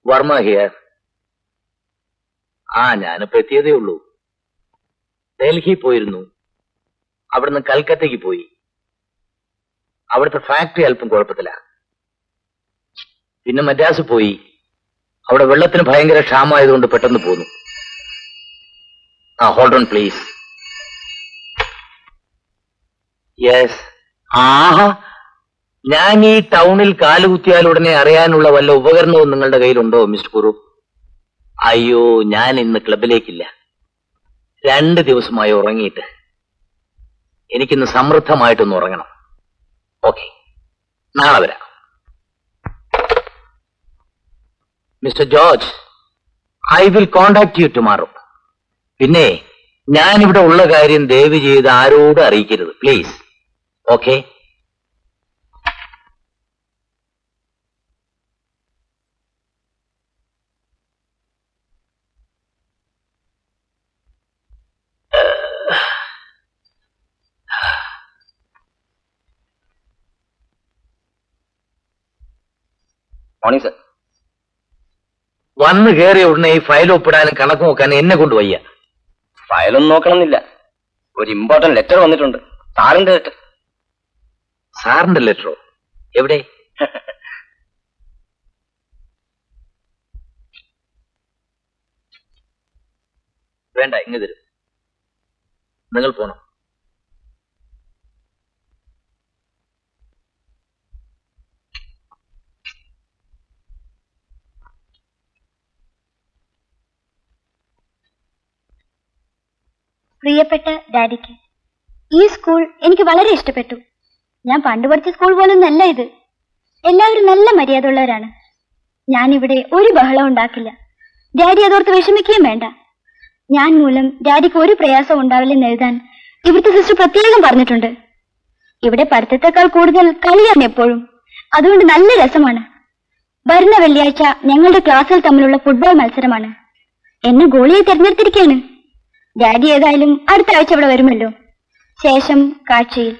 Varma here ആ ഞാനിപ്പോ എത്തിയതേ ഉള്ളൂ ഡൽഹി പോയിരുന്നു അവിടുന്ന് കൽക്കത്തയ്ക്ക് പോയി അവിടുത്തെ ഫാക്ടറി അല്പം കുഴപ്പത്തില പിന്നെ മദ്രാസ് പോയി അവിടെ വെള്ളത്തിന് ഭയങ്കര ക്ഷാമമായതുകൊണ്ട് പെട്ടെന്ന് പോന്നു ആ ഹോൾഡ് ഓൺ പ്ലീസ് യെസ് ആഹാ ഞാൻ ഈ ടൗണിൽ കാലുകുത്തിയാൽ ഉടനെ അറിയാനുള്ള വല്ല ഉപകരണവും നിങ്ങളുടെ കയ്യിലുണ്ടോ മിസ്റ്റർ കുറു അയ്യോ ഞാൻ ഇന്ന് ക്ലബിലേക്കില്ല രണ്ട് ദിവസമായി ഉറങ്ങിയിട്ട് എനിക്കിന്ന് സമൃദ്ധമായിട്ടൊന്ന് ഉറങ്ങണം ഓക്കെ നാളെ വരാം mister George I will contact you tomorrow പിന്നെ ഞാൻ ഇവിടെ ഉള്ള കാര്യം ദയവ് ചെയ്ത് ആരോടും അറിയിക്കരുത് പ്ലീസ് ഓക്കെ മോർണിംഗ് സർ വന്ന് കയറിയ ഉടനെ ഈ ഫയൽ ഒപ്പിടാനും കണക്ക് നോക്കാനും എന്നെ കൊണ്ട് വയ്യ ഫയലൊന്നും നോക്കണമെന്നില്ല ഒരു ഇമ്പോർട്ടന്റ് ലെറ്റർ വന്നിട്ടുണ്ട് സാറിന്റെ ലെറ്റർ സാറിന്റെ ലെറ്ററോ എവിടെ വേണ്ട ഇങ്ങ് തരും നിങ്ങൾ പോണം പ്രിയപ്പെട്ട ഡാഡിക്ക് ഈ സ്കൂൾ എനിക്ക് വളരെ ഇഷ്ടപ്പെട്ടു ഞാൻ പണ്ട് പഠിച്ച സ്കൂൾ പോലൊന്നല്ല ഇത് എല്ലാവരും നല്ല മര്യാദയുള്ളവരാണ് ഞാനിവിടെ ഒരു ബഹളം ഉണ്ടാക്കില്ല ഡാഡി അതോർത്ത് വിഷമിക്കുകയും വേണ്ട ഞാൻ മൂലം ഡാഡിക്ക് ഒരു പ്രയാസം ഉണ്ടാവില്ലെന്ന് എഴുതാൻ ഇവിടുത്തെ സിസ്റ്റർ പ്രത്യേകം പറഞ്ഞിട്ടുണ്ട് ഇവിടെ പഠിത്തത്തെക്കാൾ കൂടുതൽ കളിയാണ് എപ്പോഴും അതുകൊണ്ട് നല്ല രസമാണ് വരുന്ന വെള്ളിയാഴ്ച ഞങ്ങളുടെ ക്ലാസ്സിൽ തമ്മിലുള്ള ഫുട്ബോൾ മത്സരമാണ് എന്നെ ഗോളിയെ തിരഞ്ഞെടുത്തിരിക്കുകയാണ് ഡാഡി ഏതായാലും അടുത്ത ആഴ്ച ഇവിടെ വരുമല്ലോ ശേഷം കാഴ്ചയിൽ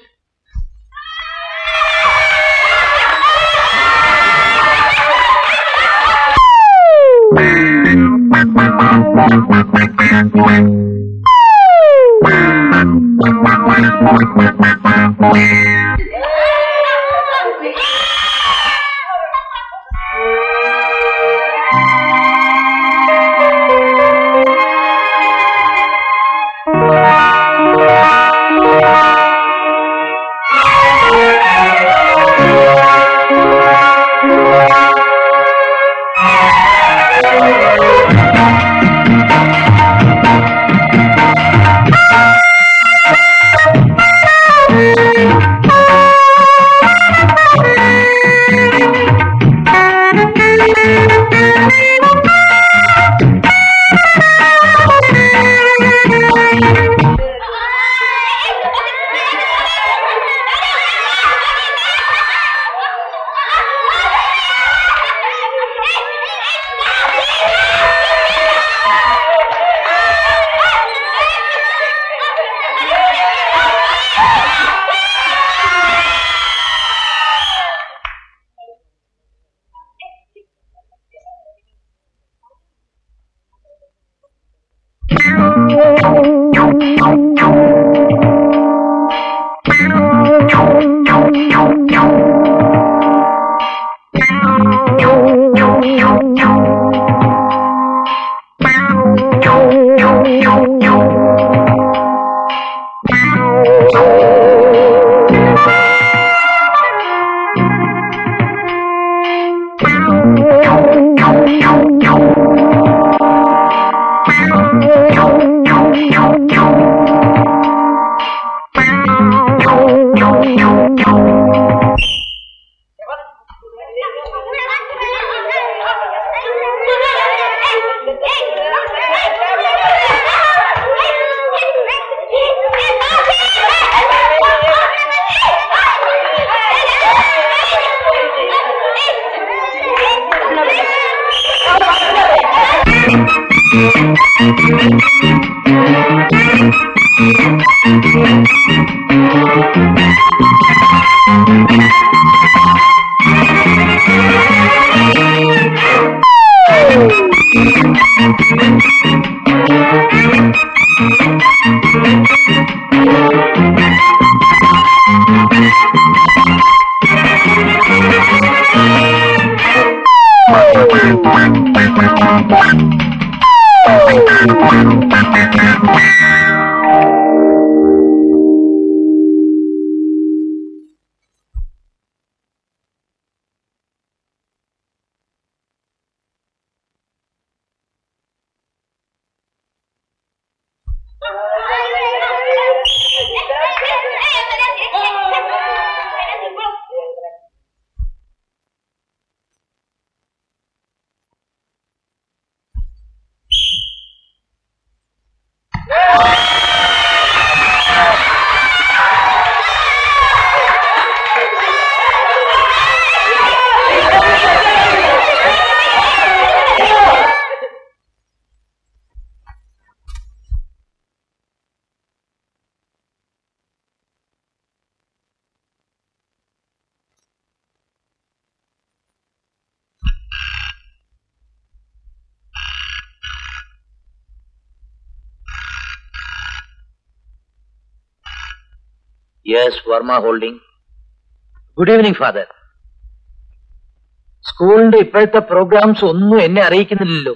yes Varma holding good evening father സ്കൂളിന്റെ ഇപ്പോഴത്തെ പ്രോഗ്രാംസ് ഒന്നും എന്നെ അറിയിക്കുന്നില്ലല്ലോ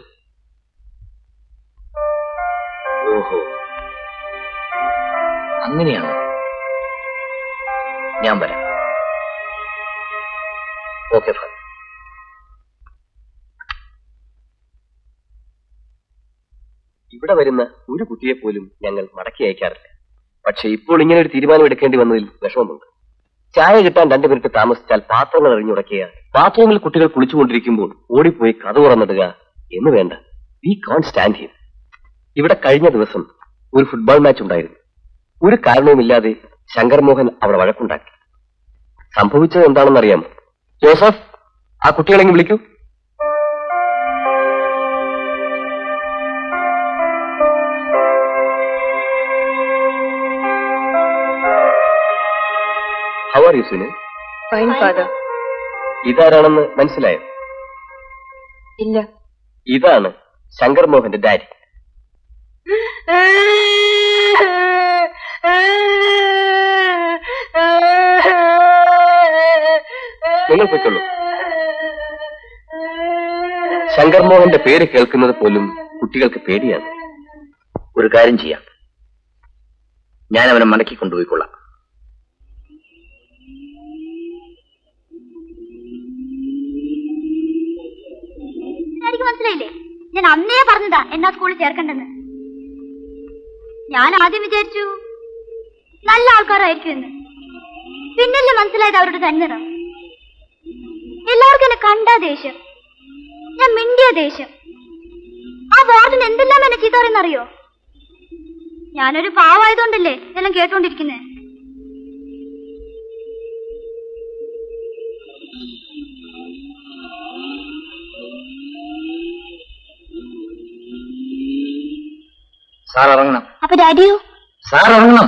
ഓഹോ അങ്ങനെയാണോ ഞാൻ വരാം ഓക്കെ ഫാദർ ഇവിടെ വരുന്ന ഒരു കുട്ടിയെ പോലും ഞങ്ങൾ മടക്കി അയക്കാറില്ല പക്ഷെ ഇപ്പോൾ ഇങ്ങനെ ഒരു തീരുമാനം എടുക്കേണ്ടി വന്നതിൽ വിഷമമുണ്ട് ചായ കിട്ടാൻ രണ്ടു മിനിറ്റ് താമസിച്ചാൽ പാത്രങ്ങൾ എറിഞ്ഞുടക്കുക ബാത്റൂമിൽ കുട്ടികൾ കുളിച്ചുകൊണ്ടിരിക്കുമ്പോൾ ഓടിപ്പോയി കഥ തുറന്നിടുക എന്ന് വേണ്ട വി കോൺ സ്റ്റാൻഡ് ഹിയർ ഇവിടെ കഴിഞ്ഞ ദിവസം ഒരു ഫുട്ബോൾ മാച്ച് ഉണ്ടായിരുന്നു ഒരു കാരണവുമില്ലാതെ ശങ്കർ മോഹൻ അവിടെ വഴക്കുണ്ടാക്കി സംഭവിച്ചത് എന്താണെന്ന് അറിയാമോ ജോസഫ് ആ കുട്ടികളെങ്കിലും വിളിക്കൂ how are you Sunil fine father ഇതാരാണെന്ന് മനസ്സിലായോ ഇല്ല ഇതാണ് ശങ്കർ മോഹന്റെ ഡാഡി നിങ്ങൾ പൊയ്ക്കൊള്ളൂ ശങ്കർ മോഹന്റെ പേര് കേൾക്കുന്നത് പോലും കുട്ടികൾക്ക് പേടിയാണ് ഒരു കാര്യം ചെയ്യാം ഞാൻ അവനെ മടക്കി കൊണ്ടുപോയിക്കൊള്ളാം എനിക്ക് മനസ്സിലായില്ലേ ഞാൻ അന്നേ പറഞ്ഞതാ എന്നാ സ്കൂളിൽ ചേർക്കണ്ടെന്ന് ഞാൻ ആദ്യം വിചാരിച്ചു നല്ല ആൾക്കാരായിരിക്കും എന്ന് പിന്നല്ലേ മനസ്സിലായത് അവരുടെ തന്നിടം എല്ലാവർക്കും എന്നെ കണ്ടാ ദേഷ്യം ഞാൻ മിണ്ടിയ ദേഷ്യം ആ വാർഡിന് എന്തെല്ലാം എന്നെ ചീത്ത പറയുന്നറിയോ ഞാനൊരു പാവായതുകൊണ്ടല്ലേ ഇതെല്ലാം കേട്ടോണ്ടിരിക്കുന്നേ സാർ ഇറങ്ങണം അപ്പൊ ഡാഡിയോ സാർ ഇറങ്ങണം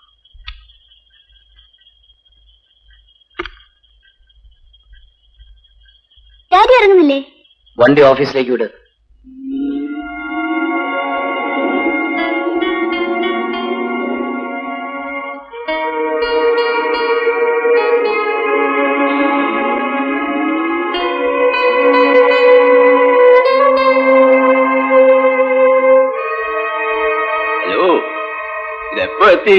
ഡാഡി ഇറങ്ങുന്നില്ലേ വണ്ടി ഓഫീസിലേക്ക് വിട് ഹലോ ഇതെപ്പോ എത്തി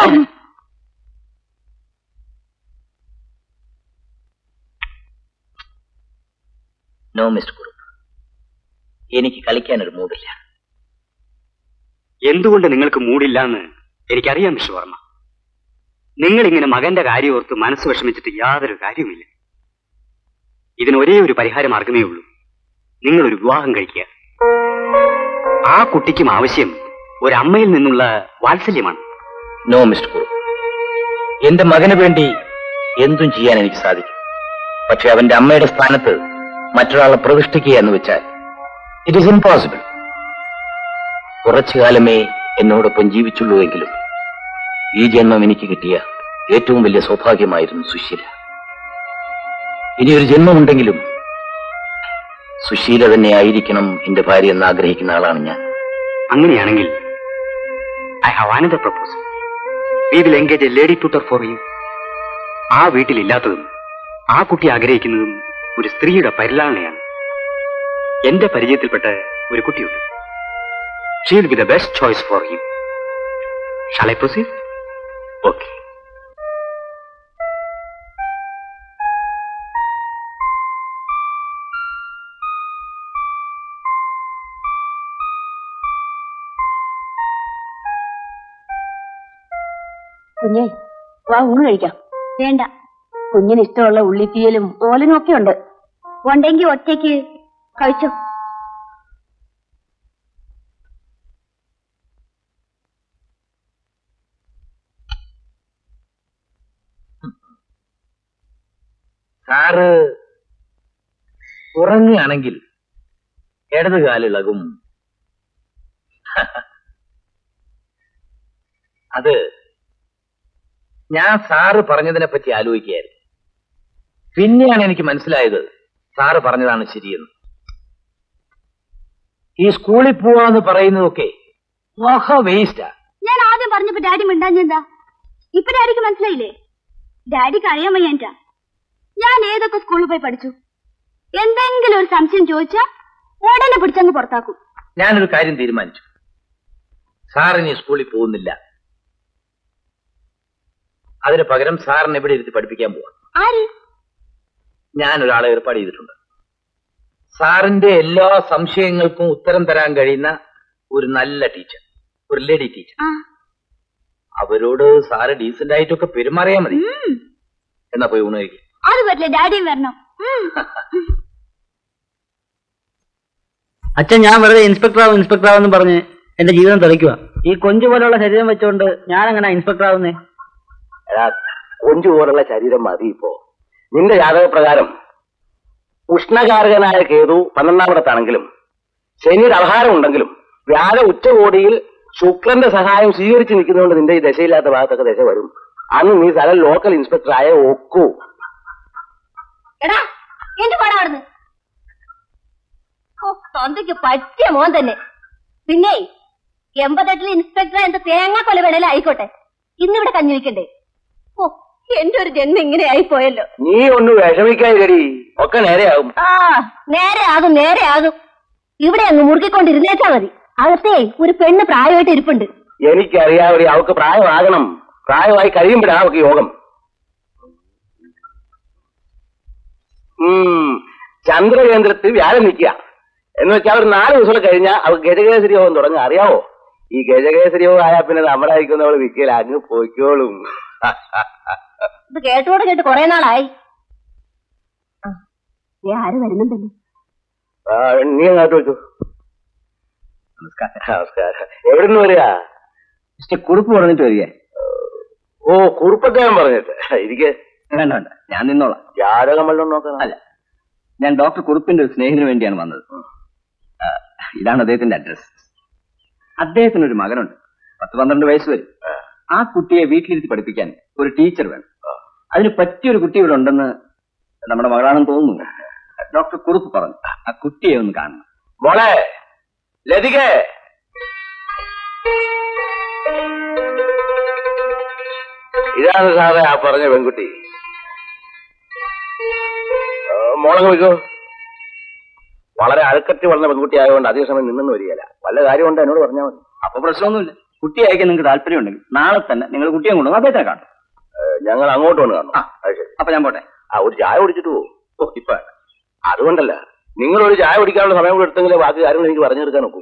നോ മിസ്റ്റർ കുറുപ്പ് എനിക്ക് കളിക്കാൻ ഒരു മൂഡില്ല എന്തുകൊണ്ട് നിങ്ങൾക്ക് മൂടില്ല എന്ന് എനിക്കറിയാം മിസ്റ്റർ വർമ്മ നിങ്ങൾ ഇങ്ങനെ മകന്റെ കാര്യം ഓർത്ത് മനസ്സ് വിഷമിച്ചിട്ട് യാതൊരു കാര്യവുമില്ല ഇതിന് ഒരേ ഒരു പരിഹാര മാർഗമേ ഉള്ളൂ നിങ്ങൾ ഒരു വിവാഹം കഴിക്കുക ആ കുട്ടിക്കും ആവശ്യം ഒരമ്മയിൽ നിന്നുള്ള വാത്സല്യമാണ് നോ മിസ്റ്റർ കുറുപ്പ് എന്റെ മകന് വേണ്ടി എന്തും ചെയ്യാൻ എനിക്ക് സാധിക്കും പക്ഷെ അവന്റെ അമ്മയുടെ സ്ഥാനത്ത് മറ്റൊരാളെ പ്രതിഷ്ഠിക്കുക എന്ന് വെച്ചാൽ ഇറ്റ് ഈസ് ഇംപോസിബിൾ കുറച്ചു കാലമേ എന്നോടൊപ്പം ജീവിച്ചുള്ളൂ എങ്കിലും ഈ ജന്മം എനിക്ക് കിട്ടിയ ഏറ്റവും വലിയ സൗഭാഗ്യമായിരുന്നു സുശീല ഇനിയൊരു ജന്മമുണ്ടെങ്കിലും സുശീല തന്നെ ആയിരിക്കണം എന്റെ ഭാര്യ എന്ന് ആഗ്രഹിക്കുന്ന ആളാണ് ഞാൻ അങ്ങനെയാണെങ്കിൽ I have another proposal we will engage a lady tutor for you ആ വീട്ടിലില്ലാത്തതും ആ കുട്ടി ആഗ്രഹിക്കുന്നതും ഒരു സ്ത്രീയുടെ പരിലാളനയാണ് എന്റെ പരിചയത്തിൽപ്പെട്ട ഒരു കുട്ടിയുണ്ട് she will be the best choice for him shall I proceed okay കുഞ്ഞെ വാ ഊണ് കഴിക്കാം വേണ്ട കുഞ്ഞിന് ഇഷ്ടമുള്ള ഉള്ളിത്തീയലും ഓലനും ഒക്കെ ഉണ്ട് ഉണ്ടെങ്കി ഒറ്റയ്ക്ക് കഴിച്ചോ സാറ് ഉറങ്ങുകയാണെങ്കിൽ ഇടത് കാലിളകും അത് ഞാൻ സാറ് പറഞ്ഞതിനെ പറ്റി ആലോചിക്കുകയായിരുന്നു പിന്നെയാണ് എനിക്ക് മനസ്സിലായത് സാറ് പറഞ്ഞതാണ് ശരിയെന്ന് ഈ സ്കൂളിൽ പോവാന്ന് പറയുന്നതൊക്കെ മഹ വേസ്റ്റാ ഞാൻ ആദ്യം പറഞ്ഞപ്പോ ഡാഡി മിണ്ടാഞ്ഞെന്താ ഇപ്പൊ ഡാഡിക്ക് മനസ്സിലായില്ലേ ഡാഡിക്ക് അറിയാൻ വയ്യാൻറ്റാ ഞാൻ ഏതൊക്കെ സ്കൂളിൽ പോയി പഠിച്ചു എന്തെങ്കിലും ഒരു സംശയം ചോദിച്ചാ ഉടനെ പിടിച്ചങ്ങ് പുറത്താക്കും ഞാനൊരു കാര്യം തീരുമാനിച്ചു സാറിനി സ്കൂളിൽ പോകുന്നില്ല അതിന് പകരം സാറിനെ ഇവിടെ ഇരുത്തി പഠിപ്പിക്കാൻ പോവാം ആര് ഞാൻ ഒരാളെ ഏർപ്പാട് ചെയ്തിട്ടുണ്ട് സാറിന്റെ എല്ലാ സംശയങ്ങൾക്കും ഉത്തരം തരാൻ കഴിയുന്ന ഒരു നല്ല ടീച്ചർ ഒരു ലേഡി ടീച്ചർ ആ അവരോട് സാറ് ഡീസന്റ് ആയിട്ടൊക്കെ പെരുമാറിയാൽ മതി ഉം. എന്നാ പോയി ഊണ് കഴിക്കും അത് പറ്റില്ല ഡാഡിയും വരണം ഉം. അച്ഛൻ ഞാൻ വെറുതെ ഇൻസ്പെക്ടർ ആവും ഇൻസ്പെക്ടർ ആവെന്ന് പറഞ്ഞ് എന്റെ ജീവിതം തെളിക്കുക ഈ കൊഞ്ചു പോലുള്ള ശരീരം വെച്ചോണ്ട് ഞാൻ എങ്ങനെ ഇൻസ്പെക്ടർ ആവുന്നേ എടാ കൊഞ്ചു പോലുള്ള ശരീരം മതി ഇപ്പോ നിന്റെ ജാതകപ്രകാരം ഉഷ്ണകാരകനായ കേതു പന്ത്രണ്ടാമടത്താണെങ്കിലും ശനിയുടെ അപഹാരം ഉണ്ടെങ്കിലും വ്യാഴ ഉച്ചകോടിയിൽ ശുക്രന്റെ സഹായം സ്വീകരിച്ച് നിൽക്കുന്നതുകൊണ്ട് നിന്റെ ഈ ദശയില്ലാത്ത ഭാഗത്തൊക്കെ ദശ വരും അന്ന് നീ സ്ഥലം ലോക്കൽ ഇൻസ്പെക്ടർ ആയ ഒക്കൂ എടാ എന്ത് പണം അവിടുന്ന് ഓ, തൊന്തയ്ക്ക് പറ്റിയ മോൻ തന്നെ പിന്നെ എൺപത്തെട്ടിൽ ഇൻസ്പെക്ടർ എന്ത് തേങ്ങ കൊല വേണേലും ആയിക്കോട്ടെ ഇന്നിവിടെ കഞ്ഞി വെക്കണ്ടേ ഓ എന്റെ ഒരു ജന്മം ഇങ്ങനെ ആയിപ്പോയല്ലോ നീ ഒന്ന് വിഷമിക്കാതിരടി ഒക്കെ നേരെയാകും ആ നേരെ ആകും നേരെ ആകും ഇവിടെ അങ്ങ് മുറുക്കിക്കൊണ്ടിരുന്നേച്ചാ മതി അകത്തേ ഒരു പെണ്ണ് പ്രായമായിട്ട് ഇരിപ്പുണ്ട് എനിക്കറിയാവടി അവൾക്ക് പ്രായമാകണം പ്രായമായി കഴിയുമ്പോഴാണ് അവൾക്ക് യോഗം ഉം ചന്ദ്രകേന്ദ്രത്തിൽ വ്യാഴം നിൽക്കുക എന്ന് വെച്ചാൽ ഒരു നാല് ദിവസം കഴിഞ്ഞാൽ അവൾക്ക് ഗജകേസരി യോഗം തുടങ്ങുക അറിയാവോ ഈ ഗജകേസരി യോഗം ആയാൽ പിന്നെ നമ്മുടെ അയക്കുന്നവൾ വിൽക്കല അങ്ങ് പൊയ്ക്കോളും ഇത് കേട്ടോട് കേട്ട് കുറെ നാളായി ആ, ദേ ആര് വരുന്നുണ്ടല്ലോ ആ, നീ അങ്ങോട്ട് വെച്ചു നമസ്കാരം നമസ്കാരം എവിടെ നിന്ന് വരിക മിസ്റ്റർ കുറിപ്പ് പറഞ്ഞിട്ട് വരിക ഓ കുറുപ്പത്തേൻ പറഞ്ഞിട്ട് ഇരിക്കെ വേണ്ട വേണ്ട ഞാൻ നിന്നോളാം ജാതകം വല്ലതും നോക്കണം അല്ല ഞാൻ ഡോക്ടർ കുറുപ്പിന്റെ ഒരു സ്നേഹിതന് വേണ്ടിയാണ് വന്നത് ആ, ഇതാണ് അദ്ദേഹത്തിന്റെ അഡ്രസ് അദ്ദേഹത്തിന് ഒരു മകനുണ്ട് പത്ത് പന്ത്രണ്ട് വയസ്സ് വരും ആ കുട്ടിയെ വീട്ടിലിരുത്തി പഠിപ്പിക്കാൻ ഒരു ടീച്ചർ വേണം അതിന് പറ്റിയൊരു കുട്ടി ഇവിടെ ഉണ്ടെന്ന് നമ്മുടെ മകളാണെന്ന് തോന്നുന്നു ഡോക്ടർ കുറുപ്പ് പറഞ്ഞു ആ കുട്ടിയെ ഒന്ന് കാണണം മോളെ ലതികേ ഇതാണ് സാറേ ആ പറഞ്ഞ പെൺകുട്ടി ആ, മോളങ്ങ് വെക്കോ വളരെ അഴുക്കത്തി വളർന്ന പെൺകുട്ടി ആയതുകൊണ്ട് അധിക സമയം നിന്നെന്ന് വരികയില്ല വല്ല കാര്യമുണ്ട് എന്നോട് പറഞ്ഞാൽ മതി അപ്പൊ പ്രശ്നമൊന്നുമില്ല കുട്ടി അയക്കാൻ നിങ്ങൾക്ക് താല്പര്യമുണ്ടെങ്കിൽ നാളെ തന്നെ നിങ്ങൾ കുട്ടിയെ കൊണ്ടുവന്ന് അദ്ദേഹത്തെ കാണും ഏ, ഞങ്ങൾ അങ്ങോട്ട് വന്ന് കാണണം ആ. അത് ശരി അപ്പൊ ഞാൻ പോട്ടെ ആ ഒരു ചായ കുടിച്ചിട്ട് പോകും ഓ ഇപ്പൊ വേണ്ട. അതുകൊണ്ടല്ല നിങ്ങൾ ഒരു ചായ കുടിക്കാനുള്ള സമയം കൂടെ എടുത്തെങ്കിലേ ബാക്കി കാര്യങ്ങൾ എനിക്ക് പറഞ്ഞെടുക്കാൻ നോക്കൂ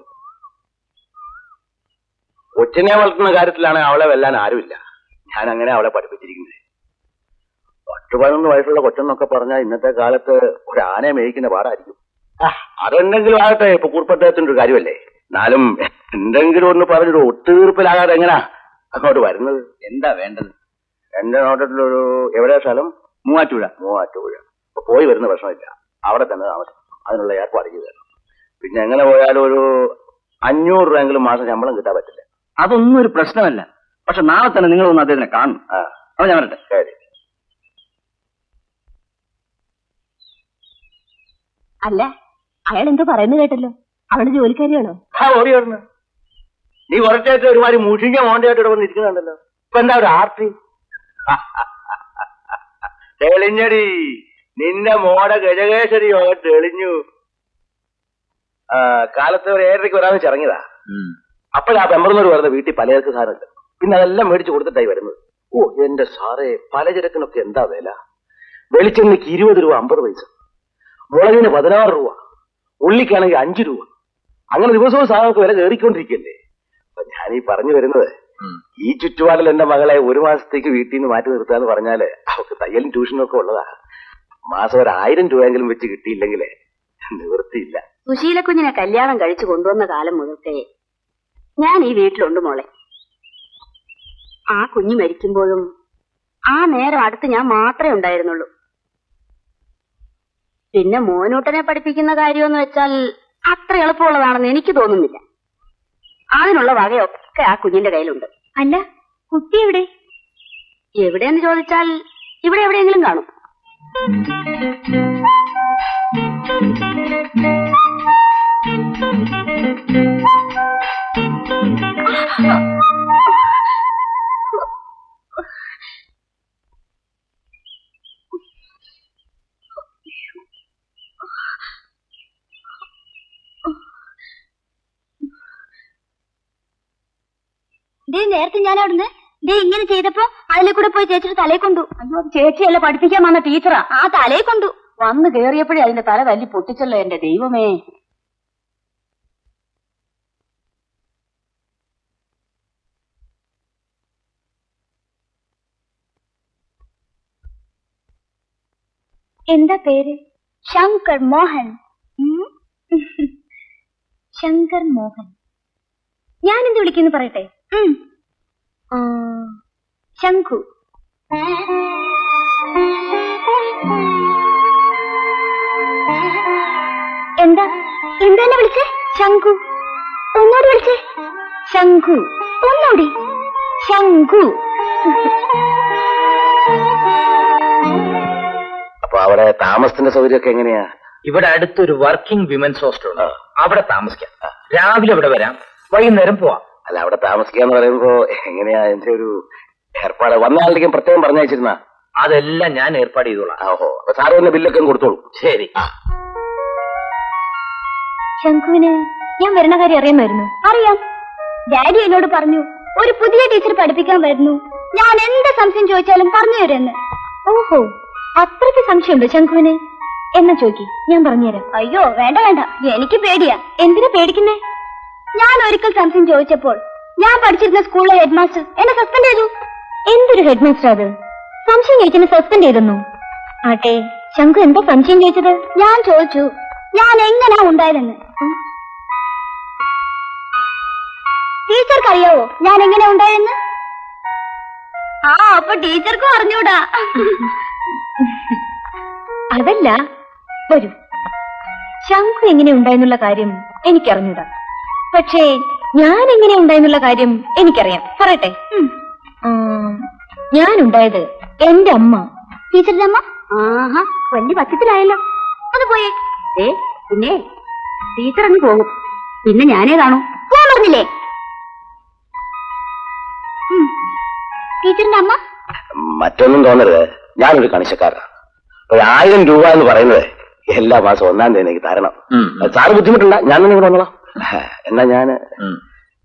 കൊച്ചിനെ വളർത്തുന്ന കാര്യത്തിലാണ് അവളെ വെല്ലാൻ ആരുമില്ല ഞാൻ അങ്ങനെ അവളെ പഠിപ്പിച്ചിരിക്കുന്നത് പത്ത് പതിനൊന്ന് വയസ്സുള്ള കൊച്ചെന്നൊക്കെ പറഞ്ഞാൽ ഇന്നത്തെ കാലത്ത് ഒരു ആനയെ മേയിക്കുന്ന പാടായിരിക്കും ആ, അതെന്തെങ്കിലും ആകട്ടെ ഇപ്പൊ കുറുപ്പത്തേത്തിന്റെ ഒരു കാര്യമല്ലേ എന്നാലും എന്തെങ്കിലും ഒന്ന് പറഞ്ഞൊരു ഒത്തുതീർപ്പിലാകാതെ എങ്ങനാ അങ്ങോട്ട് വരുന്നത് എന്താ വേണ്ടത് എന്റെ നോട്ടത്തിലൊരു എവിടെയാ സ്ഥലം മൂവാറ്റുപുഴ മൂവാറ്റുപുഴ അപ്പൊ പോയി വരുന്ന പ്രശ്നമില്ല അവിടെ തന്നെ താമസിക്കും അതിനുള്ള ഏർപ്പാട് ചെയ്തു തരണം പിന്നെ എങ്ങനെ പോയാലും ഒരു അഞ്ഞൂറ് രൂപയെങ്കിലും മാസം ശമ്പളം കിട്ടാൻ പറ്റില്ല അതൊന്നും ഒരു പ്രശ്നമല്ല പക്ഷെ നാളെ തന്നെ നിങ്ങൾ ഒന്ന് അദ്ദേഹത്തിനെ കാണും ആ അപ്പൊ ഞാൻ വരട്ടെ ശരി അല്ല അയാൾ എന്തോ പറയുന്നത് കേട്ടല്ലോ അവളുടെ ജോലിക്കാരിയാണോ ആ ഓടി വരുന്നു നീ കുറച്ചായിട്ട് ഒരുമാതിരി മുഷിഞ്ഞ മോണ്ടയായിട്ട് ഇവിടെ വന്ന് ഇരിക്കുന്നുണ്ടല്ലോ ഇപ്പൊ എന്താ ഒരു ആർത്തി തെളിഞ്ഞടി നിന്റെ മോടെ ഗജകേശ്വരി യോഗം തെളിഞ്ഞു ആ, കാലത്ത് ഒരു ഏഴരയ്ക്ക് വരാമെന്ന് വെച്ച് ഇറങ്ങിയതാ അപ്പോഴാ പെമ്പറന്നൂർ വരുന്ന വീട്ടിൽ പലചരക്ക് സാധനമില്ല പിന്നെ അതെല്ലാം മേടിച്ചു കൊടുത്തിട്ടായി വരുന്നത് ഓ എന്റെ സാറേ പലചരക്കിനൊക്കെ എന്താ വില വെളിച്ചെണ്ണയ്ക്ക് ഇരുപത് രൂപ അമ്പത് പൈസ മുളകിന് പതിനാറ് രൂപ ഉള്ളിക്കാണെങ്കിൽ അഞ്ചു രൂപ അങ്ങനെ ദിവസവും സാധനങ്ങൾക്ക് വില കയറിക്കൊണ്ടിരിക്കല്ലേ അപ്പൊ ഞാനീ പറഞ്ഞു വരുന്നത് ഈ ചുറ്റുപാടിൽ എന്റെ മകളെ ഒരു മാസത്തേക്ക് വീട്ടിൽ നിന്ന് മാറ്റി നിർത്താന്ന് പറഞ്ഞാല് അവർക്ക് തയ്യലും ട്യൂഷനും ഒക്കെ ഉള്ളതാ മാസം ഒരു ആയിരം രൂപയെങ്കിലും വെച്ച് കിട്ടിയില്ലെങ്കിലേ നിവൃത്തിയില്ല സുശീല കുഞ്ഞിനെ കല്യാണം കഴിച്ചു കൊണ്ടുവന്ന കാലം മുതൽക്കേ ഞാൻ ഈ വീട്ടിലുണ്ട് മോളെ ആ കുഞ്ഞ് മരിക്കുമ്പോഴും ആ നേരം അടുത്ത് ഞാൻ മാത്രമേ ഉണ്ടായിരുന്നുള്ളൂ പിന്നെ മോനൂട്ടനെ പഠിപ്പിക്കുന്ന കാര്യമെന്ന് വെച്ചാൽ അത്ര എളുപ്പമുള്ളതാണെന്ന് എനിക്ക് തോന്നുന്നില്ല അതിനുള്ള വകയൊക്കെ ആ കുഞ്ഞിന്റെ കയ്യിലുണ്ട് അല്ല കുട്ടി എവിടെ എവിടെയെന്ന് ചോദിച്ചാൽ ഇവിടെ എവിടെയെങ്കിലും കാണും ദേ നേരത്തെ ഞാൻ അവിടുന്ന് ദേ ഇങ്ങനെ ചെയ്തപ്പോ അതിലെ കൂടെ പോയി ചേച്ചിയുടെ തലയെ കൊണ്ടു അയ്യോ അത് ചേച്ചിയല്ല പഠിപ്പിക്കാൻ വന്ന ടീച്ചറാ ആ തലയെ കൊണ്ടു വന്ന് കേറിയപ്പോഴേ അതിന്റെ തല തല്ലി പൊട്ടിച്ചല്ലോ എന്റെ ദൈവമേ എന്താ പേര് ശങ്കർ മോഹൻ ഉം? ശങ്കർ മോഹൻ ഞാൻ എന്ത് വിളിക്കുന്നു പറയട്ടെ ഉം. ആ, ശംഖു എന്താ എന്താ എന്നെ വിളിച്ചേ ശംഖു ഒന്നോട് വിളിച്ചേ ശംഖു ഒന്നോടി ശംഖു അപ്പൊ അവിടെ താമസത്തിന്റെ സൗകര്യമൊക്കെ എങ്ങനെയാ ഇവിടെ അടുത്തൊരു വർക്കിംഗ് വിമൻസ് ഹോസ്റ്റൽ ഉണ്ട് അവിടെ താമസിക്കാം രാവിലെ ഇവിടെ വരാം വൈകുന്നേരം പോവാം അല്ല അവിടെ താമസിക്കാന്ന് പറയുമ്പോ എങ്ങനെയാ എന്റെ ഒരു ഏർപ്പാട് വന്ന ആളുടെയും പ്രത്യേകം പറഞ്ഞയച്ചിരുന്ന അതെല്ലാം ഞാൻ ഏർപ്പാട് ചെയ്തോളാം ഓഹോ അപ്പൊ സാറ് തന്നെ ബില്ലൊക്കെ അങ്ങ് കൊടുത്തോളൂ ശരി ശംഖുവിന് ഞാൻ വരുന്ന കാര്യം അറിയാമായിരുന്നു അറിയാം ഡാഡി എന്നോട് പറഞ്ഞു ഒരു പുതിയ ടീച്ചർ പഠിപ്പിക്കാൻ വരുന്നു ഞാൻ എന്ത് സംശയം ചോദിച്ചാലും പറഞ്ഞു തരുമെന്ന് ഓഹോ അത്രയ്ക്ക് സംശയമുണ്ടോ ശംഖുവിന് എന്നാ ചോദിക്കി ഞാൻ പറഞ്ഞുതരാം അയ്യോ വേണ്ട വേണ്ട എനിക്ക് പേടിയാ എന്തിനാ പേടിക്കുന്നേ ഞാൻ ഒരിക്കൽ സംശയം ചോദിച്ചപ്പോൾ ഞാൻ പഠിച്ചിരുന്ന സ്കൂളിലെ ഹെഡ് മാസ്റ്റർ എന്നെ സസ്പെൻഡ് ചെയ്തു എന്തൊരു ഹെഡ് മാസ്റ്റർ അത് സംശയം ചോദിച്ചെന്നെ സസ്പെൻഡ് ചെയ്തെന്നു ആട്ടെ ശംഖു എന്താ സംശയം ചോദിച്ചത് ഞാൻ ചോദിച്ചു ഞാൻ എങ്ങനെയാ ഉണ്ടായതെന്ന് ടീച്ചർക്ക് അറിയാവോ ഞാൻ എങ്ങനെ ഉണ്ടായെന്ന് ആ അപ്പൊ ടീച്ചർക്കും അറിഞ്ഞൂടാ അതല്ല വരൂ ശംഖു എങ്ങനെ ഉണ്ടായെന്നുള്ള കാര്യം എനിക്കറിഞ്ഞൂടാ പക്ഷേ ഞാൻ എങ്ങനെ ഉണ്ടായെന്നുള്ള കാര്യം എനിക്കറിയാം പറയട്ടെ ഞാൻ ഉണ്ടായത് എന്റെ അമ്മ ടീച്ചറിന്റെ അമ്മ ആഹാ വലിയ പച്ചത്തിലായല്ലോ അത് പോയേ ഏ പിന്നെ ടീച്ചർ അങ്ങ് പോകും പിന്നെ ഞാനേ കാണൂ പോകാൻ പറഞ്ഞില്ലേ ഉം. ടീച്ചറിന്റെ അമ്മ മറ്റൊന്നും തോന്നരുത് ഞാനൊരു കണിശക്കാരനാണ് ഒരു ആയിരം രൂപ എന്ന് പറയുന്നത് എല്ലാ മാസം ഒന്നാം തീയതി എനിക്ക് തരണം ഉം. അത് സാറ് ബുദ്ധിമുട്ടില്ല ഞാൻ തന്നെ ഇവിടെ വന്നോളാം എന്നാ ഞാന് ഉം.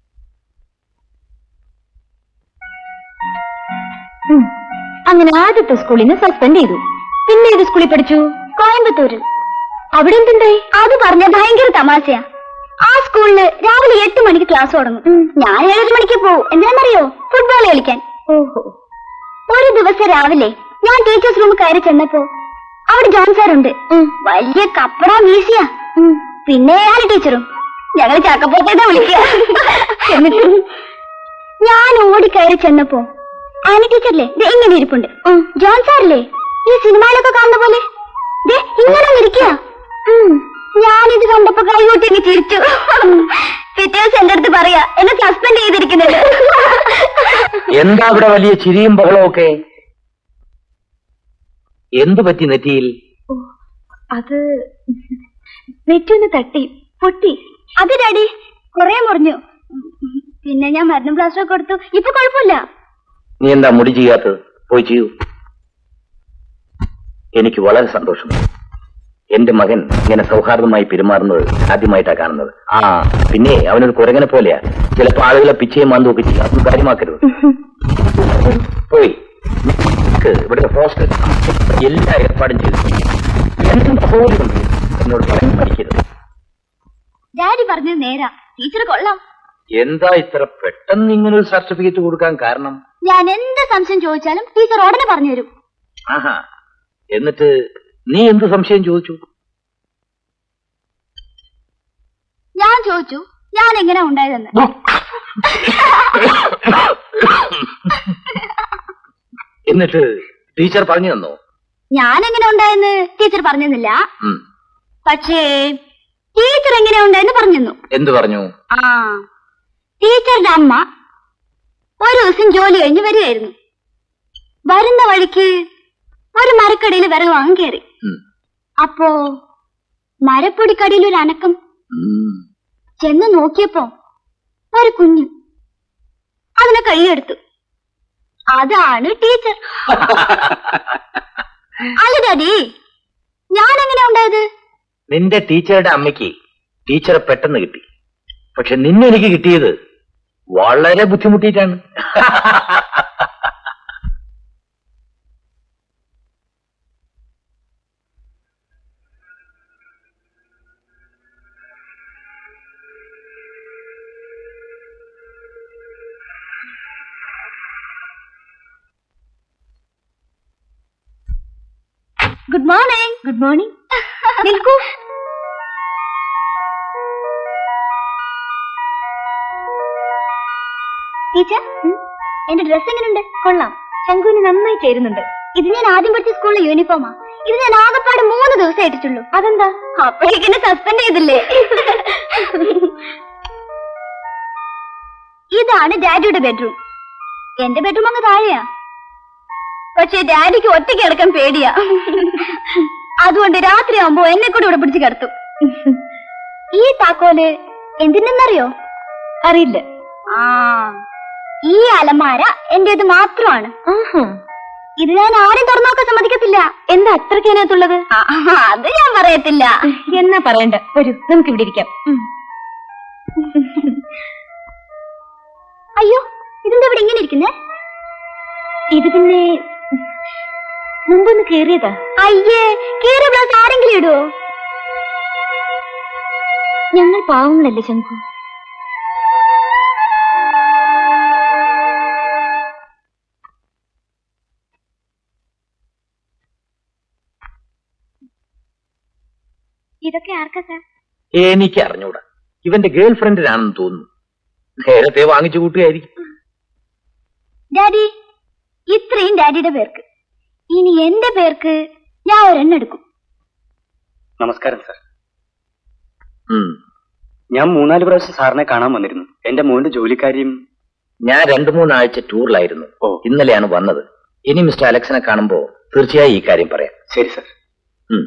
ഉം. അങ്ങനെ ആദ്യത്തെ സ്കൂളിൽ നിന്ന് സസ്പെൻഡ് ചെയ്തു പിന്നെ ഏത് സ്കൂളിൽ പഠിച്ചു കോയമ്പത്തൂര് അവിടെ എന്തുണ്ടായി അത് പറഞ്ഞ ഭയങ്കര തമാശയാ ആ സ്കൂളില് രാവിലെ എട്ട് മണിക്ക് ക്ലാസ് തുടങ്ങും ഞാൻ ഏഴര മണിക്ക് പോവും എന്തിനാണെന്നറിയോ ഫുട്ബോൾ കളിക്കാൻ ഓഹോ ഒരു ദിവസം രാവിലെ ഞാൻ ടീച്ചേഴ്സ് റൂമിൽ കയറി ചെന്നപ്പോ അവിടെ ജോൺ സാറുണ്ട് വലിയ കപ്പട മീസിയാ പിന്നെ അയാൾ ടീച്ചറും ഞങ്ങൾ ചക്കപ്പോത്തേട്ടാ വിളിക്കുക എന്നിട്ട് ഞാൻ ഓടിക്കയറി ചെന്നപ്പോ ആനി ടീച്ചറില്ലേ ദേ ഇങ്ങനെ ഇരിപ്പുണ്ട് ജോൺ സാറില്ലേ ഈ സിനിമയിലൊക്കെ കാണുന്ന പോലെ ദേ ഇങ്ങനെ ഇരിക്കുക ഞാനിത് കണ്ടപ്പോ കൈകൂട്ടി അങ്ങ് ചിരിച്ചു പിറ്റേ ദിവസം എന്റെ അടുത്ത് പറയാ എന്നെ സസ്പെൻഡ് ചെയ്തിരിക്കുന്നത് എന്താ ഇവിടെ വലിയ ചിരിയും ബഹളവും ഒക്കെ എന്തു പറ്റി നെറ്റിയിൽ അത് നെറ്റൊന്ന് തട്ടി പൊട്ടി അത് ഡാഡി കൊറേ മുറിഞ്ഞു പിന്നെ ഞാൻ മരുന്നും പ്ലാസ്റ്റർ കൊടുത്തു ഇപ്പൊ കുഴപ്പമില്ല നീ എന്താ മുടി ചെയ്യാത്തത് പോയി ചെയ്യൂ എനിക്ക് വളരെ സന്തോഷമുണ്ട് എന്റെ മകൻ ഇങ്ങനെ സൗഹാർദ്ദമായി പെരുമാറുന്നത് ആദ്യമായിട്ടാ കാണുന്നത് ആ പിന്നെ അവനൊരു കുരങ്ങനെ പോലെയാ ചിലപ്പോ ആളുകളെ പിച്ചയും മാന്തുമൊക്കെ ചെയ്യും അതൊന്നും കാര്യമാക്കരുത് പോയി നിനക്ക് ഇവിടുത്തെ ഹോസ്റ്റൽ എല്ലാ ഏർപ്പാടും ചെയ്തു എന്ത് പോലും എന്നോട് പറയാൻ പഠിക്കരുത് ഡാഡി പറഞ്ഞത് നേരാ ടീച്ചർ കൊള്ളാം എന്താ ഇത്ര പെട്ടെന്ന് ഇങ്ങനെ ഒരു സർട്ടിഫിക്കറ്റ് കൊടുക്കാൻ കാരണം ഞാൻ എന്ത് സംശയം ചോദിച്ചാലും ടീച്ചർ ഉടനെ പറഞ്ഞു തരും ആഹാ എന്നിട്ട് നീ എന്ത് സംശയം ചോദിച്ചു ഞാൻ ചോദിച്ചു ഞാൻ എങ്ങനെ ഉണ്ടായതെന്ന് എന്നിട്ട് ടീച്ചർ പറഞ്ഞു തന്നോ ഞാൻ എങ്ങനെ ഉണ്ടായെന്ന് ടീച്ചർ പറഞ്ഞെന്നില്ല ഉം. പക്ഷേ ടീച്ചർ എങ്ങനെ ഉണ്ടായെന്ന് പറഞ്ഞു തന്നു എന്ത് പറഞ്ഞു ആ ടീച്ചറുടെ അമ്മ ഒരു ദിവസം ജോലി കഴിഞ്ഞ് വരികയായിരുന്നു വരുന്ന വഴിക്ക് ഒരു മരക്കടയിൽ വിറക് വാങ്ങാൻ കയറി ഉം. അപ്പോ മരപ്പൊടിക്കടിയിൽ ഒരു അനക്കം ഉം. ചെന്ന് നോക്കിയപ്പോ ഒരു കുഞ്ഞ് അതിനെ കൈയെടുത്തു അതാണ് ടീച്ചർ അല്ല ഡാഡി ഞാൻ എങ്ങനെ ഉണ്ടായത് നിന്റെ ടീച്ചറുടെ അമ്മയ്ക്ക് ടീച്ചറെ പെട്ടെന്ന് കിട്ടി പക്ഷെ നിന്നെ എനിക്ക് കിട്ടിയത് വളരെ ബുദ്ധിമുട്ടിയിട്ടാണ് ഗുഡ് മോർണിംഗ് ഗുഡ് മോർണിംഗ് നിൽക്കൂ ടീച്ചർ എന്റെ ഡ്രസ് എങ്ങനെയുണ്ട് കൊള്ളാം ശങ്കുവിന് നന്നായി ചേരുന്നുണ്ട് ഇത് ഞാൻ ആദ്യം പഠിച്ച സ്കൂളിലെ യൂണിഫോമാ ഇത് ഞാൻ ആകപ്പാട് മൂന്ന് ദിവസം ഇട്ടിട്ടുള്ളൂ അതെന്താ അപ്പോഴേക്കിനെ സസ്പെൻഡ് ചെയ്തില്ലേ ഇതാണ് ഡാഡിയുടെ ബെഡ്റൂം എന്റെ ബെഡ്റൂം അങ്ങ് താഴെയാ പക്ഷേ ഡാഡിക്ക് ഒറ്റയ്ക്ക് കിടക്കാൻ പേടിയാ അതുകൊണ്ട് രാത്രി ആവുമ്പോ എന്നെ കൂടെ ഇവിടെ പിടിച്ച് കിടത്തും ഈ താക്കോല് എന്തിനെന്നറിയോ അറിയില്ല ആ ഈ അലമാര എന്റേത് മാത്രമാണ് ഇത് ഞാൻ ആരും തുറന്നോക്കാൻ സമ്മതിക്കത്തില്ല എന്താ അത്രയ്ക്ക് അതിനകത്തുള്ളത് അത് ഞാൻ പറയത്തില്ല എന്നാ പറയണ്ട വരൂ നമുക്ക് ഇവിടെ ഇരിക്കാം അയ്യോ ഇതെന്താ ഇവിടെ ഇങ്ങനെ ഇരിക്കുന്നേ ഇത് പിന്നെ മുമ്പൊന്ന് കേറിയതാ അയ്യേ കേറിയ ബ്ലൗസ് ആരെങ്കിലും ഇടുവോ ഞങ്ങൾ പാവങ്ങളല്ലേ ശങ്കു ഇതൊക്കെ ആർക്കാ സാർ എനിക്ക് അറിഞ്ഞൂടാ ഇവന്റെ ഗേൾ ഫ്രണ്ടിനാണെന്ന് തോന്നുന്നു നേരത്തെ വാങ്ങിച്ചു കൂട്ടുകയായിരിക്കും ഡാഡി ഇത്രയും ഡാഡിയുടെ പേർക്ക് ഇനി എന്റെ പേർക്ക് ഞാൻ ഒരെണ്ണം എടുക്കും നമസ്കാരം സാർ ഉം. ഞാൻ മൂന്നാല് പ്രാവശ്യം സാറിനെ കാണാൻ വന്നിരുന്നു എന്റെ മോന്റെ ജോലിക്കാരിയും ഞാൻ രണ്ടു മൂന്നാഴ്ച ടൂറിലായിരുന്നു ഓ. ഇന്നലെയാണ് വന്നത് ഇനി മിസ്റ്റർ അലക്സിനെ കാണുമ്പോ തീർച്ചയായും ഈ കാര്യം പറയാം ശരി സാർ ഉം.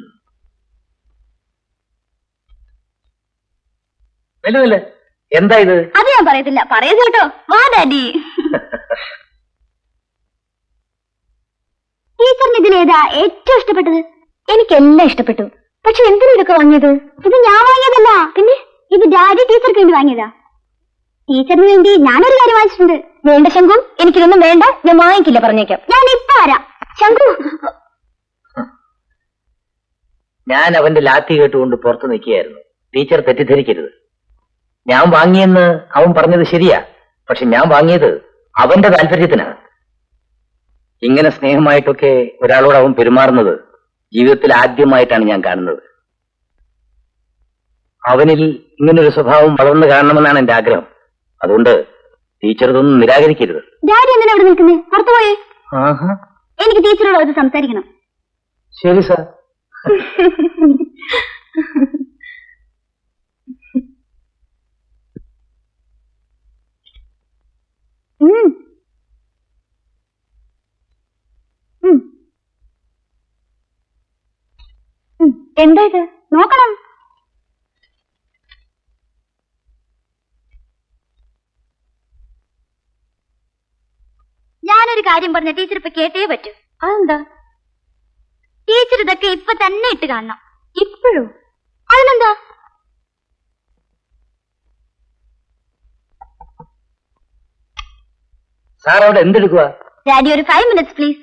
മെല്ലെ മെല്ലെ. എന്താ ഇത് അത് ഞാൻ പറയത്തില്ല പറയരുത് കേട്ടോ വാ ഡാഡി ടീച്ചറിന് ഇതിലേതാ ഏറ്റവും ഇഷ്ടപ്പെട്ടത് എനിക്കെല്ലാം ഇഷ്ടപ്പെട്ടു പക്ഷെ എന്തിനാ ഇതൊക്കെ വാങ്ങിയത് ഇത് ഞാൻ വാങ്ങിയതല്ല പിന്നെ ഇത് ഡാഡി ടീച്ചർക്ക് വേണ്ടി വാങ്ങിയതാ ടീച്ചറിന് വേണ്ടി ഞാനൊരു കാര്യം വാങ്ങിച്ചിട്ടുണ്ട് വേണ്ട ശങ്കു എനിക്കിതൊന്നും വേണ്ട ഞാൻ വാങ്ങിക്കില്ല പറഞ്ഞേക്കാം ഞാൻ ഇപ്പൊ വരാം ശങ്കു ഞാൻ അവന്റെ ലാത്തി കേട്ടുകൊണ്ട് പുറത്തു നിൽക്കുകയായിരുന്നു ടീച്ചർ തെറ്റിദ്ധരിക്കരുത് ഞാൻ വാങ്ങിയെന്ന് അവൻ പറഞ്ഞത് ശരിയാ പക്ഷെ ഞാൻ വാങ്ങിയത് അവന്റെ താല്പര്യത്തിനാണ് ഇങ്ങനെ സ്നേഹമായിട്ടൊക്കെ ഒരാളോട് അവൻ പെരുമാറുന്നത് ജീവിതത്തിൽ ആദ്യമായിട്ടാണ് ഞാൻ കാണുന്നത് അവനിൽ ഇങ്ങനൊരു സ്വഭാവം വളർന്നു കാണണമെന്നാണ് എന്റെ ആഗ്രഹം അതുകൊണ്ട് ടീച്ചർ ഇതൊന്നും നിരാകരിക്കരുത് ഡാഡി എന്തിനാ ഇവിടെ നിൽക്കുന്നേ പുറത്തു പോയേ ആഹാ എനിക്ക് ടീച്ചറോട് അത് സംസാരിക്കണം ശരി സാർ ഉം. ഉം. ഉം. എന്താ ഇത് നോക്കണം ഞാനൊരു കാര്യം പറഞ്ഞ ടീച്ചർ ഇപ്പൊ കേട്ടേ പറ്റൂ അതെന്താ ടീച്ചർ ഇതൊക്കെ ഇപ്പൊ തന്നെ ഇട്ട് കാണണം ഇപ്പൊ ഇപ്പോഴും അതിനെന്താ സാർ അവിടെ എന്തെടുക്കുക ഡാഡി ഒരു ഫൈവ് മിനിറ്റ്സ് പ്ലീസ്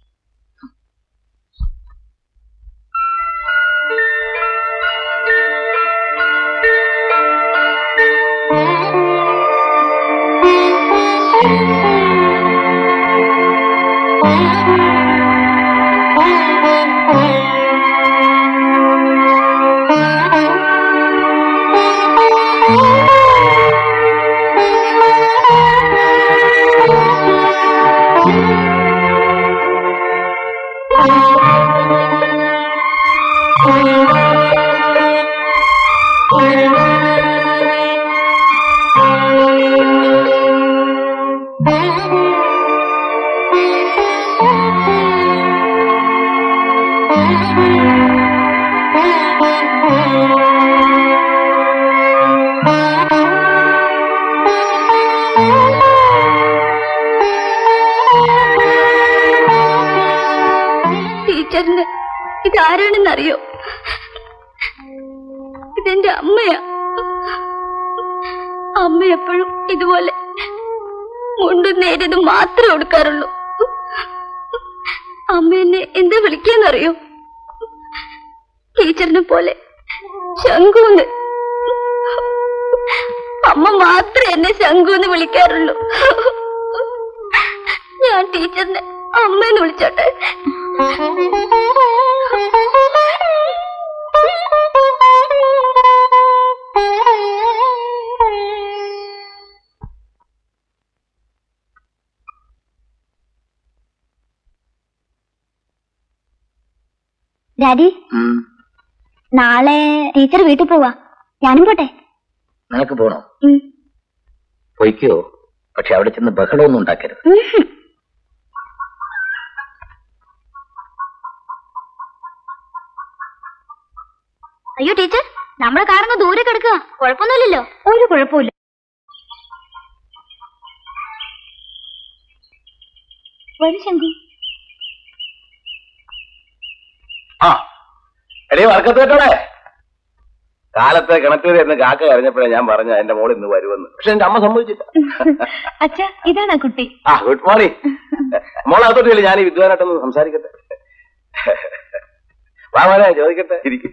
ടീച്ചറിന് ഇതാരാണെന്നറിയോ ഇതെന്റെ അമ്മയാ അമ്മ എപ്പോഴും ഇതുപോലെ മുണ്ടും നേരിയത് മാത്രമേ കൊടുക്കാറുള്ളൂ അമ്മ എന്നെ എന്താ വിളിക്കാന്നറിയോ ടീച്ചറിനെ പോലെ ശങ്കൂന്ന് അമ്മ മാത്രമേ എന്നെ ശങ്കൂന്ന് വിളിക്കാറുള്ളൂ ഞാൻ ടീച്ചറിനെ അമ്മയെന്ന് വിളിച്ചോട്ടെ ഡാഡി നാളെ ടീച്ചർ വീട്ടിൽ പോവാ ഞാനും പോട്ടെ നിനക്ക് പോണോ ഉം. പൊയ്ക്കോ പക്ഷെ അവിടെ ചെന്ന് ബഹളമൊന്നും ഉണ്ടാക്കരുത് ഉം. അയ്യോ ടീച്ചർ നമ്മുടെ കാറങ്ങ് ദൂരെ കിടക്കുക കുഴപ്പമൊന്നുമില്ലല്ലോ ഒരു കുഴപ്പമില്ല വരൂ ശങ്കു ആ എടീ വർക്കത്ത് കേട്ടോടെ കാലത്തെ കിണറ്റൂരി എന്ന് കാക്ക കരഞ്ഞപ്പോഴേ ഞാൻ പറഞ്ഞ എന്റെ മോൾ ഇന്ന് വരുമെന്ന് പക്ഷെ എന്റെ അമ്മ സമ്മതിച്ചില്ല അച്ഛ ഇതാണ് കുട്ടി ആ ഗുഡ് മോർണിംഗ് മോളെ അകത്തോട്ടില്ല ഞാൻ ഈ വിദ്വാനായിട്ടൊന്ന് സംസാരിക്കട്ടെ വാ മോനെ ചോദിക്കട്ടെ ഇരിക്കും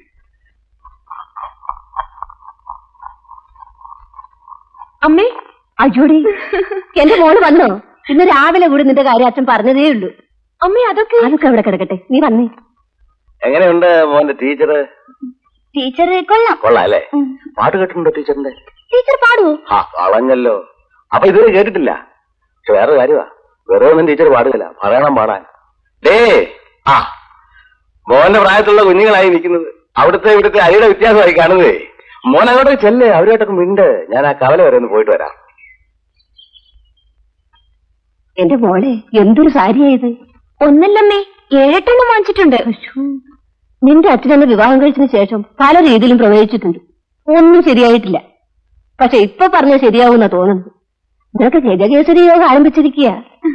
അമ്മേ അജോടി എന്റെ മോള് വന്നോ ഇന്ന് രാവിലെ കൂടി നിന്റെ കാര്യം അച്ഛൻ പറഞ്ഞതേ ഉള്ളൂ അമ്മേ അതൊക്കെ അതൊക്കെ അവിടെ കിടക്കട്ടെ നീ വന്നേ എങ്ങനെയുണ്ട് മോന്റെ ടീച്ചർ ടീച്ചർ കൊള്ളാം കൊള്ളാം അല്ലേ പാട്ട് കേട്ടിട്ടുണ്ടോ ടീച്ചറിന്റെ ടീച്ചർ പാടുവോ ആ കളഞ്ഞല്ലോ അപ്പൊ ഇതുവരെ കേട്ടിട്ടില്ല പക്ഷെ വേറെ കാര്യമാ വെറുതെ ഒന്നും ടീച്ചർ പാടുകയില്ല പറയണം പാടാൻ ഡേ ആ മോന്റെ പ്രായത്തിലുള്ള കുഞ്ഞുങ്ങളായി നിൽക്കുന്നത് അവിടുത്തെ ഇവിടുത്തെ അരിയുടെ വ്യത്യാസമായി കാണുന്നതേ മോൻ അങ്ങോട്ട് ചെല്ലേ അവരുമായിട്ടൊക്കെ മിണ്ട് ഞാൻ ആ കവല വരെ ഒന്ന് പോയിട്ട് വരാം എന്റെ മോളെ എന്തൊരു സാരിയായത് ഒന്നല്ലമ്മേ ഏഴെട്ടെണ്ണം വാങ്ങിച്ചിട്ടുണ്ട് നിന്റെ അച്ഛനെന്നെ വിവാഹം കഴിച്ചതിന് ശേഷം പല രീതിയിലും പ്രവേശിച്ചിട്ടുണ്ട് ഒന്നും ശരിയായിട്ടില്ല പക്ഷെ ഇപ്പൊ പറഞ്ഞ ശരിയാവുന്ന തോന്നുന്നത് ഇതൊക്കെ ഗജകേസരി യോഗം ആരംഭിച്ചിരിക്കുക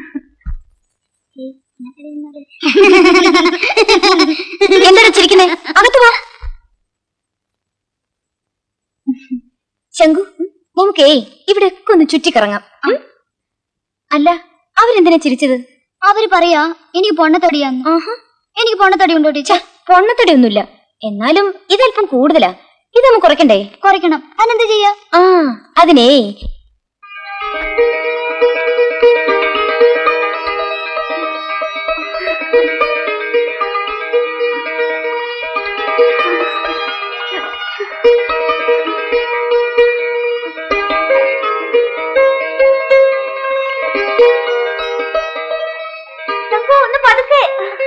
എന്താ ചിരിക്കുന്നേ അകത്ത് വാ ശങ്കു നമുക്കേ ഇവിടെ ഒക്കെ ഒന്ന് ചുറ്റിക്കറങ്ങാം ഉം? അല്ല അവരെന്തിനാ ചിരിച്ചത് അവര് പറയാ എനിക്ക് പൊണ്ണത്തടിയാന്ന് എനിക്ക് പൊണ്ണത്തടി ഉണ്ടോ ടീച്ചർ പൊണ്ണത്തടി ഒന്നുമില്ല എന്നാലും ഇതല്പം കൂടുതലാ ഇത് നമുക്ക് കുറയ്ക്കണ്ടേ കുറയ്ക്കണം അതിനെന്താ ചെയ്യാ ആ അതിനേ ഒന്ന് പതുക്കെ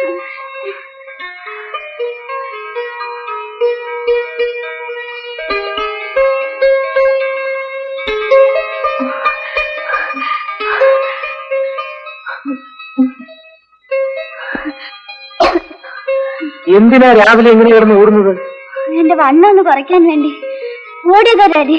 എന്തിനാ രാവിലെ ഇങ്ങനെ കിടന്ന് ഓടുന്നത് എന്റെ വണ്ണം ഒന്ന് കുറയ്ക്കാൻ വേണ്ടി ഓടിയതാ ഡാഡി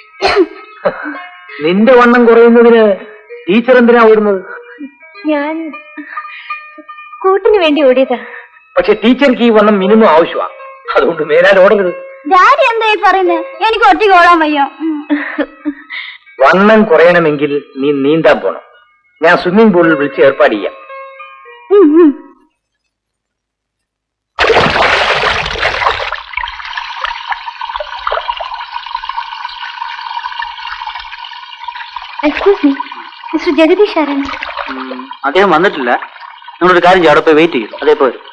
നിന്റെ വണ്ണം കുറയുന്നതിന് ടീച്ചർ എന്തിനാ ഓടുന്നത് ഞാൻ കൂട്ടിന് വേണ്ടി ഓടിയതാ പക്ഷെ ടീച്ചർക്ക് ഈ വണ്ണം മിനിമം ആവശ്യമാണ് അതുകൊണ്ട് മേലാൽ ഓടരുത് ഡാഡി എന്തായി പറയുന്നത് എനിക്ക് ഒറ്റയ്ക്ക് ഓടാൻ വയ്യ ഉം. വണ്ണം കുറയണമെങ്കിൽ നീ നീന്താൻ പോണം ഞാൻ സ്വിമ്മിംഗ് പൂളിൽ വിളിച്ച് ഏർപ്പാട് ചെയ്യാം ഉം, ഉം. എക്സ്ക്യൂസ് മീ മിസ്റ്റർ ജഗദീഷ് ആരാണ് അദ്ദേഹം വന്നിട്ടില്ല നിങ്ങളൊരു കാര്യം ചെയ്യും അവിടെ പോയി വെയിറ്റ് ചെയ്യും അതേ പോരും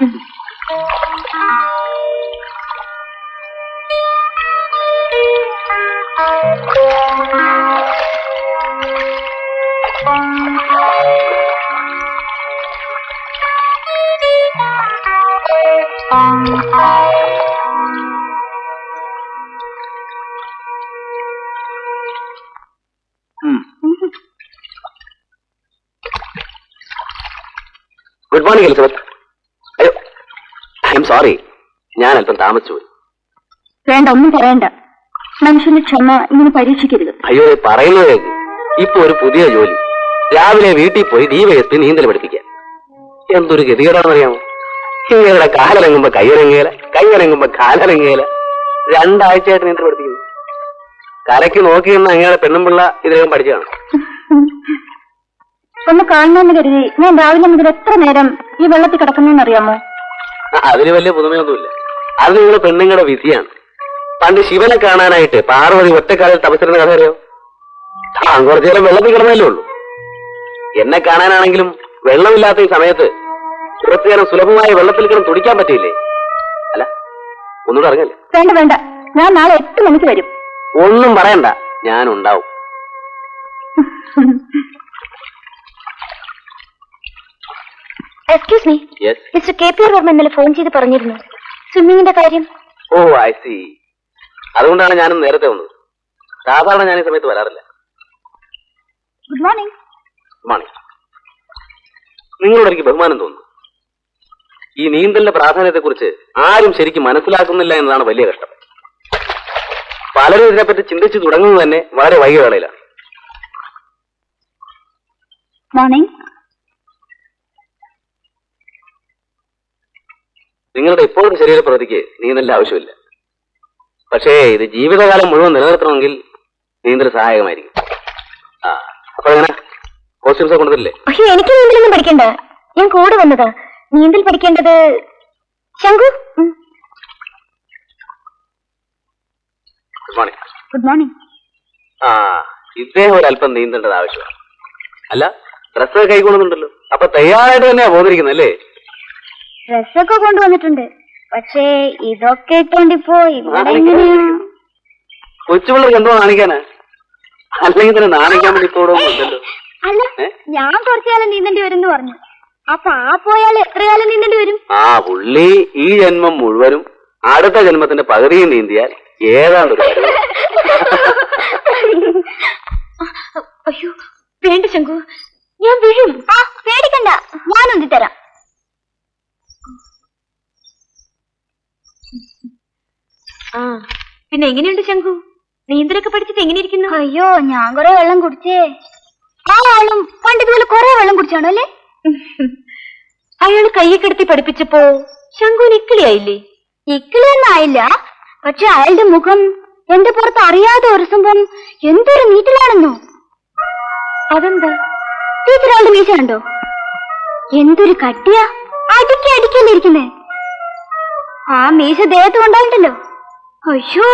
ഗുഡ് മോർണിംഗ് എലിസബത്ത് അയ്യോ ഐ എം സോറി ഞാൻ അല്പം താമസിച്ചു പോയി വേണ്ട ഒന്നും പറയണ്ട മനുഷ്യന്റെ ക്ഷമ ഇങ്ങനെ പരീക്ഷിക്കരുത് അയ്യോ ഇത് പറയുന്നത് കേൾക്ക്. ഇപ്പൊ ഒരു പുതിയ ജോലി രാവിലെ വീട്ടിൽ പോയി ദീപയെത്തി നീന്തൽ പഠിപ്പിക്കാൻ എന്തൊരു ഗതികേടാണെന്നറിയാമോ ഇങ്ങനെ കാലനങ്ങുമ്പോ കൈയിറങ്ങിയല കൈയിറങ്ങുമ്പോ കാലനങ്ങിയല രണ്ടാഴ്ചയായിട്ട് നീന്തൽ പഠിപ്പിക്കുന്നു കരയ്ക്ക് നോക്കി നിന്ന് അങ്ങയുടെ പെണ്ണുമ്പിള്ള ഇതിനകം പഠിച്ചതാണ് ഒന്ന് കാണണമെന്ന് കരുതി ഞാൻ രാവിലെ മുതൽ എത്ര നേരം ഈ വെള്ളത്തിൽ കിടക്കുന്നതെന്ന് അറിയാമോ അതിന് വലിയ പുതുമയൊന്നുമില്ല അത് നിങ്ങളുടെ പെണ്ണുങ്ങളുടെ വിധിയാണ് പണ്ട് ശിവനെ കാണാനായിട്ട് പാർവതി ഒറ്റക്കാലിൽ തപസ്സിരുന്ന കഥ അറിയോ താൻ കുറച്ചു നേരം വെള്ളത്തിൽ കിടന്നല്ലേ ഉള്ളൂ എന്നെ കാണാനാണെങ്കിലും വെള്ളമില്ലാത്ത ഈ സമയത്ത് കുറച്ചു നേരം സുലഭമായ വെള്ളത്തിൽ കിടന്ന് തുടിക്കാൻ പറ്റിയില്ലേ അല്ല ഒന്നുകൂടെ അറിഞ്ഞല്ലേ വേണ്ട വേണ്ട ഞാൻ നാളെ എട്ട് മണിക്ക് വരും ഒന്നും പറയണ്ട ഞാൻ ഉണ്ടാവും excuse me yes mister K P R Varma ഇന്നലെ ഫോൺ ചെയ്ത് പറഞ്ഞിരുന്നു സ്വിമ്മിങ്ങിന്റെ കാര്യം ഓ ഐ സി അതുകൊണ്ടാണ് ഞാനും നേരത്തെ വന്നത് സാധാരണ ഞാൻ ഈ സമയത്ത് വരാറില്ല ഗുഡ് മോർണിംഗ് മണി നിങ്ങളോട് എനിക്ക് ബഹുമാനം തോന്നുന്നു ഈ നീന്തലിന്റെ പ്രാധാന്യത്തെക്കുറിച്ച് ആരും ശരിക്കും മനസ്സിലാക്കുന്നില്ല എന്നതാണ് വലിയ കഷ്ടം പലരും ഇതിനെപ്പറ്റി ചിന്തിച്ചു തുടങ്ങുന്നത് തന്നെ വളരെ വൈകിയ വേളയിലാണ് മോർണിംഗ് നിങ്ങളുടെ ഇപ്പോഴത്തെ ശരീരപ്രവൃത്തിക്ക് നീന്തലിന്റെ ആവശ്യമില്ല പക്ഷേ ഇത് ജീവിതകാലം മുഴുവൻ നിലനിർത്തണമെങ്കിൽ നീന്തൽ സഹായകമായിരിക്കും ആ അപ്പൊ എങ്ങനെ കോസ്റ്റ്യൂംസ് കൊണ്ടുവരില്ലേ അയ്യോ എനിക്ക് നീന്തലൊന്നും പഠിക്കണ്ട ഞാൻ കൂടെ വന്നതാ നീന്തൽ പഠിക്കേണ്ടത് Shanku good morning good morning ആ ഇദ്ദേഹം ഒരല്പം നീന്തേണ്ടത് ആവശ്യമാണ് അല്ല ഡ്രസ്സ് കൈകൊള്ളുന്നുണ്ടല്ലോ അപ്പൊ തയ്യാറായിട്ട് തന്നെയാ പോന്നിരിക്കുന്നത് അല്ലേ ഡ്രസ്സൊക്കെ കൊണ്ടുവന്നിട്ടുണ്ട് പക്ഷേ ഇതൊക്കെ ഇട്ടോണ്ടിപ്പോ ഇവിടെ എങ്ങനെയാ കൊച്ചുപിള്ളേർക്ക് എന്തോ കാണിക്കാനാ അല്ലെങ്കിൽ തന്നെ നാണിക്കാൻ വേണ്ടി ഇപ്പൊ ഇവിടെ ഒന്നും ഇല്ലല്ലോ അല്ല ഏ? ഞാൻ കുറച്ചു കാലം നീന്തേണ്ടി വരും എന്ന് പറഞ്ഞു അപ്പൊ ആ പോയാൽ എത്ര കാലം നീന്തേണ്ടി വരും ആ പുള്ളി ഈ ജന്മം മുഴുവനും അടുത്ത ജന്മത്തിന്റെ പകുതിയും നീന്തിയാൽ ഏതാണ്ട് ഒരു പരുവം. അയ്യോ വേണ്ട ശങ്കു ഞാൻ വീഴും ആ പേടിക്കണ്ട ഞാൻ ഉന്തിത്തരാം ആ പിന്നെ എങ്ങനെയുണ്ട് ശങ്കു നീന്തലൊക്കെ പഠിച്ചിട്ട് എങ്ങനെയിരിക്കുന്നു അയ്യോ ഞാൻ കുറെ വെള്ളം കുടിച്ചേ ആ ആളും പണ്ട് ഇതുപോലെ കുറെ വെള്ളം കുടിച്ചാണോ അല്ലേ അയാൾ കയ്യെ കിടത്തി പഠിപ്പിച്ചപ്പോ ശങ്കുവിന് ഇക്കിളിയായില്ലേ ഇക്കിളിയൊന്നും ആയില്ല പക്ഷെ അയാളുടെ മുഖം എന്റെ പുറത്ത് അറിയാതെ ഉരസുമ്പം എന്തൊരു നീറ്റലാണെന്നോ അതെന്താ ടീച്ചർ അയാളുടെ മീശ കണ്ടോ എന്തൊരു കട്ടിയാ അടിക്കി അടിക്കല്ലേ ഇരിക്കുന്നേ ആ മീശ ദേഹത്ത് കൊണ്ടായിട്ടല്ലോ അയ്യോ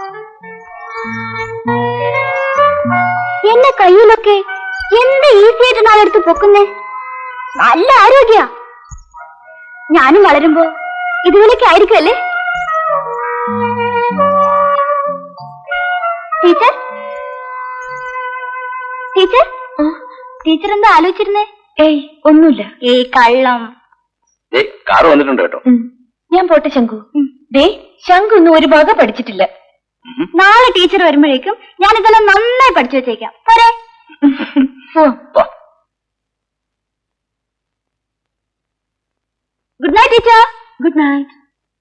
എന്റെ കയ്യിലൊക്കെ എന്ത് ഈസി ആയിട്ടാണ് അതെടുത്ത് പൊക്കുന്നേ നല്ല ആരോഗ്യ ഞാനും വളരുമ്പോ ഇതുപോലൊക്കെ ആയിരിക്കുമല്ലേ ടീച്ചർ ടീച്ചർ ടീച്ചർ എന്താ ആലോചിച്ചിരുന്നേ ഏയ് ഒന്നുമില്ല ഏയ് കള്ളം ഏയ് കാറ് വന്നിട്ടുണ്ട് കേട്ടോ ഉം. ഞാൻ പോട്ടെ ശങ്കു ദേ ശങ്കു ഒന്നും ഒരു ഭാഗം പഠിച്ചിട്ടില്ല നാളെ ടീച്ചർ വരുമ്പോഴേക്കും ഞാൻ ഇതെല്ലാം നന്നായി പഠിച്ചു വെച്ചേക്കാം പോരെ പോവാം വാ. Good night teacher good night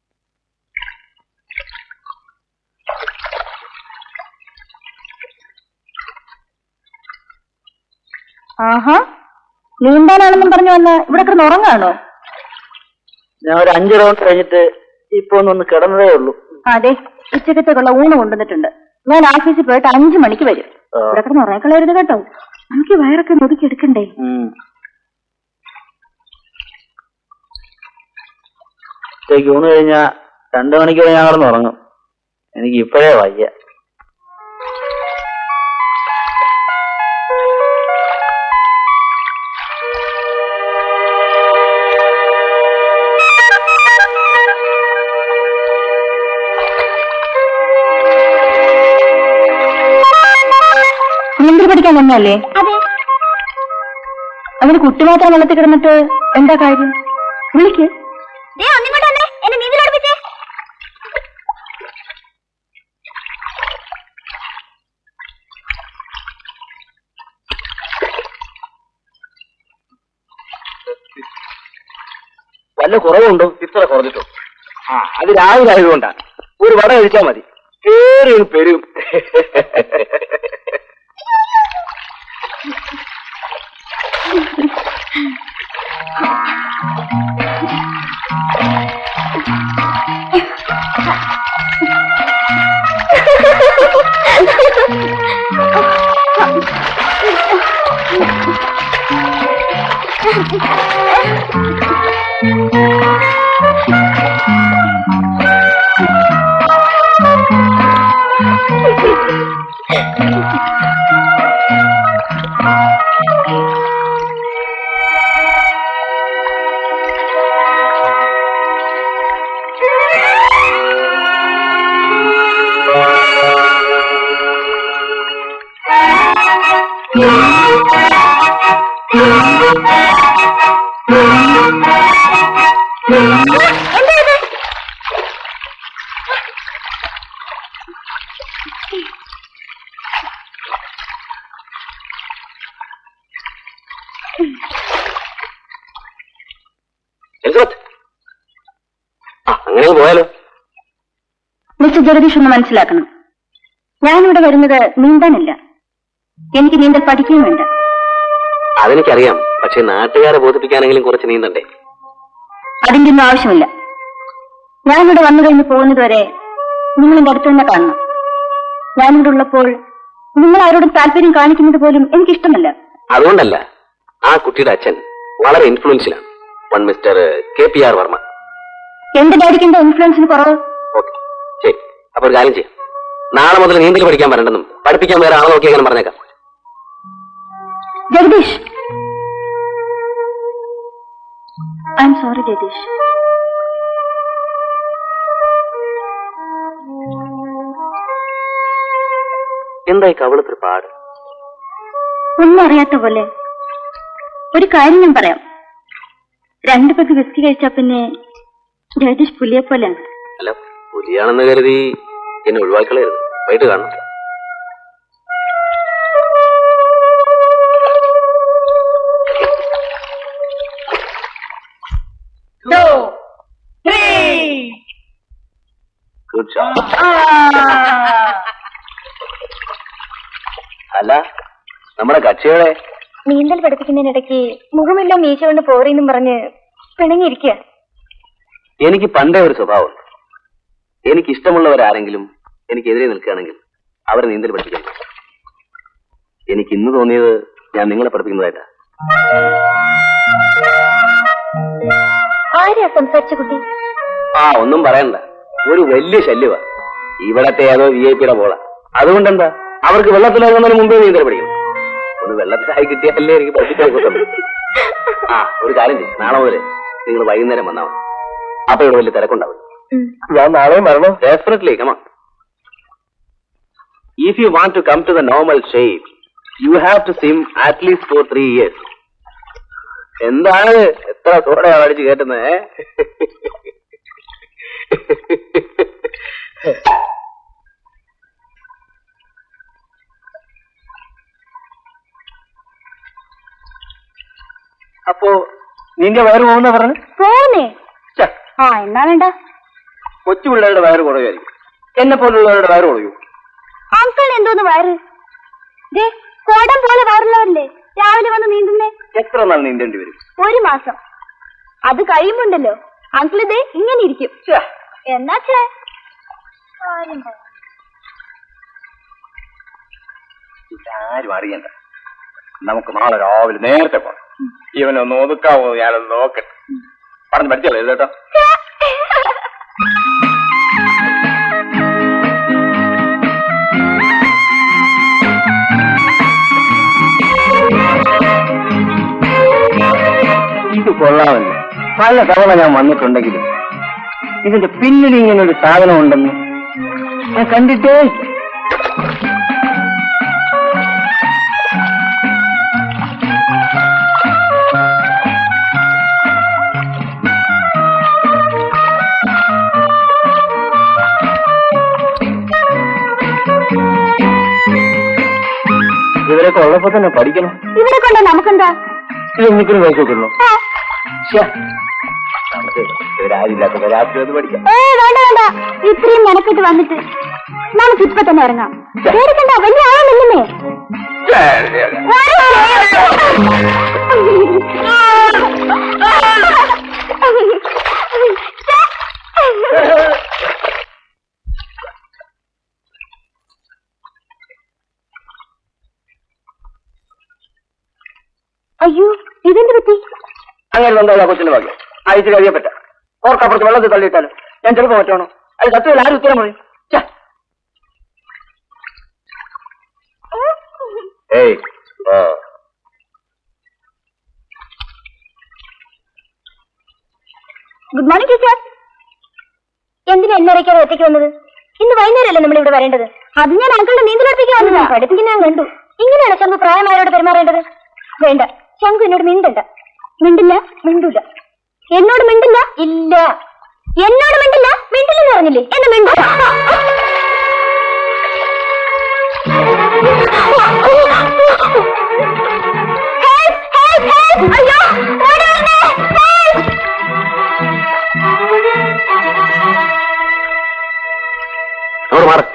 ആഹാ നീന്താനാണെന്നും പറഞ്ഞു വന്ന് ഇവിടെ കിടന്ന് ഉറങ്ങാണോ ഞാൻ ഒരു അഞ്ച് റൗണ്ട് കഴിഞ്ഞിട്ട് ഇപ്പൊ ഒന്നൊന്ന് കിടന്നതേ ഉള്ളൂ അതെ ഉച്ചക്കത്തേക്കുള്ള ഊണ് കൊണ്ടുവന്നിട്ടുണ്ട് ഞാൻ ഓഫീസിൽ പോയിട്ട് അഞ്ചു മണിക്ക് വരും ആ. ഇവിടെ കിടന്ന് ഉറക്കളരുത് കേട്ടോ നമുക്ക് ഈ വയറൊക്കെ ഒതുക്കി എടുക്കണ്ടേ ഉച്ചയ്ക്ക് ഊണ് കഴിഞ്ഞാ രണ്ടു മണിക്കൂർ ഞാൻ കിടന്ന് ഉറങ്ങും എനിക്ക് ഇപ്പോഴേ വയ്യ നീന്തൽ പഠിക്കാൻ വന്നല്ലേ അതെ അതിന് കുട്ടി മാത്രം വെള്ളത്തിൽ കിടന്നിട്ട് എന്താ കാര്യം വിളിക്ക് ദേ ഒന്നിങ്ങോട്ട് വന്നേ എന്നെ നീന്തൽ പഠിപ്പിച്ചേ വല്ല കുറവുണ്ടോ ഇത്ര കുറഞ്ഞിട്ടോ ആ അത് രാവിലെ ആയതുകൊണ്ടാ ഒരു വട കഴിച്ചാൽ മതി കേറി ഒന്ന് പെരും എലിസബത്ത് ആ അങ്ങനെ പോയാലോ മിസ്റ്റർ ജഗദീഷ് ഒന്ന് മനസ്സിലാക്കണം ഞാനിവിടെ വരുന്നത് നീന്താനല്ല എനിക്ക് നീന്തൽ പഠിക്കുകയും വേണ്ട അതെനിക്കറിയാം പക്ഷെ നാട്ടുകാരെ ബോധിപ്പിക്കാനെങ്കിലും കുറച്ച് നീന്തണ്ടേ അതിന്റെ ഒന്നും ആവശ്യമില്ല ഞാനിവിടെ വന്നു കഴിഞ്ഞ് പോകുന്നത് വരെ നിങ്ങൾ എന്റെ അടുത്ത് തന്നെ കാണണം ഞാനിവിടെ ഉള്ളപ്പോൾ നിങ്ങൾ ആരോടും താല്പര്യം കാണിക്കുന്നത് പോലും എനിക്കിഷ്ടമല്ല അതുകൊണ്ടല്ല ആ കുട്ടിയുടെ അച്ഛൻ വളരെ ഇൻഫ്ലുവൻഷ്യലാണ് one mister K P R Varma എന്റെ ഡാഡിക്ക് എന്താ ഇൻഫ്ലുവൻസിന് കുറവ് ഓക്കെ ശരി അപ്പൊ ഒരു കാര്യം ചെയ്യാം നാളെ മുതൽ നീന്തൽ പഠിക്കാൻ വരണ്ടെന്നും പഠിപ്പിക്കാൻ വേറെ ആളെ നോക്കി അങ്ങനെ പറഞ്ഞേക്കാം Jagadish I'm sorry Jagadish എന്തായി കവളത്തൊരു പാട് ഒന്നും അറിയാത്ത പോലെ ഒരു കാര്യം ഞാൻ പറയാം രണ്ടു പേർക്ക് വിസ്കി കഴിച്ചാ പിന്നെ ജഗദീഷ് പുലിയെ പോലെയാണ് അല്ല പുലിയാണെന്ന് കരുതി എന്നെ ഒഴിവാക്കളയരുത് വൈകിട്ട് കാണണം ഗുഡ് ഷോട്ട് അല്ല നമ്മുടെ കക്ഷികളെ നീന്തൽ പഠിപ്പിക്കുന്നതിനിടയ്ക്ക് മുഖമില്ല മീശ കൊണ്ട് പോറിയെന്നും പറഞ്ഞ് പിണങ്ങിയിരിക്കുക എനിക്ക് പണ്ടേ ഒരു സ്വഭാവമുണ്ട് എനിക്ക് ഇഷ്ടമുള്ളവരാരെങ്കിലും എനിക്കെതിരെ നിൽക്കുകയാണെങ്കിൽ അവരെ നീന്തൽ പഠിപ്പിക്കാൻ പോകും. എനിക്ക് ഇന്ന് തോന്നിയത് ഞാൻ നിങ്ങളെ പഠിപ്പിക്കുന്നതായിട്ടാ ആരെയാ സംസാരിച്ച കുട്ടി ആ ഒന്നും പറയണ്ട ഒരു വലിയ ശല്യമാ ഇവിടത്തെ ഏതോ വി ഐ പിയുടെ പോള അതുകൊണ്ടെന്താ അവർക്ക് വെള്ളത്തിലിറങ്ങുന്നതിന് മുമ്പേ നീന്തൽ പഠിക്കണം ഒന്ന് വെള്ളത്തിലായി കിട്ടിയാലേ എനിക്ക് പഠിപ്പിക്കാൻ പറ്റുള്ളൂ ആ ഒരു കാര്യം ചെയ്യും നാളെ മുതൽ നിങ്ങൾ വൈകുന്നേരം വന്നാൽ മതി അപ്പൊ ഇവിടെ വലിയ തിരക്കുണ്ടാവും ഞാൻ നാളെ വരണം definitely come if you want to come to the normal shape you have to swim at least for three years എന്താണ് എത്ര സോഡയാണ് അടിച്ച് കേട്ടുന്നത് ഏ? അപ്പോ നിന്റെ വയറ് പോകുന്ന പറഞ്ഞു പോന്നേ ആ എന്നാ വേണ്ട കൊച്ചു പിള്ളേരുടെ വയറ് കുറയുമായിരിക്കും എന്നെ പോലുള്ളവരുടെ വയറ് കുറയൂ അങ്കിൾ എന്തോന്ന് വയറ് ദേ കോടം പോലെ വയറുള്ളവരല്ലേ രാവിലെ വന്ന് നീന്തുന്നേ എത്ര നാൾ നീന്തേണ്ടി വരും ഒരു മാസം അത് കഴിയുമ്പോണ്ടല്ലോ അങ്കിൾ ഇതേ ഇങ്ങനെ ഇരിക്കും ഛെ, എന്നാച്ചേ കാര്യം പറ. ആരും അറിയണ്ട നമുക്ക് നാളെ രാവിലെ നേരത്തെ പോണം ഇവനൊന്ന് ഒതുക്കാവോ ഞാനൊന്ന് നോക്കട്ടെ പറഞ്ഞ് പഠിച്ചല്ലേ കേട്ടോ ഇത് കൊള്ളാമല്ലോ പല തവണ ഞാൻ വന്നിട്ടുണ്ടെങ്കിലും ഇതിന്റെ പിന്നിൽ ഇങ്ങനെ ഒരു സാധനം ഉണ്ടെന്ന് ഞാൻ കണ്ടിട്ടേ ഇല്ല. ഇവരൊക്കെ ഉള്ളപ്പോ തന്നെ പഠിക്കണം ഇവിടെ കൊണ്ട നമുക്കെന്താ ഇത് എനിക്കൊരു പൈസ കിട്ടുന്നു നമുക്ക് ഇവരാരില്ലാത്ത രാത്രി അത് പഠിക്കാം ഏ വേണ്ട വേണ്ട ഇത്രയും മെനക്കെട്ട് വന്നിട്ട് നമുക്ക് ഇപ്പൊ തന്നെ ഇറങ്ങാം പേടിക്കണ്ട വലിയ ആളൊന്നില്ലേ അയ്യോ ഇതെന്ത് പറ്റി അങ്ങനെ ഉണ്ടോ കൊച്ചിന്റെ ഭാഗ്യം അയച്ചു കഴിയപ്പെട്ട ഓർക്കപ്പുറത്ത് വെള്ളത്തിൽ തള്ളിയിട്ടാലും ഞാൻ ചിലപ്പോ പറ്റണോ അത് സത്യത്തിൽ ആരും ഉത്തരം പറയും ഛെ. ഏയ് ആ. ഗുഡ് മോർണിംഗ് ടീച്ചർ എന്തിനാ എന്നറിയിക്കാതെ ഒറ്റയ്ക്ക് വന്നത് ഇന്ന് വൈകുന്നേരമല്ലേ നമ്മൾ ഇവിടെ വരേണ്ടത് അത് ഞാൻ അങ്കിളുടെ നീന്തലടുത്തേക്ക് വന്നതാ പഠിപ്പിക്കുന്ന ഞാൻ കണ്ടു ഇങ്ങനെയാണ് ശംഖു പ്രായമായവരോട് പെരുമാറേണ്ടത് വേണ്ട ശംഖു എന്നോട് മിണ്ടണ്ട മിണ്ടില്ല മിണ്ടൂല എന്നോട് മിണ്ടില്ല ഇല്ല എന്നോട് മിണ്ടില്ല മിണ്ടില്ലെന്ന് പറഞ്ഞില്ലേ എന്ന് മിണ്ട Help! Help! Help! അയ്യോ ഓടി വരണേ! Help! അങ്ങോട്ട് മാറ്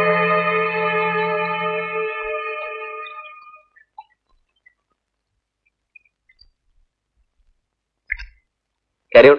Carry on.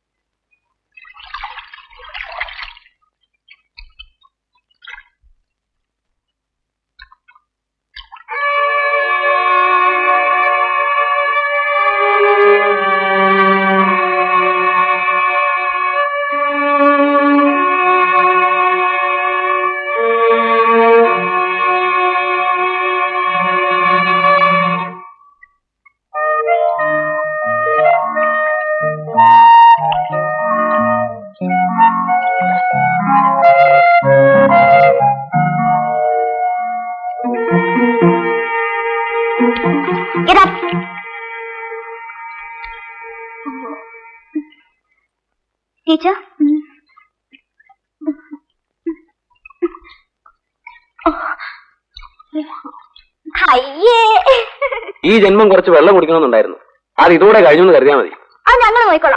Get up. Teacher അയ്യേ ഈ ജന്മം കുറച്ച് വെള്ളം കുടിക്കണമെന്നുണ്ടായിരുന്നു അത് ഇതോടെ കഴിഞ്ഞു എന്ന് കരുതിയാൽ മതി അത് ഞങ്ങൾ നോക്കിക്കോളാം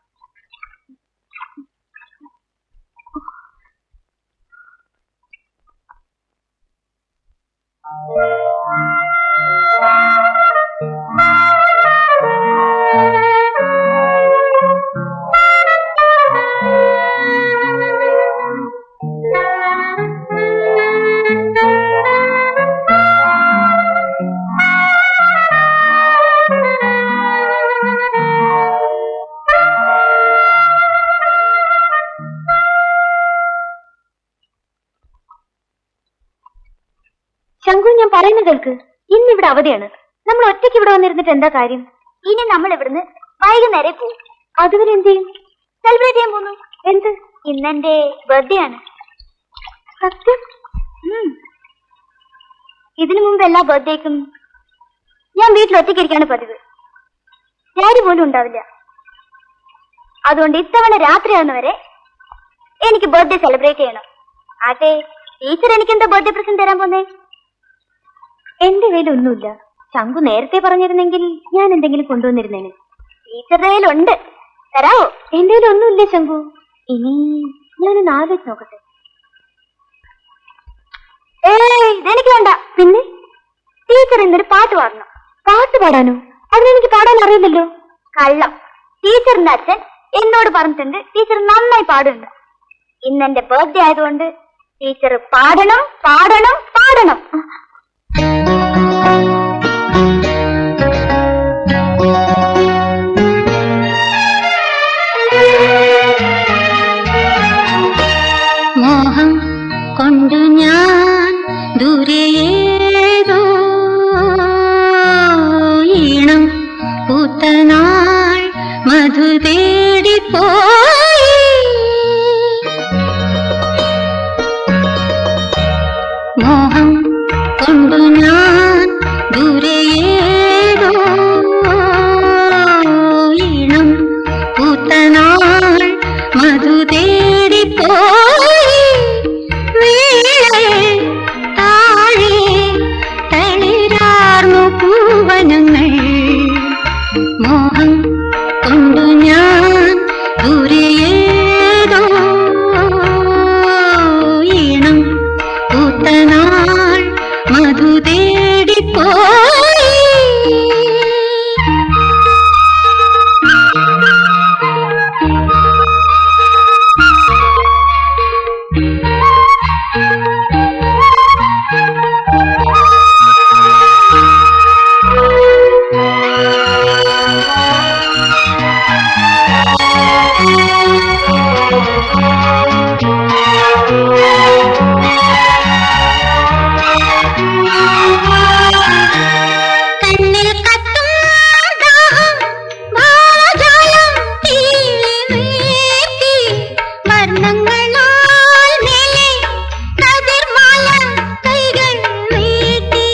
ശങ്കു ഞാൻ പറയുന്ന കേൾക്ക് ഇന്ന് ഇവിടെ അവധിയാണ് നമ്മൾ ഒറ്റയ്ക്ക് ഇവിടെ വന്നിരുന്നിട്ട് എന്താ കാര്യം ഇനി നമ്മൾ ഇവിടുന്ന് വൈകുന്നേരം പോകും അതുവരെ എന്ത് ചെയ്യും സെലിബ്രേറ്റ് ചെയ്യാൻ പോകുന്നു എന്ത് ഇന്നെന്റെ ബർത്ത്ഡേ ആണ് സത്യം ഉം. ഇതിനു മുമ്പ് എല്ലാ ബർത്ത്ഡേക്കും ഞാൻ വീട്ടിൽ ഒറ്റയ്ക്കിരിക്കാണ് പതിവ് ഡാഡി പോലും ഉണ്ടാവില്ല അതുകൊണ്ട് ഇത്തവണ രാത്രിയാവുന്നവരെ എനിക്ക് ബർത്ത്ഡേ സെലിബ്രേറ്റ് ചെയ്യണം ആട്ടെ ടീച്ചർ എനിക്ക് എന്താ ബർത്ത്ഡേ പ്രസന്റ് തരാൻ പോന്നേ എന്റെ കയ്യിൽ ഒന്നുമില്ല ശംഖു നേരത്തെ പറഞ്ഞിരുന്നെങ്കിൽ ഞാൻ എന്തെങ്കിലും കൊണ്ടുവന്നിരുന്നേനെ ടീച്ചറുടെ കയ്യിലുണ്ട് തരാവോ എന്റെ കയ്യിൽ ഒന്നുമില്ല ശംഖു ഇനി ഞാനൊന്ന് ആലോചിച്ച് നോക്കട്ടെ ഏയ് ഇതെനിക്ക് വേണ്ട പിന്നെ ടീച്ചർ ഇന്നൊരു പാട്ട് പാടണം പാട്ട് പാടാനോ അതിനെനിക്ക് പാടാൻ അറിയില്ലല്ലോ കള്ളം ടീച്ചറിന്റെ അച്ഛൻ എന്നോട് പറഞ്ഞിട്ടുണ്ട് ടീച്ചർ നന്നായി പാടുന്നുണ്ട് ഇന്നെന്റെ ബർത്ത്ഡേ ആയതുകൊണ്ട് ടീച്ചർ പാടണം പാടണം പാടണം മോഹം കൊണ്ടു ഞാൻ ദൂരെയേതോ ഈണം പൂത്തനാൾ മധു തേടിപ്പോയി മോഹം കൊണ്ടു ഞാൻ ദൂരെയേതോ ഈണം പൂത്തനാൾ മധു തേടിപ്പോയി വീഴേ താഴെ തളിരാർന്നു പൂവനങ്ങൾ മോഹം കൊണ്ടു ഞാൻ ദൂരെയേതോ ഈണം പൂത്തനാൾ മധു തേടിപ്പോയി കണ്ണിൽ കത്തും ദാഹം ഭാവജാലം തീരെ നീർത്തി വർണ്ണങ്ങളാൽ മേലെ കതിർമാല കൈകൾ നീട്ടി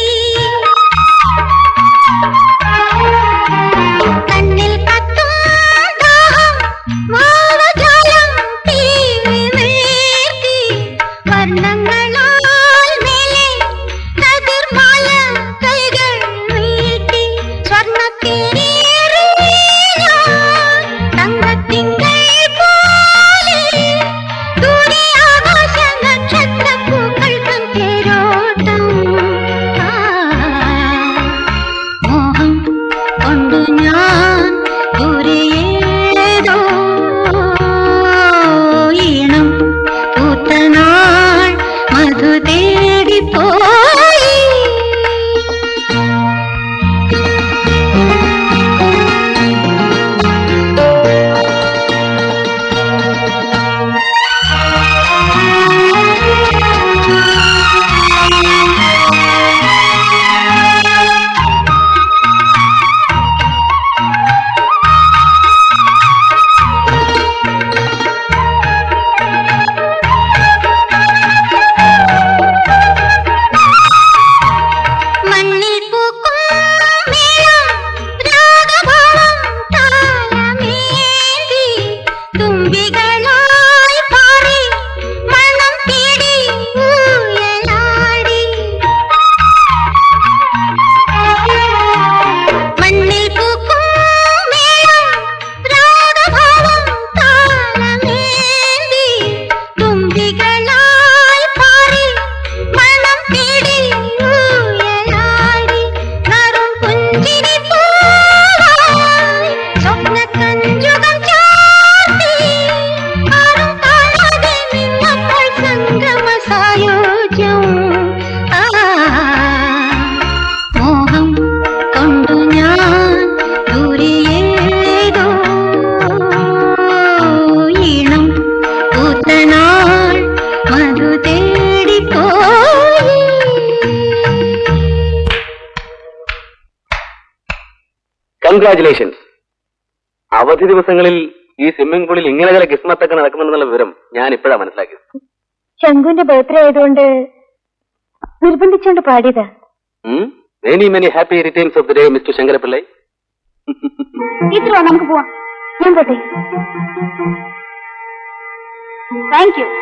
കണ്ണിൽ കത്തും ദാഹം ഭാവജാലം തീരെ നീർത്തി വർണ്ണങ്ങളാൽ മേലെ കതിർമാല കൈകൾ നീട്ടി സ്വർണ്ണത്തിനേറി ഞാൻ തങ്കത്തിങ്കൾ പോലെ ദൂരെ ആകാശ നക്ഷത്രപ്പൂക്കൾ തൻ തേരോട്ടം ആ, മോഹം കൊണ്ടു ഞാൻ ദൂരെയേതോ ഈണം പൂത്തനാൾ മധു തേടിപ്പോയി മണ്ണിൽ പൂക്കും മേളം രാഗഭാവം താളമേന്തി തുമ്പികളായി പാറി മണം തേടി ഊയലാടി മണ്ണിൽ പൂക്കും മേളം രാഗഭാവം താളമേന്തി തുമ്പികളായി പാറി മണം തേടി ഊയലാടി നറും പുഞ്ചിരി പൂവായി സ്വപ്നക്കഞ്ചുകം ചാർത്തി ആരും കാണാതെ നിന്നപ്പോൾ സംഗമ സായോജ്യം ആ മോഹം കൊണ്ടു ഞാൻ ദൂരെയേതോ ഈണം പൂത്തനാൾ മധു തേടിപ്പോയി കൺഗ്രാചുലേഷൻസ് അവധി ദിവസങ്ങളിൽ ഈ സ്വിമ്മിംഗ് പൂളിൽ ഇങ്ങനെ ചില കിസ്മത്തൊക്കെ നടക്കുമെന്നുള്ള വിവരം ഞാൻ ഇപ്പോഴാണ് മനസ്സിലാക്കിയത് ശങ്കുവിന്റെ ബർത്ത്ഡേ ആയതുകൊണ്ട് നിർബന്ധിച്ചുകൊണ്ട് പാടിയതാ many many happy returns of the day mister Shankarapillai teacher വാ നമുക്ക് പോവാം ഞാൻ പോട്ടെ താങ്ക് യു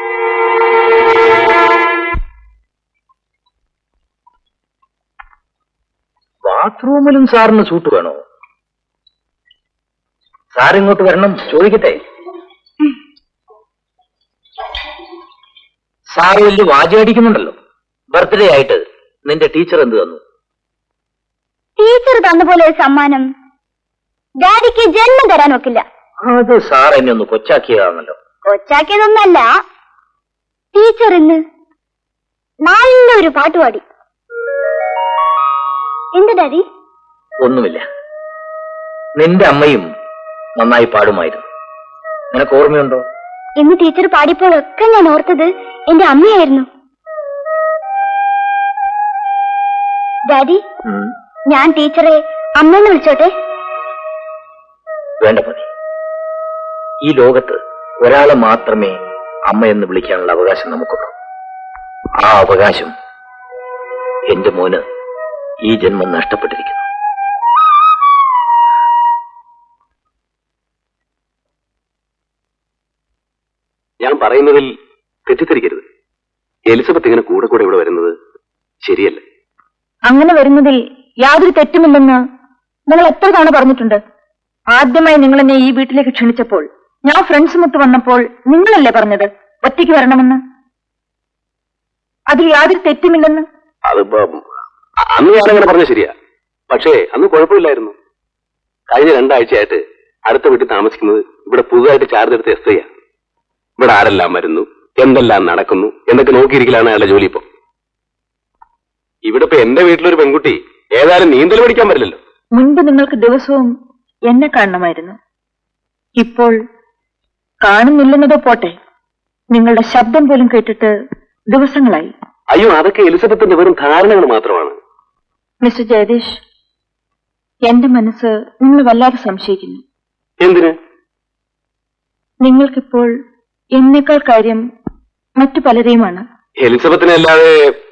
ബാത്റൂമിലും സാറിന് സൂട്ട് വേണോ സാർ ഇങ്ങോട്ട് വരണം ചോദിക്കട്ടെ സാറ് വലിയ വാചകടിക്കുന്നുണ്ടല്ലോ ബർത്ത്ഡേ ആയിട്ട് നിന്റെ ടീച്ചർ എന്ത് തന്നു ടീച്ചർ തന്ന പോലെ ഒരു സമ്മാനം ഡാഡിക്ക് ജന്മം തരാൻ ഒക്കില്ല അത് സാർ എന്നെ ഒന്ന് കൊച്ചാക്കിയതാണല്ലോ കൊച്ചാക്കിയതൊന്നല്ല ടീച്ചർ ഇന്ന് നല്ലൊരു പാട്ട് പാടി എന്ത് ഡാഡി ഒന്നുമില്ല നിന്റെ അമ്മയും നന്നായി പാടുമായിരുന്നു നിനക്ക് ഓർമ്മയുണ്ടോ ഇന്ന് ടീച്ചർ പാടിയപ്പോഴൊക്കെ ഞാൻ ഓർത്തത് എന്റെ അമ്മയായിരുന്നു ഡാഡി ഉം. ഞാൻ ടീച്ചറെ അമ്മയെന്ന് വിളിച്ചോട്ടെ വേണ്ട മതി ഈ ലോകത്ത് ഒരാളെ മാത്രമേ അമ്മയെന്ന് വിളിക്കാനുള്ള അവകാശം നമുക്കുള്ളൂ ആ അവകാശം എന്റെ മോന് ഈ ജന്മം നഷ്ടപ്പെട്ടിരിക്കുന്നു ഞാൻ പറയുന്നതിൽ തെറ്റിദ്ധരിക്കരുത് എലിസബത്ത് ഇങ്ങനെ കൂടെ കൂടെ ഇവിടെ വരുന്നത് ശരിയല്ല അങ്ങനെ വരുന്നതിൽ യാതൊരു തെറ്റുമില്ലെന്ന് നിങ്ങൾ എത്ര തവണ പറഞ്ഞിട്ടുണ്ട് ആദ്യമായി നിങ്ങൾ എന്നെ ഈ വീട്ടിലേക്ക് ക്ഷണിച്ചപ്പോൾ ഞാൻ ഫ്രണ്ട്സ് മൊത്ത് വന്നപ്പോൾ നിങ്ങളല്ലേ പറഞ്ഞത് ഒറ്റയ്ക്ക് വരണമെന്ന് അതിൽ യാതൊരു തെറ്റുമില്ലെന്ന് അതിപ്പോ അന്ന് ഞാനങ്ങനെ പറഞ്ഞ ശരിയാ പക്ഷേ അന്ന് കുഴപ്പമില്ലായിരുന്നു കഴിഞ്ഞ രണ്ടാഴ്ചയായിട്ട് അടുത്ത വീട്ടിൽ താമസിക്കുന്നത് ഇവിടെ പുതുതായിട്ട് ചാർജ് എടുത്ത എസ് ഐയാ ഇവിടെ ആരെല്ലാം വരുന്നു എന്തെല്ലാം നടക്കുന്നു എന്നൊക്കെ നോക്കിയിരിക്കലാണ് അയാളുടെ ജോലി ഇപ്പൊ ഇവിടെ ഇപ്പൊ എന്റെ വീട്ടിലൊരു പെൺകുട്ടി ഏതായാലും നീന്തൽ പഠിക്കാൻ പറ്റില്ലല്ലോ മുൻപ് നിങ്ങൾക്ക് ദിവസവും എന്നെ കാണണമായിരുന്നു ഇപ്പോൾ കാണുന്നില്ലെന്നതോ പോട്ടെ നിങ്ങളുടെ ശബ്ദം പോലും കേട്ടിട്ട് ദിവസങ്ങളായി അയ്യോ അതൊക്കെ എലിസബത്തിന്റെ വെറും ധാരണകൾ മാത്രമാണ് മിസ്റ്റർ ജയതീഷ് എന്റെ മനസ്സ് നിങ്ങൾ വല്ലാതെ സംശയിക്കുന്നു എന്തിന് നിങ്ങൾക്കിപ്പോൾ എന്നേക്കാൾ കാര്യം മറ്റു പലരെയുമാണ് എലിസബത്തിനെ അല്ലാതെ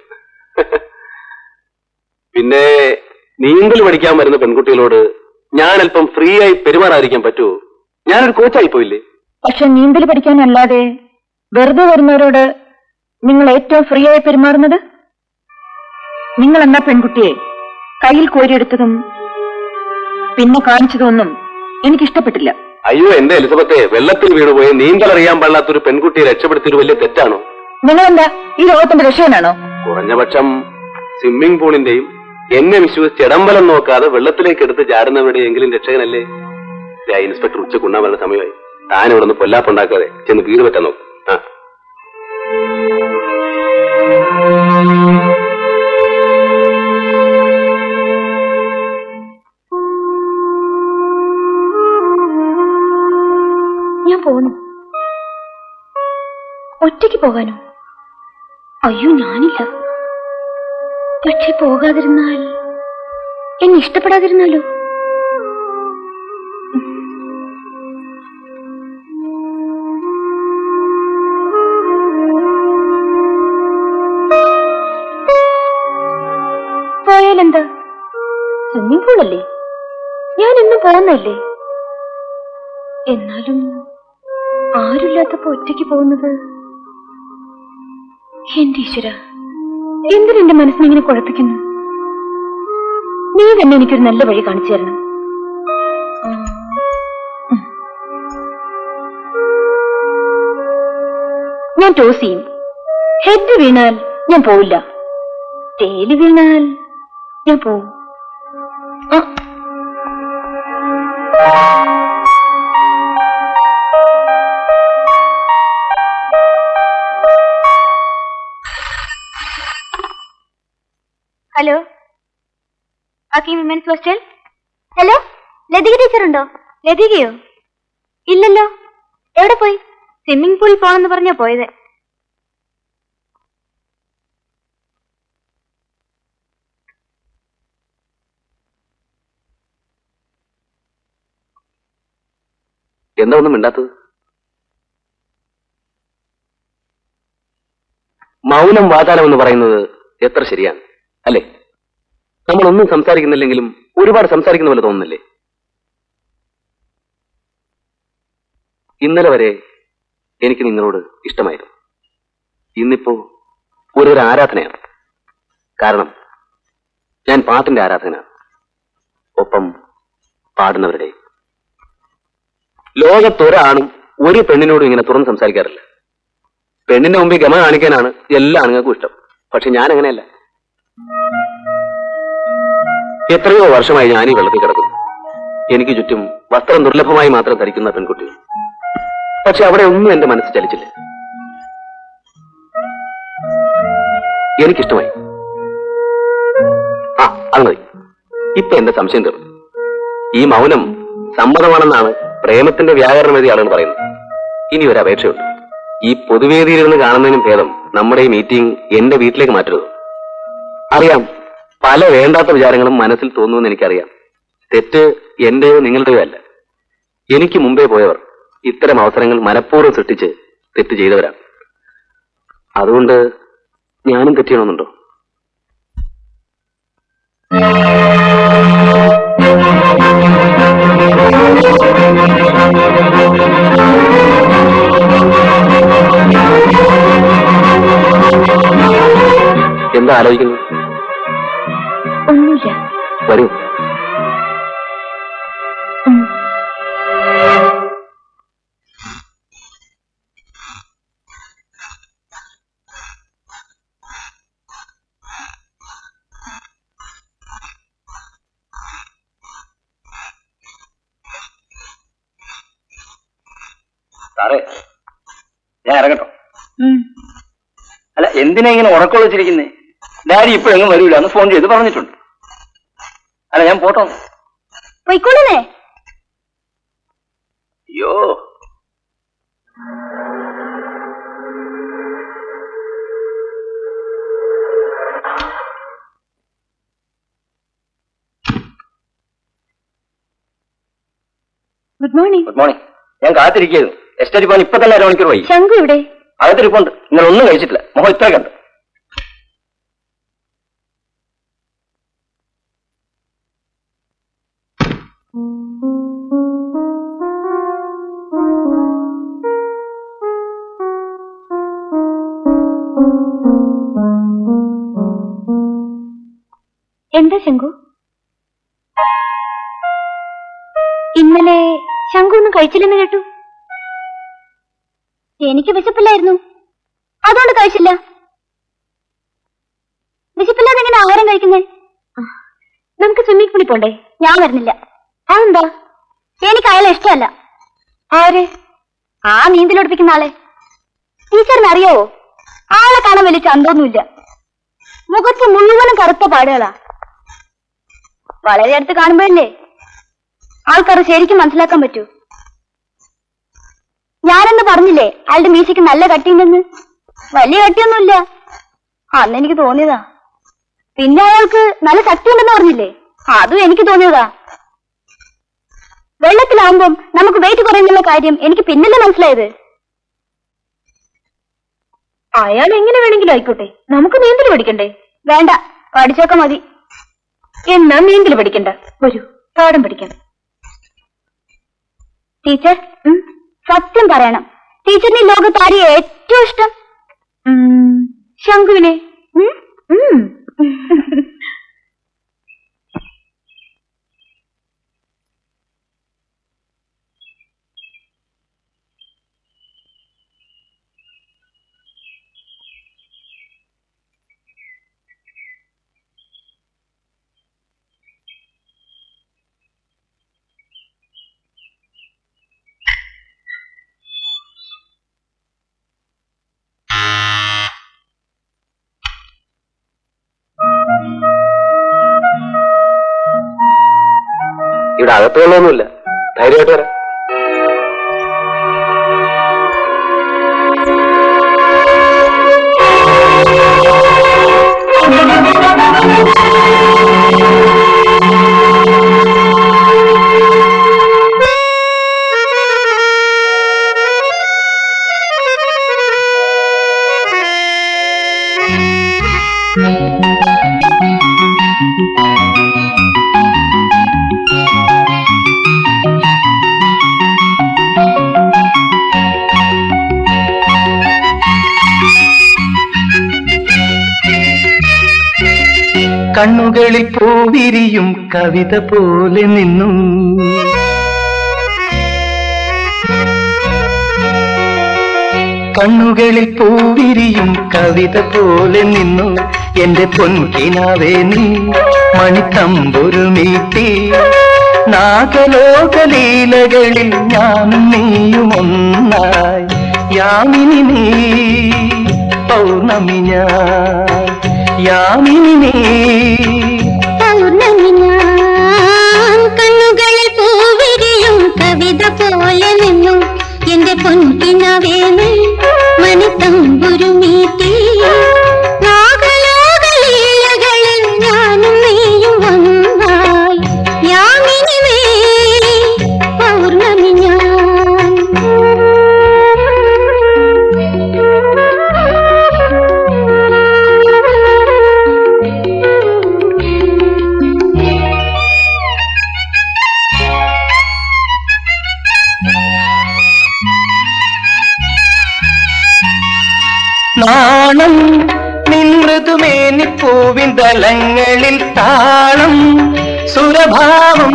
പിന്നെ നീന്തൽ പഠിക്കാൻ വരുന്ന പെൺകുട്ടികളോട് ഞാൻ അല്പം ഫ്രീ ആയി പെരുമാറാതിരിക്കാൻ പറ്റുമോ ഞാനൊരു കോച്ചായി പോയില്ലേ പക്ഷെ നീന്തൽ പഠിക്കാനല്ലാതെ വെറുതെ വരുന്നവരോട് നിങ്ങൾ ഏറ്റവും ഫ്രീ ആയി പെരുമാറുന്നത് നിങ്ങൾ എന്ന പെൺകുട്ടിയെ കയ്യിൽ കോരിയെടുത്തതും പിന്നെ കാണിച്ചതൊന്നും എനിക്കിഷ്ടപ്പെട്ടില്ല അയ്യോ എന്റെ എലിസബത്തെ വെള്ളത്തിൽ വീണുപോയി നീന്തൽ അറിയാൻ പാടില്ലാത്തൊരു പെൺകുട്ടിയെ രക്ഷപ്പെടുത്തിയൊരു വലിയ തെറ്റാണോ നിങ്ങളെന്താ ഈ ലോകത്തിന്റെ രക്ഷകനാണോ കുറഞ്ഞപക്ഷം സ്വിമ്മിംഗ് പൂളിന്റെയും എന്നെ വിശ്വസിച്ച് ഇടംബലം നോക്കാതെ വെള്ളത്തിലേക്ക് എടുത്ത് ചാടുന്നവരുടെയെങ്കിലും രക്ഷകനല്ലേ ദേ, ഇൻസ്പെക്ടർ ഉച്ചക്ക് ഉണ്ണാൻ വരുന്ന സമയമായി താൻ ഇവിടെ നിന്ന് പൊല്ലാപ്പുണ്ടാക്കാതെ ചെന്ന് വീട് പറ്റാൻ നോക്കും ആ ഞാൻ പോന്നു ഒറ്റയ്ക്ക് പോകാനോ അയ്യോ ഞാനില്ല പക്ഷെ പോകാതിരുന്നാൽ എന്നെ ഇഷ്ടപ്പെടാതിരുന്നാലോ പോയാലെന്താ സ്വിമ്മിംഗ് പൂളല്ലേ ഞാൻ ഇന്ന് പോകുന്നല്ലേ എന്നാലും ആരുമില്ലാത്തപ്പോ ഒറ്റയ്ക്ക് പോകുന്നത് എന്റെ ഈശ്വര എന്തിനെന്റെ മനസ്സിനിങ്ങനെ കുഴപ്പിക്കുന്നു നീ തന്നെ എനിക്കൊരു നല്ല വഴി കാണിച്ചു തരണം ഉം. ഞാൻ ടോസ് ചെയ്യും ഹെഡ് വീണാൽ ഞാൻ പോവില്ല തേല് വീണാൽ ഞാൻ പോവും ആ ഹലോ അക്കീം women's hostel hello Lathika teacher ഉണ്ടോ ലതികയോ ഇല്ലല്ലോ എവിടെ പോയി സ്വിമ്മിംഗ് പൂളിൽ പോണെന്ന് പറഞ്ഞാ പോയത് എന്താ ഒന്നും മിണ്ടാത്തത് മൗനം വാചാലം എന്ന് പറയുന്നത് എത്ര ശരിയാണ് അല്ലേ നമ്മളൊന്നും സംസാരിക്കുന്നില്ലെങ്കിലും ഒരുപാട് സംസാരിക്കുന്ന പോലെ തോന്നുന്നില്ലേ ഇന്നലെ വരെ എനിക്ക് നിങ്ങളോട് ഇഷ്ടമായിരുന്നു ഇന്നിപ്പോ ഒരു ഒരു ആരാധനയാണ് കാരണം ഞാൻ പാട്ടിന്റെ ആരാധകനാണ് ഒപ്പം പാടുന്നവരുടെ ലോകത്തൊരാണും ഒരു പെണ്ണിനോടും ഇങ്ങനെ തുറന്ന് സംസാരിക്കാറില്ല പെണ്ണിന്റെ മുമ്പിൽ ഗമ കാണിക്കാനാണ് എല്ലാ ആണുങ്ങൾക്കും ഇഷ്ടം പക്ഷെ ഞാൻ അങ്ങനെയല്ല എത്രയോ വർഷമായി ഞാൻ ഈ വെള്ളത്തിൽ കിടക്കുന്നു എനിക്ക് ചുറ്റും വസ്ത്രം ദുർലഭമായി മാത്രം ധരിക്കുന്ന പെൺകുട്ടികൾ പക്ഷെ അവിടെ ഒന്നും എന്റെ മനസ്സ് ചലിച്ചില്ല എനിക്കിഷ്ടമായി ആ അത് മതി ഇപ്പൊ എന്റെ സംശയം തീർന്നു ഈ മൗനം സമ്മതമാണെന്നാണ് പ്രേമത്തിന്റെ വ്യാകരണവേദി ആളുകൾ പറയുന്നത് ഇനി ഒരു അപേക്ഷയുണ്ട് ഈ പൊതുവേദിയിലിരുന്ന് കാണുന്നതിനും ഭേദം നമ്മുടെ ഈ മീറ്റിംഗ് എന്റെ വീട്ടിലേക്ക് മാറ്റരുത് അറിയാം പല വേണ്ടാത്ത വിചാരങ്ങളും മനസ്സിൽ തോന്നുമെന്ന് എനിക്കറിയാം തെറ്റ് എന്റെയോ നിങ്ങളുടെയോ അല്ല എനിക്ക് മുമ്പേ പോയവർ ഇത്തരം അവസരങ്ങൾ മനഃപൂർവ്വം സൃഷ്ടിച്ച് തെറ്റ് ചെയ്തവരാണ് അതുകൊണ്ട് ഞാനും തെറ്റ് ചെയ്യണമെന്നുണ്ടോ എന്താ ആലോചിക്കുന്നു ഒന്നുമില്ല വരൂ സാറേ ഞാൻ ഇറങ്ങട്ടോ അല്ല എന്തിനാ ഇങ്ങനെ ഉറക്കൊള്ളിച്ചിരിക്കുന്നേ ഡാഡി ഇപ്പോഴെങ്ങും വരൂല എന്ന് ഫോൺ ചെയ്ത് പറഞ്ഞിട്ടുണ്ട് അല്ല ഞാൻ പോട്ടോ പോയിക്കോളൂന്നേ അയ്യോ ഗുഡ് മോർണിംഗ് ഗുഡ് മോർണിംഗ് ഞാൻ കാത്തിരിക്കുന്നു എസ്റ്റേറ്റ് പോകാൻ ഇപ്പൊ തന്നെ അരമണിക്കൂർ വൈകി ശങ്കു ഇവിടെ അകത്തിരിപ്പുണ്ട് നിങ്ങൾ ഒന്നും കഴിച്ചിട്ടില്ല മുഖം ഇത്ര കണ്ട് എന്താ ശങ്കു ഇന്നലെ ശങ്കു ഒന്നും കഴിച്ചില്ലെന്ന് കേട്ടു എനിക്ക് വിശപ്പില്ലായിരുന്നു അതുകൊണ്ട് കഴിച്ചില്ല വിശപ്പില്ലാതെ എങ്ങനെ ആഹാരം കഴിക്കുന്നേ നമുക്ക് സ്വിമ്മിംഗ് പൂളിൽ പോണ്ടേ ഞാൻ വരുന്നില്ല അതെന്താ എനിക്ക് അയാളെ ഇഷ്ടമല്ല ആര് ആ നീന്തലൊടിപ്പിക്കുന്ന ആളെ ടീച്ചറിന് അറിയാവോ ആളെ കാണാൻ വലിയ ചന്തമൊന്നുമില്ല മുഖത്ത് മുഴുവനും കറുത്ത പാടുകളാ വളരെ അടുത്ത് കാണുമ്പോഴല്ലേ ആൾക്കാർ ശരിക്കും മനസ്സിലാക്കാൻ പറ്റൂ ഞാനെന്ന് പറഞ്ഞില്ലേ അയാളുടെ മീശയ്ക്ക് നല്ല കട്ടിയുണ്ടെന്ന് വലിയ കട്ടിയൊന്നുമില്ല അന്ന് എനിക്ക് തോന്നിയതാ പിന്നെ അയാൾക്ക് നല്ല ശക്തിയുണ്ടെന്ന് പറഞ്ഞില്ലേ അതും എനിക്ക് തോന്നിയതാ വെള്ളത്തിലാവുമ്പം നമുക്ക് വെയിറ്റ് കുറയുന്നുള്ള കാര്യം എനിക്ക് പിന്നല്ലേ മനസ്സിലായത് അയാൾ എങ്ങനെ വേണമെങ്കിലും ആയിക്കോട്ടെ നമുക്ക് നീന്തൽ പഠിക്കണ്ടേ വേണ്ട പഠിച്ചൊക്കെ മതി എന്നാ നീന്തൽ പഠിക്കണ്ട വരൂ പാഠം പഠിക്കാം ടീച്ചർ ഉം, സത്യം പറയണം ടീച്ചറിന് ഈ ലോകത്ത് ആരെയും ഏറ്റവും ഇഷ്ടം ഉം, ശംഖുവിനെ ഉം, ഉം. ഇവിടെ അകത്ത് വെള്ളമൊന്നുമില്ല ധൈര്യമായിട്ട് വരാം കണ്ണുകളിൽ പൂവിരിയും കവിത പോലെ നിന്നു കണ്ണുകളിൽ പൂവിരിയും കവിത പോലെ നിന്നു എന്റെ പൊൻകിനാവേ നീ മണിത്തമ്പുരു മീട്ടി നാഗലോകലീലകളിൽ ഞാനും നീയും ഒന്നായി യാമിനി നീ പൗർണമി ഞാൻ യാമിനി നീ പൗർണമി ഞാൻ കണ്ണുകളിൽ പൂവിരിയും കവിത പോലെ നിന്നു എന്റെ പൊൻകിനവേമി മണിത്തമ്പുരു മീട്ടി നാഗലോകലീലകളിൽ ഞാനും നീയും ഒന്നായി യാമിനി നീ പൗർണമി നാണം നിൻ മൃദുമേനിപ്പൂവിൻ തലങ്ങളിൽ താളം സുരഭാവം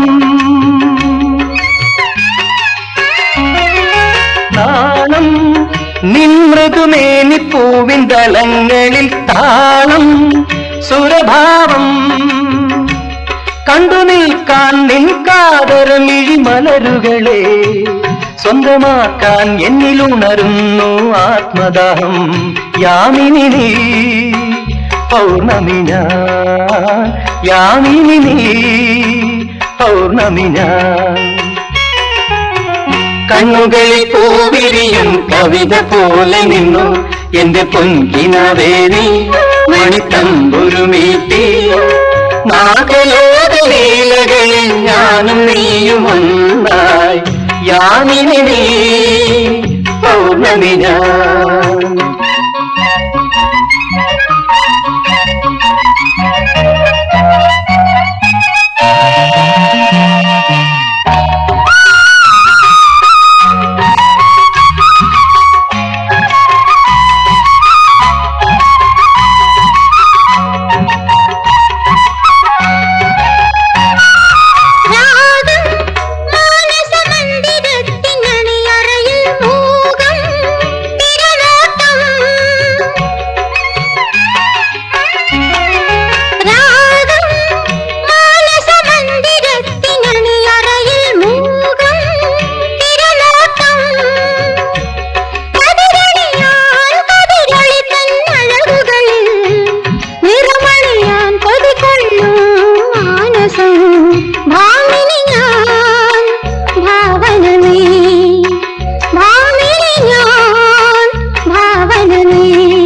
നാണം നിൻ മൃദുമേനിപ്പൂവിൻ തലങ്ങളിൽ താളം സുരഭാവം കണ്ടു നിൽക്കാൻ നിൻ കാതരമിഴി മലരുകളെ സ്വന്തമാക്കാൻ എന്നിലുണരുന്നു ആത്മദാഹം യാമിനി നീ പൗർണമി ഞാൻ യാമിനി നീ പൗർണമി ഞാൻ കണ്ണുകളിൽ പൂവിരിയും കവിത പോലെ നിന്നു എന്റെ പൊൻകിനവേനി മണിത്തമ്പുരുമീട്ടി നാഗലോകലീലകളിൽ ഞാനും നീയും ഒന്നായി യാമിനി നീ പൗർണമി ഞാൻ രാഗം മാനസമന്ദിരത്തിനണിയറയിൽ മൂകം തിരനോട്ടം രാഗം മാനസമന്ദിരത്തിനണിയറയിൽ മൂകം തിരനോട്ടം കതിരണിയാൻ കതിരൊളി തന്നഴകുകളിൽ നിറമണിയാൻ കൊതികൊള്ളും മാനസം ഭാമിനി ഞാൻ ഭാവന നീ ഭാമിനി ഞാൻ ഭാവന നീ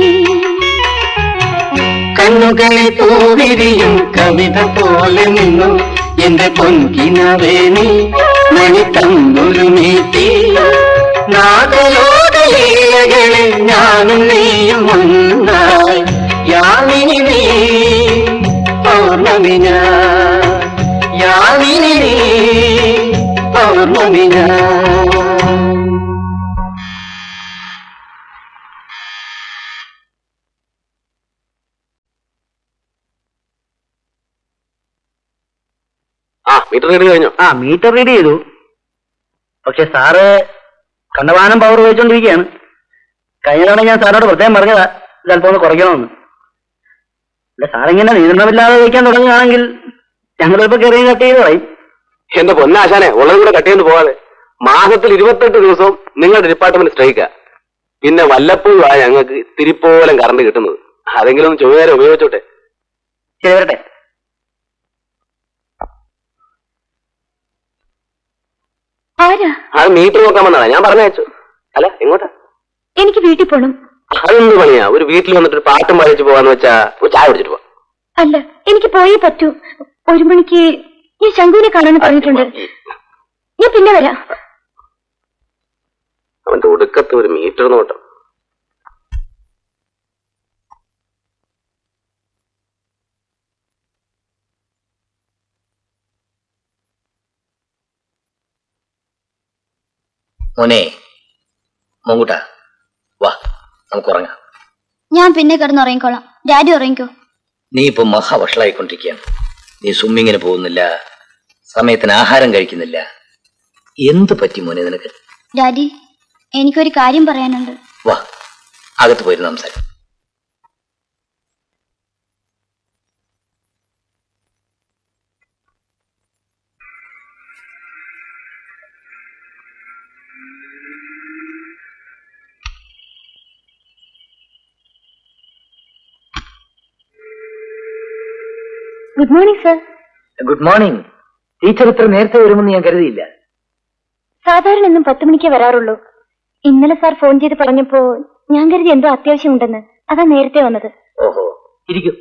കണ്ണുകളിൽ പൂവിരിയും കവിത പോലെ നിന്നു എന്റെ പൊൻകിനവേനി മണിത്തമ്പുരുമീട്ടി നാഗലോകലീലകളിൽ ഞാനും നീയും ഒന്നായി യാമിനി നീ പൗർണമി ഞാൻ യാമിനി നീ പൗർണമി ഞാൻ ആ മീറ്റർ റീഡ് കഴിഞ്ഞോ ആ മീറ്റർ റീഡ് ചെയ്തു പക്ഷെ സാറ് കണ്ടവാനം പവർ ഉപയോഗിച്ചോണ്ടിരിക്കുകയാണ് കഴിഞ്ഞ തവണ ഞാൻ സാറിനോട് പ്രത്യേകം പറഞ്ഞതാ ഇത് അല്പം ഒന്ന് കുറയ്ക്കണമെന്ന് അല്ല സാറിങ്ങനെ നിയന്ത്രണമില്ലാതെ ഉപയോഗിക്കാൻ തുടങ്ങുകയാണെങ്കിൽ ഞങ്ങൾ ഇപ്പൊ കയറി കട്ട് ചെയ്ത് പറയും എന്റെ പൊന്നാശാനെ ഉള്ളത് കൂടെ കട്ട് ചെയ്ത് പോവാതെ മാസത്തിൽ ഇരുപത്തെട്ട് ദിവസവും നിങ്ങളുടെ ഡിപ്പാർട്ട്മെന്റ് സ്ട്രൈക്കാ പിന്നെ വല്ലപ്പോഴും ആ ഞങ്ങൾക്ക് തിരിപ്പോലം കറണ്ട് കിട്ടുന്നത് അതെങ്കിലും ഒന്ന് ചൊവ്വേരെ ഉപയോഗിച്ചോട്ടെ ശരി വരട്ടെ ആരാ അത് മീറ്റർ നോക്കാൻ വന്നതാ ഞാൻ പറഞ്ഞയച്ചു അല്ല എങ്ങോട്ടാ എനിക്ക് വീട്ടിൽ പോണം അതെന്ത് പണിയാ ഒരു വീട്ടിൽ വന്നിട്ട് ഒരു പാട്ടും പാടിച്ച് പോവാന്ന് വെച്ചാ ഒരു ചായ കുടിച്ചിട്ട് പോവാം അല്ല എനിക്ക് പോയേ പറ്റൂ ഒരു മണിക്ക് ഞാൻ ശംഖുവിനെ കാണാൻ പറഞ്ഞിട്ടുണ്ട് ഞാൻ പിന്നെ വരാം അവന്റെ ഒടുക്കത്ത് ഒരു മീറ്റർ നോട്ടം മോനെ മോങ്കുട്ടാ വാ നമുക്ക് ഉറങ്ങാം ഞാൻ പിന്നെ കിടന്നുറങ്ങിക്കോളാം ഡാഡി ഉറങ്ങിക്കോ നീ ഇപ്പൊ മഹാവഷളായിക്കൊണ്ടിരിക്കുകയാണ് നീ സ്വിമ്മിങ്ങിന് പോകുന്നില്ല സമയത്തിന് ആഹാരം കഴിക്കുന്നില്ല എന്ത് പറ്റി മോനെ നിനക്ക് ഡാഡി എനിക്കൊരു കാര്യം പറയാനുണ്ട് വാ അകത്ത് പോയിരുന്നു സംസാരം good morning sir good morning teacher ഇത്ര നേരത്തെ വരുമെന്ന് ഞാൻ കരുതിയില്ല സാധാരണ എന്നും പത്ത് മണിക്കേ വരാറുള്ളൂ ഇന്നലെ സാർ ഫോൺ ചെയ്ത് പറഞ്ഞപ്പോ ഞാൻ കരുതി എന്തോ അത്യാവശ്യമുണ്ടെന്ന് അതാ നേരത്തെ വന്നത് ഓഹോ ഇരിക്കും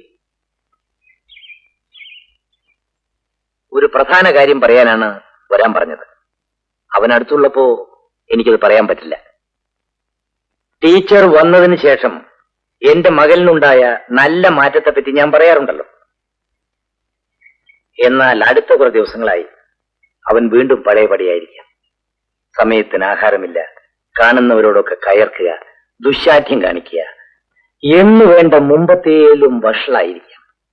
ഒരു പ്രധാന കാര്യം പറയാനാണ് വരാൻ പറഞ്ഞത് അവൻ അടുത്തുള്ളപ്പോ എനിക്കത് പറയാൻ പറ്റില്ല ടീച്ചർ വന്നതിന് ശേഷം എന്റെ മകലിനുണ്ടായ നല്ല മാറ്റത്തെ പറ്റി ഞാൻ പറയാറുണ്ടല്ലോ എന്നാൽ അടുത്ത കുറെ ദിവസങ്ങളായി അവൻ വീണ്ടും പഴയപടിയായിരിക്കാം സമയത്തിന് ആഹാരമില്ല കാണുന്നവരോടൊക്കെ കയർക്കുക ദുശാഠ്യം കാണിക്കുക എന്ന് വേണ്ട മുമ്പത്തേലും വഷളായിരിക്കാം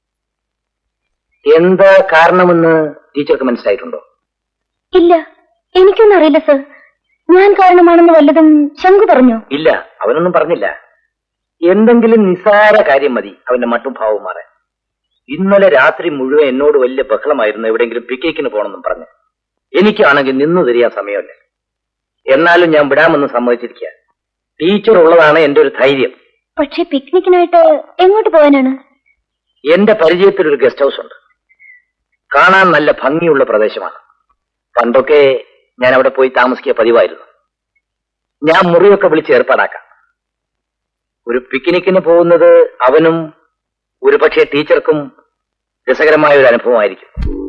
എന്താ കാരണമെന്ന് ടീച്ചർക്ക് മനസ്സിലായിട്ടുണ്ടോ ഇല്ല എനിക്കൊന്നും അറിയില്ല സർ ഞാൻ കാരണമാണെന്ന് വല്ലതും ശങ്കു പറഞ്ഞു ഇല്ല അവനൊന്നും പറഞ്ഞില്ല എന്തെങ്കിലും നിസാര കാര്യം മതി അവന്റെ മട്ടും ഭാവവും മാറാൻ ഇന്നലെ രാത്രി മുഴുവൻ എന്നോട് വലിയ ബഹളമായിരുന്നു എവിടെയെങ്കിലും പിക്നിക്കിന് പോകണമെന്നും പറഞ്ഞു എനിക്കാണെങ്കിൽ നിന്നു തിരിയാൻ സമയമില്ല എന്നാലും ഞാൻ വിടാമെന്ന് സമ്മതിച്ചിരിക്കുക ടീച്ചർ ഉള്ളതാണ് എന്റെ ഒരു ധൈര്യം പക്ഷെ പിക്നിക്കിനായിട്ട് എങ്ങോട്ട് പോകാനാണ് എന്റെ പരിചയത്തിൽ ഒരു ഗസ്റ്റ് ഹൗസ് ഉണ്ട് കാണാൻ നല്ല ഭംഗിയുള്ള പ്രദേശമാണ് പണ്ടൊക്കെ ഞാൻ അവിടെ പോയി താമസിക്കുക പതിവായിരുന്നു ഞാൻ മുറിയൊക്കെ വിളിച്ച് ഏർപ്പാടാക്കാം ഒരു പിക്നിക്കിന് പോകുന്നത് അവനും ഒരുപക്ഷെ ടീച്ചർക്കും രസകരമായ ഒരു അനുഭവമായിരിക്കും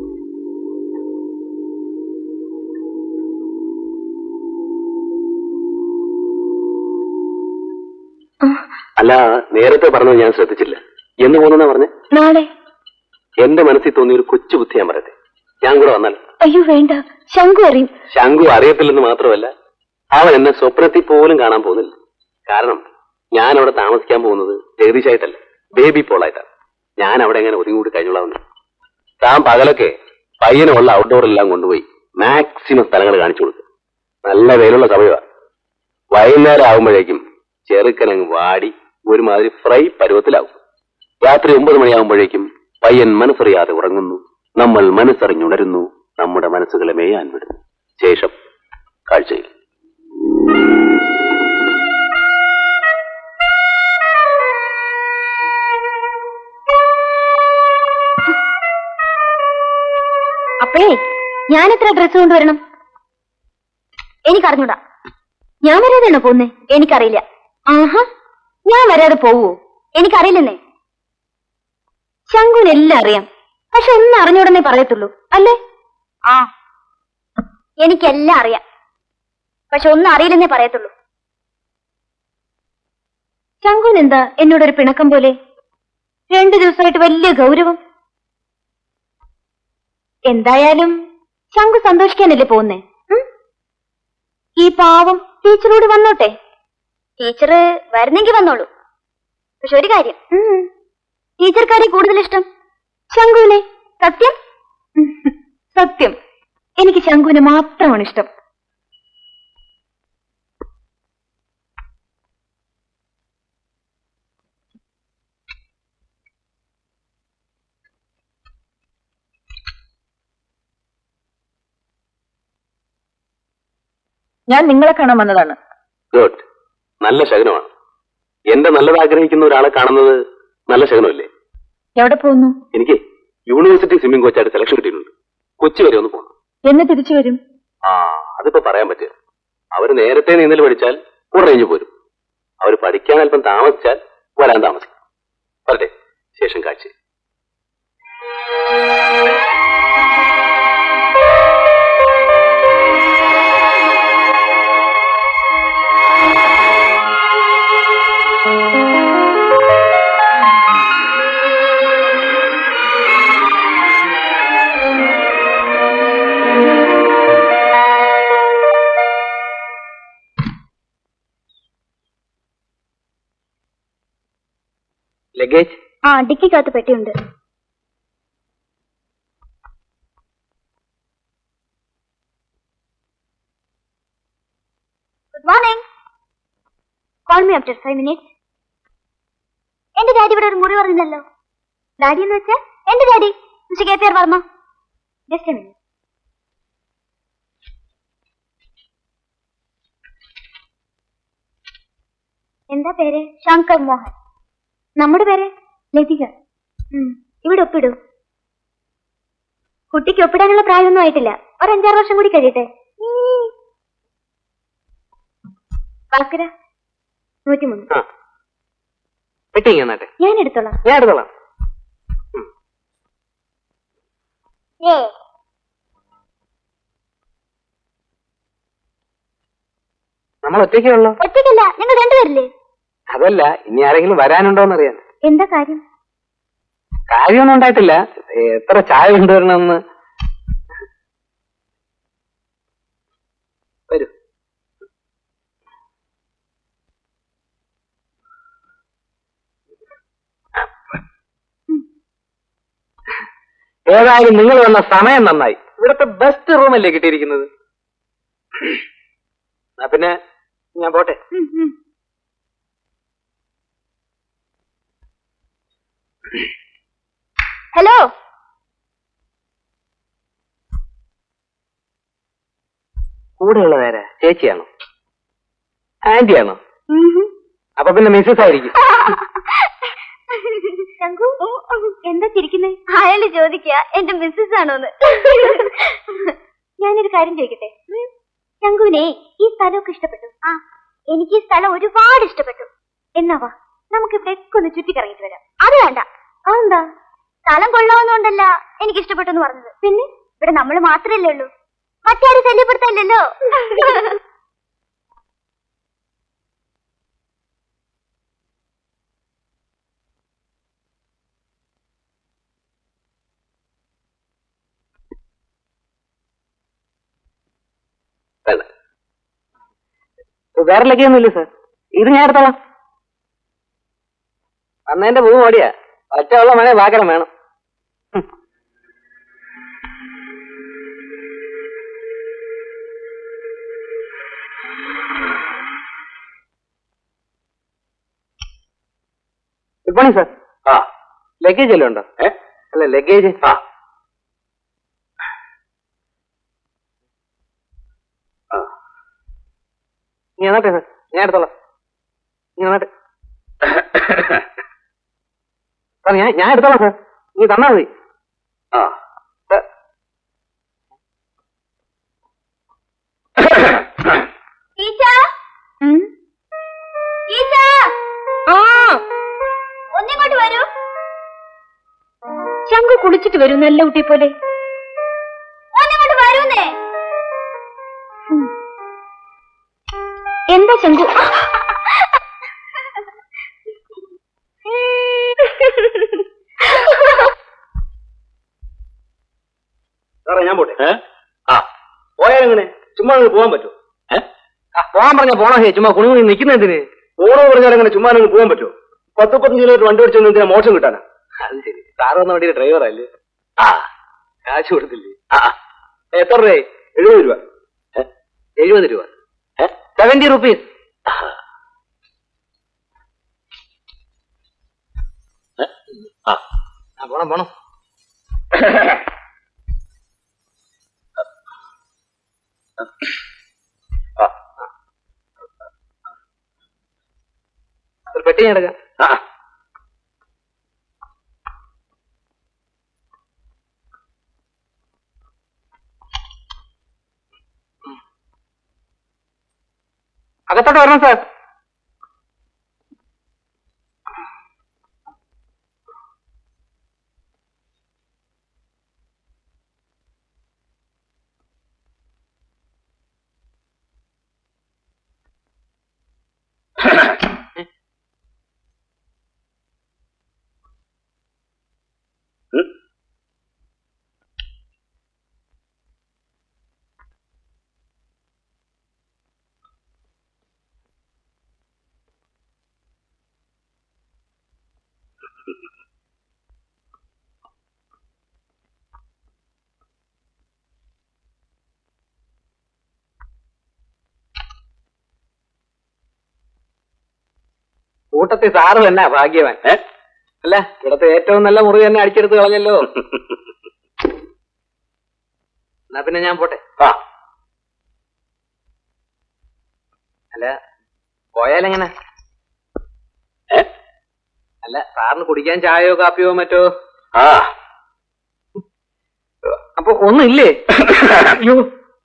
അല്ല നേരത്തെ പറഞ്ഞത് ഞാൻ ശ്രദ്ധിച്ചില്ല എന്ന് പോകുന്ന പറഞ്ഞേ നാളെ എന്റെ മനസ്സിൽ തോന്നിയ ഒരു കൊച്ചു ബുദ്ധി ഞാൻ പറയട്ടെ ഞാൻ കൂടെ വന്നാൽ അയ്യോ വേണ്ട ശങ്കു അറിയും ശംഖു അറിയത്തില്ലെന്ന് മാത്രമല്ല അവൻ എന്നെ സ്വപ്നത്തിൽ പോലും കാണാൻ പോകുന്നില്ല കാരണം ഞാൻ അവിടെ താമസിക്കാൻ പോകുന്നത് ജഗദീശായിട്ടല്ല ബേബി പോളായിട്ടാണ് ഞാൻ അവിടെ എങ്ങനെ ഒതുങ്ങൂടി കഴിഞ്ഞോളാവുന്നു താൻ പകലൊക്കെ പയ്യനുള്ള ഔട്ട്ഡോർ എല്ലാം കൊണ്ടുപോയി മാക്സിമം സ്ഥലങ്ങൾ കാണിച്ചു കൊടുക്കും നല്ല വെയിലുള്ള സമയമാണ് വൈകുന്നേരം ആകുമ്പോഴേക്കും ചെറുക്കനങ്ങ് വാടി ഒരുമാതിരി ഫ്രൈ പരുവത്തിലാവും രാത്രി ഒമ്പത് മണിയാകുമ്പോഴേക്കും പയ്യൻ മനസ്സറിയാതെ ഉറങ്ങുന്നു നമ്മൾ മനസ്സറിഞ്ഞുണരുന്നു നമ്മുടെ മനസ്സുകളെ മേയാൻ വിടുന്നു ശേഷം കാഴ്ചയിൽ അപ്പേ ഞാൻ എത്ര ഡ്രസ്സ് കൊണ്ടുവരണം എനിക്കറിഞ്ഞൂടാ ഞാൻ വരാതെയാണോ പോന്നേ എനിക്കറിയില്ല ആഹാ ഞാൻ വരാതെ പോവോ എനിക്കറിയില്ലെന്നേ ശങ്കുവിനെല്ലാം അറിയാം പക്ഷെ ഒന്നും അറിഞ്ഞുടനെ പറയത്തുള്ളൂ അല്ലേ ആ എനിക്കെല്ലാം അറിയാം പക്ഷെ ഒന്നും അറിയില്ലെന്നേ പറയത്തുള്ളൂ ശങ്കുവിന് എന്താ എന്നോടൊരു പിണക്കം പോലെ രണ്ടു ദിവസമായിട്ട് വലിയ ഗൗരവം എന്തായാലും ശങ്കു സന്തോഷിക്കാനല്ലേ പോകുന്നേ ഉം? ഈ പാവം ടീച്ചറോട് വന്നോട്ടെ ടീച്ചർ വരുന്നെങ്കിൽ വന്നോളൂ പക്ഷെ ഒരു കാര്യം ഉം. ടീച്ചർക്കാരെ കൂടുതൽ ഇഷ്ടം ശങ്കുവിനെ സത്യം ഉം. സത്യം എനിക്ക് ശങ്കുവിനെ മാത്രമാണ് ഇഷ്ടം ഞാൻ നിങ്ങളെ കാണാൻ വന്നതാണ് ഗുഡ് നല്ല ശകനമാണ് എന്റെ നല്ലത് ആഗ്രഹിക്കുന്ന ഒരാളെ കാണുന്നത് നല്ല ശകനമല്ലേ എവിടെ പോകുന്നു എനിക്ക് യൂണിവേഴ്സിറ്റി സ്വിമ്മിംഗ് കോച്ചായിട്ട് സെലക്ഷൻ കിട്ടിയിട്ടുണ്ട് കൊച്ചി വരെ ഒന്ന് പോകണം എന്ന് തിരിച്ചു വരും ആ അതിപ്പോ പറയാൻ പറ്റില്ല അവര് നേരത്തെ നീന്തൽ പഠിച്ചാൽ ഉടനെ കഴിഞ്ഞു പോരും അവർ പഠിക്കാൻ അല്പം താമസിച്ചാൽ വരാൻ താമസിക്കും വരട്ടെ ശേഷം കാഴ്ച ലഗേജ് ആ ഡിക്കിക്കകത്ത് പെട്ടിയുണ്ട് good morning call me after five minutes എന്റെ ഡാഡി ഇവിടെ ഒരു മുറി പറഞ്ഞല്ലോ ഡാഡി എന്ന് വെച്ചാൽ എന്റെ daddy mister K P R Varma just minute എന്താ പേര് ശങ്കർ മോഹൻ നമ്മുടെ പേര് ലതിക ഉം, ഇവിടെ ഒപ്പിടൂ കുട്ടിക്ക് ഒപ്പിടാനുള്ള പ്രായമൊന്നും ആയിട്ടില്ല ഒരു അഞ്ചാറ് വർഷം കൂടി കഴിയട്ടെ ഭാസ്കര നൂറ്റിമൂന്ന് ആ പെട്ടിങ് എന്നാട്ടെ ഞാൻ എടുത്തോളാം ഞാൻ എടുത്തോളാം നമ്മൾ ഒറ്റയ്ക്കേ ഉള്ളൂ ഒറ്റയ്ക്കല്ല നിങ്ങൾ രണ്ടുപേരില്ലേ അതല്ല ഇനി ആരെങ്കിലും വരാനുണ്ടോന്നറിയാൻ എന്താ കാര്യം കാര്യമൊന്നും ഉണ്ടായിട്ടില്ല എത്ര ചായ കൊണ്ടുവരണമെന്ന് വരൂ ഏതായാലും നിങ്ങൾ വന്ന സമയം നന്നായി ഇവിടുത്തെ ബെസ്റ്റ് റൂമല്ലേ കിട്ടിയിരിക്കുന്നത് എന്നാ പിന്നെ ഞാൻ പോട്ടെ ഹലോ കൂടെയുള്ള നേരെ ചേച്ചിയാണോ ആന്റിയാണോ അപ്പൊ പിന്നെ മിസ്സസ് ആയിരിക്കും ശങ്കു എന്താ ചിരിക്കുന്നേ അയാള് ചോദിക്കുക എന്റെ മിസ്സസ് ആണോന്ന് ഞാനൊരു കാര്യം ചോദിക്കട്ടെ ശങ്കുവിനെ ഈ സ്ഥലമൊക്കെ ഇഷ്ടപ്പെട്ടു ആ എനിക്ക് ഈ സ്ഥലം ഒരുപാട് ഇഷ്ടപ്പെട്ടു എന്നാ വാ നമുക്ക് ഇവിടെ ഒക്കെ ഒന്ന് ചുറ്റിക്കറങ്ങിട്ട് വരാം അത് വേണ്ട അതെന്താ സ്ഥലം കൊള്ളാവുന്നോണ്ടല്ല എനിക്ക് ഇഷ്ടപ്പെട്ടു എന്ന് പറഞ്ഞത് പിന്നെ ഇവിടെ നമ്മൾ മാത്രമല്ലേ ഉള്ളൂ മറ്റാരും ശല്യപ്പെടുത്താനില്ലല്ലോ വേണ്ട വേറെ ലഗേജൊന്നുമില്ല സാർ ഇത് ഞാൻ എടുത്തോളാം അന്നേന്റെ പൂ മോടിയാ ഒറ്റയുള്ള മഴ വാക്കരം വേണം ഹും. ഗുഡ് മോർണിംഗ് സാർ ആ ലഗേജ് എല്ലാം ഉണ്ടോ ഏ അല്ല ലഗേജ് ആ നീ എന്നാട്ടെ സാർ ഞാൻ എടുത്തോളാം നീ എന്നാട്ടെ സാർ ഞാൻ ഞാൻ എടുത്തോളാം സാർ നീ തന്നാ മതി ആ സാർ ടീച്ചർ ടീച്ചർ ഒന്നിങ്ങോട്ട് വരൂ ശങ്കു കുളിച്ചിട്ട് വരും നല്ല കുട്ടി പോലെ ഒന്നിങ്ങോട്ട് വരൂന്നേ എന്താ ശങ്കു സാറേ ഞാൻ പോട്ടെ ആ പോയാലെങ്ങനെ ചുമ്മാ നിങ്ങൾ പോകാൻ പറ്റുമോ പോകാൻ പറഞ്ഞ പോണോ ഹേ ചുമ്മാ കുണുങ്ങി നിൽക്കുന്ന എന്തിന് പോണോ പറഞ്ഞാൽ അങ്ങനെ ചുമ്മാ നിങ്ങൾ പോകാൻ പറ്റുമോ പത്ത് പത്തഞ്ച് കിലോമീറ്റർ വണ്ടി ഓടിച്ചു എന്തിനാ മോശം കിട്ടാനാ അത് ശരി സാറ് വന്ന വണ്ടിയുടെ ഡ്രൈവറല്ലേ ആ കാശ് കൊടുത്തില്ലേ ആ എത്ര രൂപയായി എഴുപത് രൂപ ഏ? എഴുപത് രൂപ സെവന്റി റുപ്പീസ് ആ പോണം പോണം ആ. ഒരു പെട്ടി ഞാൻ എടുക്കാം ആ അകത്തോട്ട് വരണം സാർ കൂട്ടത്തിൽ സാറ് തന്നെ ഭാഗ്യവാൻ ഏ? അല്ല ഇവിടത്തെ ഏറ്റവും നല്ല മുറി തന്നെ അടിച്ചെടുത്ത് കളഞ്ഞല്ലോ എന്നാ പിന്നെ ഞാൻ പോട്ടെ ആ അല്ല പോയാലെങ്ങനെ ഏ അല്ല സാറിന് കുടിക്കാൻ ചായയോ കാപ്പിയോ മറ്റോ ആ അപ്പൊ ഒന്നുമില്ലേ അയ്യോ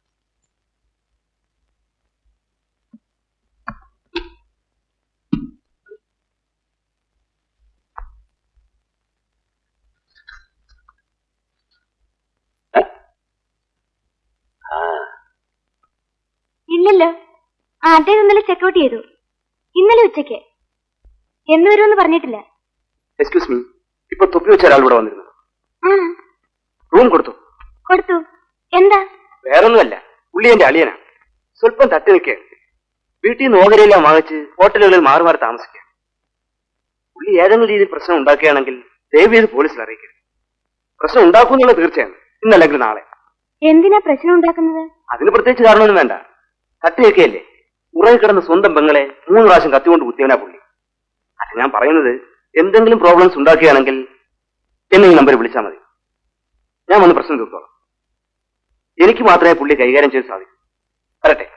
ഇല്ലല്ലോ ആ അദ്ദേഹം ഇന്നലെ ചെക്കൗട്ട് ചെയ്തു ഇന്നലെ ഉച്ചയ്ക്ക് എന്ന് വരുമെന്ന് പറഞ്ഞിട്ടില്ല എക്സ്ക്യൂസ് മീ ഇപ്പൊ തൊപ്പി വെച്ച ഒരാൾ ഇവിടെ വന്നിരുന്നു ആ റൂം കൊടുത്തു കൊടുത്തു എന്താ വേറൊന്നുമല്ല പുള്ളി എന്റെ അളിയനാണ് സ്വല്പം തട്ടി നിൽക്കുകയാണ് വീട്ടിൽ നിന്ന് ഓഹരിയെല്ലാം വാങ്ങിച്ച് ഹോട്ടലുകളിൽ മാറി മാറി താമസിക്കുക പുള്ളി ഏതെങ്കിലും രീതിയിൽ പ്രശ്നം ഉണ്ടാക്കുകയാണെങ്കിൽ ദയവ് ചെയ്ത് പോലീസിൽ അറിയിക്കരുത് പ്രശ്നം ഉണ്ടാക്കുമെന്നുള്ള തീർച്ചയാണ് ഇന്നല്ലെങ്കിൽ നാളെ എന്തിനാ പ്രശ്നം ഉണ്ടാക്കുന്നത് അതിന് പ്രത്യേകിച്ച് കാരണമൊന്നും വേണ്ട തട്ടി നിൽക്കുകയല്ലേ ഉറങ്ങിക്കിടന്ന സ്വന്തം പെങ്ങളെ മൂന്ന് പ്രാവശ്യം കത്തിക്കൊണ്ട് കുത്തിയവനാ പുള്ളി അല്ല ഞാൻ പറയുന്നത് എന്തെങ്കിലും പ്രോബ്ലംസ് ഉണ്ടാക്കുകയാണെങ്കിൽ എന്നെ ഈ നമ്പറിൽ വിളിച്ചാൽ മതി ഞാൻ വന്ന് പ്രശ്നം തീർത്തോളാം എനിക്ക് മാത്രമേ പുള്ളി കൈകാര്യം ചെയ്യാൻ സാധിക്കൂ വരട്ടെ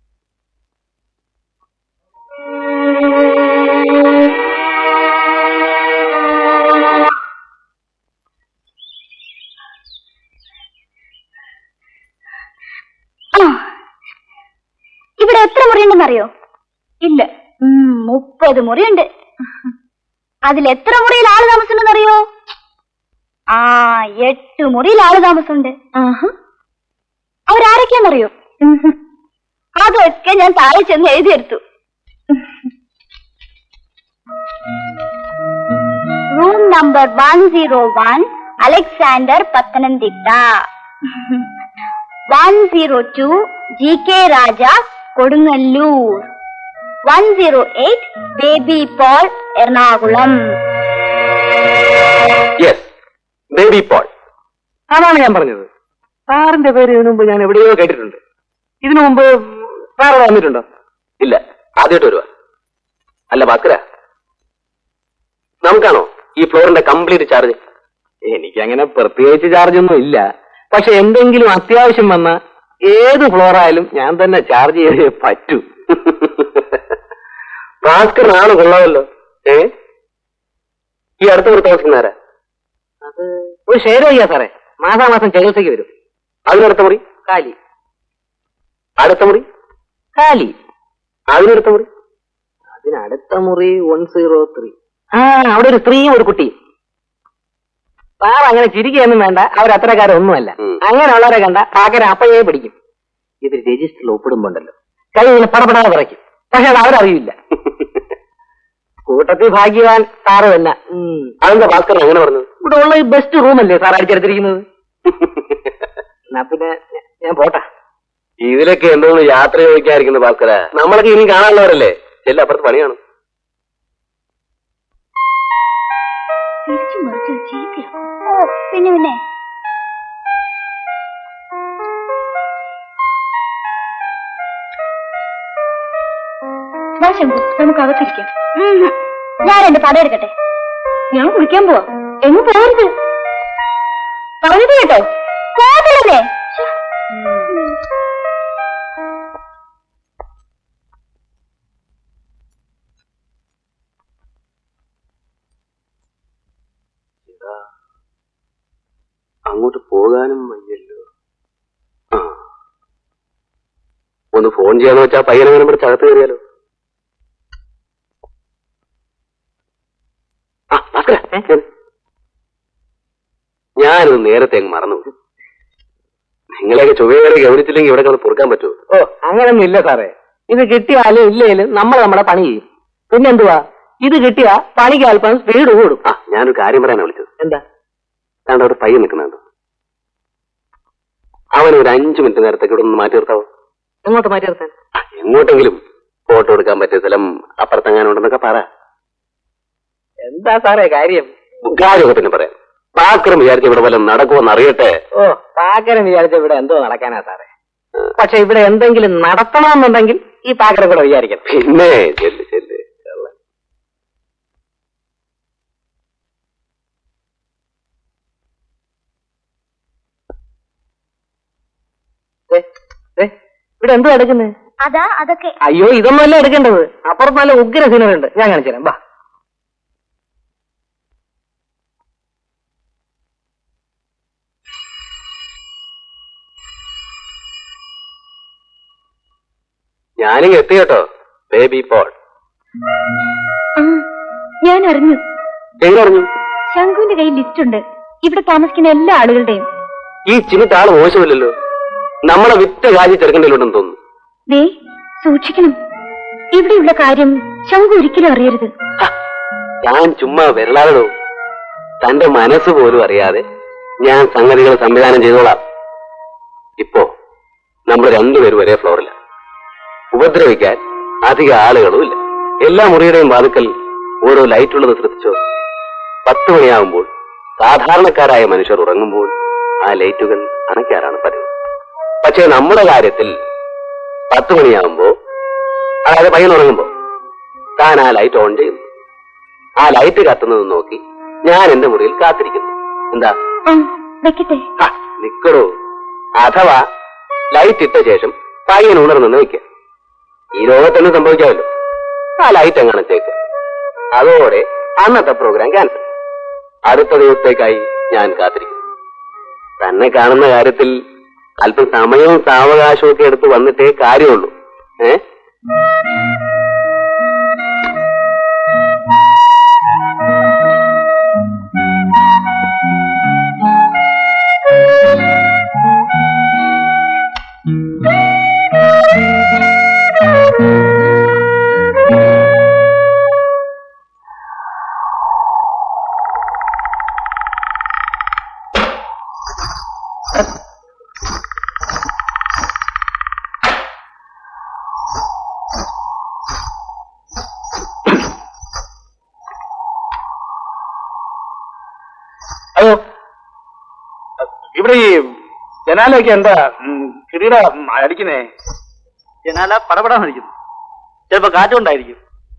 ആ. ഇവിടെ എത്ര മുറിയുണ്ടെന്നറിയോ ഇല്ല ഉം, മുപ്പത് മുറിയുണ്ട് അതിൽ എത്ര മുറിയിൽ ആള് താമസമുണ്ടെന്നറിയോ ആ എട്ട് മുറിയിൽ ആള് താമസമുണ്ട് അവരാരൊക്കെയാണെന്നറിയോ അതൊക്കെ ഞാൻ താഴെ ചെന്ന് എഴുതിയെടുത്തു room number one zero one Alexander Pathanamthitta one zero two G K Raja Kodungallur one zero eight Baby Paul Ernakulam yes Baby Paul അതാണ് ഞാൻ പറഞ്ഞത് സാറിന്റെ പേര് ഇതിനു മുമ്പ് ഞാൻ എവിടെയോ കേട്ടിട്ടുണ്ട് ഇതിനു മുമ്പ് സാർ ഇവിടെ വന്നിട്ടുണ്ടോ ഇല്ല ആദ്യമായിട്ട് വരുവാ അല്ല ബാക്കര നമുക്കാണോ ഈ ഫ്ലോറിന്റെ കംപ്ലീറ്റ് ചാർജ് എനിക്ക് അങ്ങനെ പ്രത്യേകിച്ച് ചാർജ് ഒന്നും ഇല്ല പക്ഷെ എന്തെങ്കിലും അത്യാവശ്യം വന്ന ഏത് ഫ്ലോർ ആയാലും ഞാൻ തന്നെ ചാർജ് ചെയ്തേ പറ്റൂ ഭാസ്കറിനാണ് കൊള്ളാമല്ലോ ഏ ഈ അടുത്ത ഒരു താമസിക്കുന്നവരാ അത് ഒരു ഷെയർ ചെയ്യാ സാറേ മാസാമാസം ചികിത്സയ്ക്ക് വരും അതിനടുത്ത മുറി കാലി അടുത്ത മുറി കാലി അതിനടുത്ത മുറി അതിനടുത്ത മുറി വൺ സീറോ ത്രീ ആ അവിടെ ഒരു സ്ത്രീയും ഒരു കുട്ടിയും സാർ അങ്ങനെ ചിരിക്കുകയൊന്നും വേണ്ട അവർ അത്രക്കാരൊന്നുമല്ല അങ്ങനെയുള്ളവരെ കണ്ട പാകര അപ്പഴേ പിടിക്കും ഇത് രജിസ്റ്ററിൽ ഒപ്പിടുമ്പോണ്ടല്ലോ കൈ ഇങ്ങനെ പടപടാതെ പറയ്ക്കും പക്ഷെ അത് അവരറിയില്ല കൂട്ടത്തിൽ ഭാഗ്യവാൻ സാറ് തന്നെ അതെന്താ ഭാസ്കരൻ അങ്ങനെ പറഞ്ഞത് ഇവിടെ ഉള്ള ഈ ബെസ്റ്റ് റൂമല്ലേ സാർ അടിച്ചെടുത്തിരിക്കുന്നത് എന്നാ പിന്നെ ഞ- ഞാൻ പോട്ടെ ഇതിലൊക്കെ എന്തോന്ന് യാത്ര ചോദിക്കാതിരിക്കുന്നു ഭാസ്കര നമ്മളൊക്കെ ഇനി കാണാനുള്ളവരല്ലേ ചെല്ല അപ്പുറത്ത് പണി കാണും തിരിച്ചു മറിച്ച് ചീത്തയാക്കും ഓ പിന്നെ പിന്നെ വാ ശംഭു നമുക്ക് അകത്തിരിക്കാം ഞാൻ എന്റെ പടം എടുക്കട്ടെ ഞാൻ കുളിക്കാൻ പോവാ എങ്ങും പോകരുത് പറഞ്ഞത് കേട്ടോ പോകല്ലേ അങ്ങോട്ട് പോകാനും വയ്യല്ലോ ആ. ഒന്ന് ഫോൺ ചെയ്യാന്ന് വെച്ചാ പയ്യനെങ്ങനെ പിടിച്ച് അകത്ത് കയറിയാലോ ആ ഭാസ്കര ഏ? ഞാനിത് നേരത്തെ അങ്ങ് മറന്നു നിങ്ങളെയൊക്കെ ചൊവ്വയെ ഗവനിച്ചില്ലെങ്കിൽ ഇവിടെ ഒന്ന് പൊറുക്കാൻ പറ്റുമോ ഓ അങ്ങനൊന്നും ഇല്ല സാറേ ഇത് കിട്ടിയാലും ഇല്ലേലും നമ്മൾ നമ്മുടെ പണി ചെയ്യും പിന്നെന്തുവാ ഇത് കിട്ടിയാ പണിക്ക് അല്പം സ്പീഡ് കൂടും ആ ഞാനൊരു കാര്യം പറയാനാ വിളിച്ചത് എന്താ കണ്ട ഒരു പയ്യൻ നിൽക്കുന്നുണ്ട് അവൻ ഒരു അഞ്ചു മിനിറ്റ് നേരത്തേക്ക് ഇവിടെ ഒന്ന് മാറ്റി നിർത്താവോ എങ്ങോട്ട് മാറ്റി നിർത്താൻ ആ, എങ്ങോട്ടെങ്കിലും ഫോട്ടോ എടുക്കാൻ പറ്റിയ സ്ഥലം അപ്പുറത്തെങ്ങാനുണ്ടെന്നൊക്കെ പറ എന്താ സാറേ കാര്യം കാര്യമൊക്കെ പിന്നെ പറയാം പാക്കറും വിചാരിച്ച ഇവിടെ വല്ലതും നടക്കുമെന്ന് അറിയട്ടെ ഓ പാക്കരൻ വിചാരിച്ച ഇവിടെ എന്തോ നടക്കാനാ സാറേ പക്ഷെ ഇവിടെ എന്തെങ്കിലും നടത്തണമെന്നുണ്ടെങ്കിൽ ഈ പാക്കരം കൂടെ വിചാരിക്കണം പിന്നെ ചെല്ല് ചെല്ല് കള്ളൻ. ദേ, ദേ, ഇവിടെ എന്തോ എടുക്കുന്നത് അതാ അതൊക്കെ അയ്യോ ഇതൊന്നുമല്ല എടുക്കേണ്ടത് അപ്പുറത്ത് നല്ല ഉഗ്ര സീനറി ഉണ്ട് ഞാൻ കാണിച്ചു തരാം വാ ഞാനിങ്ങ് എത്തി കേട്ടോ ബേബി പോൾ ആ ഞാൻ അറിഞ്ഞു എങ്ങനെ അറിഞ്ഞു ശംഖുവിന്റെ കയ്യിൽ ലിസ്റ്റ് ഉണ്ട് ഇവിടെ താമസിക്കുന്ന എല്ലാ ആളുകളുടെയും ഈ ചിമിട്ട് ആള് മോശമില്ലല്ലോ നമ്മളെ വിറ്റ കാര്യം ചെറുക്കണ്ടല്ലോണ്ടെന്ന് തോന്നുന്നു ദേ സൂക്ഷിക്കണം ഇവിടെയുള്ള കാര്യം ശംഖു ഒരിക്കലും അറിയരുത് ഹ, ഞാൻ ചുമ്മാ വിരലാടോ തന്റെ മനസ്സ് പോലും അറിയാതെ ഞാൻ സംഗതികൾ സംവിധാനം ചെയ്തോളാം ഇപ്പോ നമ്മൾ രണ്ടുപേരും ഒരേ ഫ്ലോറില്ല ഉപദ്രവിക്കാൻ അധിക ആളുകളും ഇല്ല എല്ലാ മുറിയുടെയും വാതുക്കൽ ഓരോ ലൈറ്റ് ഉള്ളത് ശ്രദ്ധിച്ചോ പത്ത് മണിയാകുമ്പോൾ സാധാരണക്കാരായ മനുഷ്യർ ഉറങ്ങുമ്പോൾ ആ ലൈറ്റുകൾ അണയ്ക്കാറാണ് പതിവ് പക്ഷേ നമ്മുടെ കാര്യത്തിൽ പത്ത് മണിയാകുമ്പോ അതായത് പയ്യൻ ഉറങ്ങുമ്പോ താൻ ആ ലൈറ്റ് ഓൺ ചെയ്യുന്നു ആ ലൈറ്റ് കത്തുന്നത് നോക്കി ഞാൻ എന്റെ മുറിയിൽ കാത്തിരിക്കുന്നു എന്താ ആ വെക്കട്ടെ ഹ, നിക്കടോ അഥവാ ലൈറ്റ് ഇട്ട ശേഷം പയ്യൻ ഉണർന്നെന്ന് വെക്ക ഈ ലോകത്തൊന്നും സംഭവിക്കാമല്ലോ ആ ലൈറ്റ് എങ്ങനെ ചേക്ക് അതോടെ അന്നത്തെ പ്രോഗ്രാം ക്യാൻസൽ അടുത്ത ദിവസത്തേക്കായി ഞാൻ കാത്തിരിക്കുന്നു തന്നെ കാണുന്ന കാര്യത്തിൽ അല്പം സമയവും സാവകാശവും ഒക്കെ എടുത്ത് വന്നിട്ടേ കാര്യമുള്ളൂ ഏ അയ്യോ ഇവിടെ ഈ ജനാലയൊക്കെ എന്താ ഉം, കിരീട ഉം, അടിക്കുന്നേ ജനാല പടപടാൻ അടിക്കുന്നു ചിലപ്പോ കാറ്റുകൊണ്ടായിരിക്കും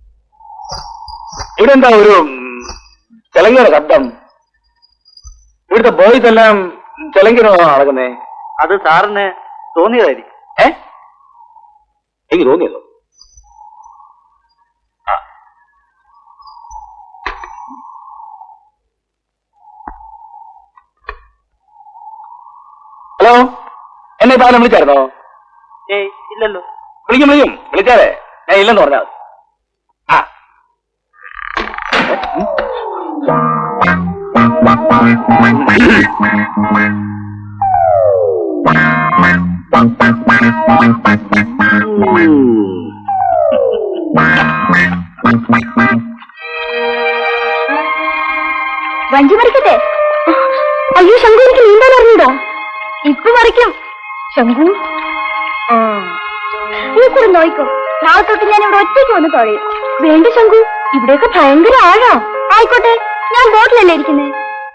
ഇവിടെ എന്താ ഒരു ഉം, ചെലങ്കയുടെ ശബ്ദം ഇവിടുത്തെ ബോയ്സ് എല്ലാം ചെലങ്കിനോ നടക്കുന്നേ അത് സാറിന് തോന്നിയതായിരിക്കും ഏ എനിക്ക് തോന്നിയതോ ആ. ഹലോ എന്നെ ഇപ്പൊ ആരും വിളിച്ചായിരുന്നോ ഏയ് ഇല്ലല്ലോ വിളിക്കും വിളിക്കും വിളിച്ചാലേ ഞാൻ ഇല്ലെന്ന് പറഞ്ഞാൽ ആ വഞ്ചി മറിക്കട്ടെ അയ്യോ ശംഖു എനിക്ക് നീന്താൻ അറിഞ്ഞൂടോ ഇപ്പൊ മറിക്കും ശംഖു ആ നീ കൂടെ നോയിക്കോ നാളെ തൊട്ട് ഞാൻ ഇവിടെ ഒറ്റയ്ക്ക് വന്ന് തുഴയും വേണ്ട ശംഖു ഇവിടെയൊക്കെ ഭയങ്കര ആഴോ ആയിക്കോട്ടെ ഞാൻ ബോട്ടിലല്ലേ ഇരിക്കുന്നേ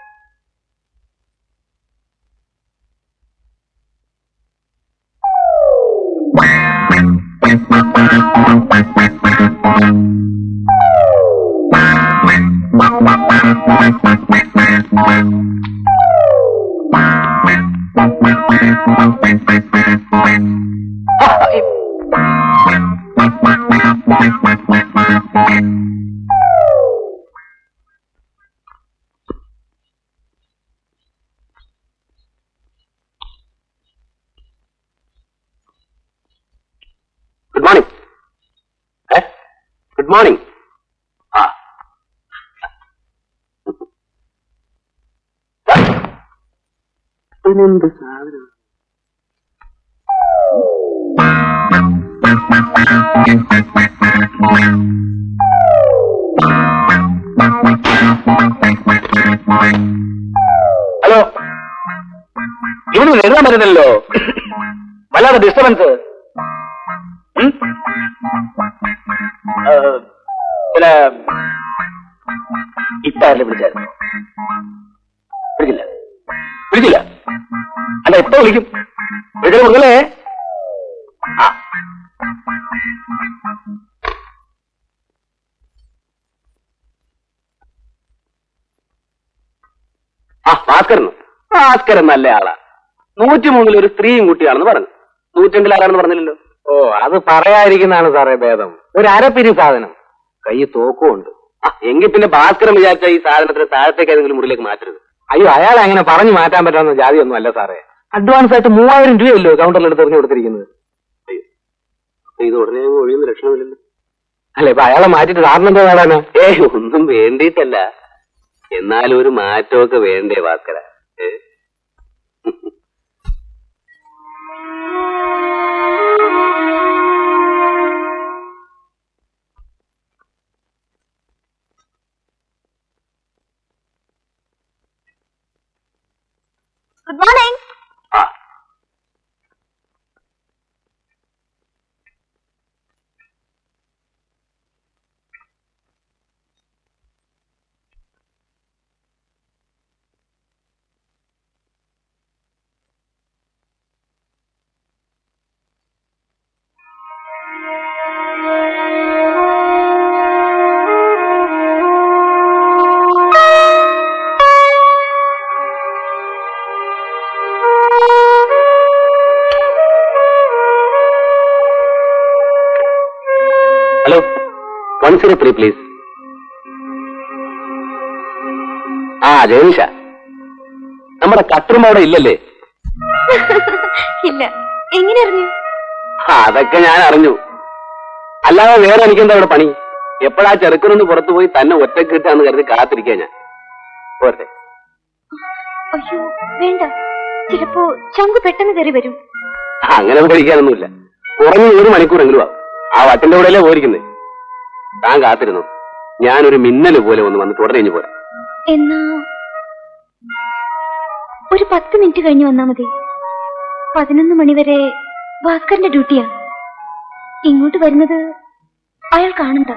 ഗുഡ് മോർണിംഗ് ഏ ഗുഡ് മോർണിംഗ് ആ ഇതിനെന്ത് സാധനം ഹലോ ഇവിടെ എഴുതാൻ പറ്റുന്നില്ലല്ലോ വല്ലാതെ ഡിസ്റ്റർബൻസ് പിന്നെ ഇപ്പാരിലെ വിളിച്ചായിരുന്നു വിളിച്ചില്ല വിളിച്ചില്ല അല്ല എപ്പോ വിളിക്കും വിളിച്ചത് മുതലേ ആ ആ ഭാസ്കരൻ ഭാസ്കരൻ നല്ല ആളാ നൂറ്റിമൂന്നിൽ ഒരു സ്ത്രീയും കുട്ടിയാണെന്ന് പറഞ്ഞു നൂറ്റെങ്കിൽ ആരാണെന്ന് പറഞ്ഞില്ലല്ലോ ഓ അത് പറയാതിരിക്കുന്നതാണ് സാറേ ഭേദം ഒരു അരപ്പിരി സാധനം കൈ തോക്കുമുണ്ട് ആ എങ്കിൽ പിന്നെ ഭാസ്കരൻ വിചാരിച്ച ഈ സാധനത്തിന് താഴത്തേക്ക് ഏതെങ്കിലും മുറിയിലേക്ക് മാറ്റരുത് അയ്യോ അയാളെ അങ്ങനെ പറഞ്ഞു മാറ്റാൻ പറ്റാവുന്ന ജാതിയൊന്നും അല്ല സാറേ അഡ്വാൻസ് ആയിട്ട് മൂവായിരം രൂപയല്ലോ കൗണ്ടറിൽ എടുത്ത് എറിഞ്ഞു കൊടുത്തിരിക്കുന്നത് ഇത് ഉടനെ ഒഴിയുന്ന ലക്ഷണമില്ലല്ലോ അല്ല ഇപ്പൊ അയാളെ മാറ്റിട്ട് സാറിന് എന്താ നേടാനാ ഏയ് ഒന്നും വേണ്ടിയിട്ടല്ല എന്നാലും ഒരു മാറ്റമൊക്കെ വേണ്ടേ ഭാസ്കര ഏ? Good morning hello one zero three please ആ ജയനിഷ നമ്മുടെ കട്ടറും അവിടെ ഇല്ലല്ലേ ഇല്ല എങ്ങനെ അറിഞ്ഞു ആ, അതൊക്കെ ഞാൻ അറിഞ്ഞു അല്ലാതെ വേറെ എനിക്കെന്താ ഇവിടെ പണി എപ്പോഴാ ചെറുക്കനൊന്ന് പുറത്തു പോയി തന്നെ ഒറ്റക്ക് കിട്ടാന്ന് കരുതി കാത്തിരിക്കാൻ ഞാൻ പോരട്ടെ അയ്യോ വേണ്ട ചിലപ്പോ ചങ്ക് പെട്ടെന്ന് കയറി വരും ആ, അങ്ങനെ പേടിക്കാനൊന്നുമില്ല കുറഞ്ഞ ഒരു മണിക്കൂറെങ്കിലും ആവും ആ വട്ടിന്റെ കൂടെയല്ലേ പോയിരിക്കുന്നേ താൻ കാത്തിരുന്നു ഞാനൊരു മിന്നല് പോലെ ഒന്ന് വന്നിട്ട് ഉടനെ ഇഞ്ഞു പോരാ എന്നാ ഒരു പത്ത് മിനിറ്റ് കഴിഞ്ഞ് വന്നാ മതി പതിനൊന്ന് മണിവരെ ഭാസ്കറിന്റെ ഡ്യൂട്ടിയാ ഇങ്ങോട്ട് വരുന്നത് അയാൾ കാണണ്ട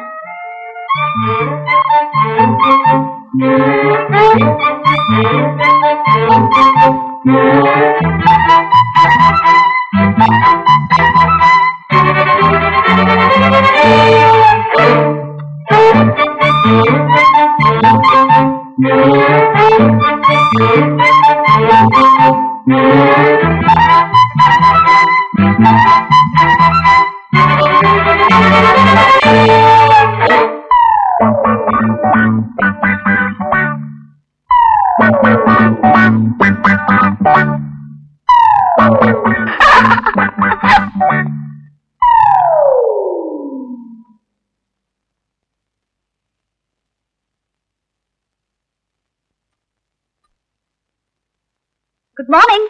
ഗുഡ് മോർണിംഗ്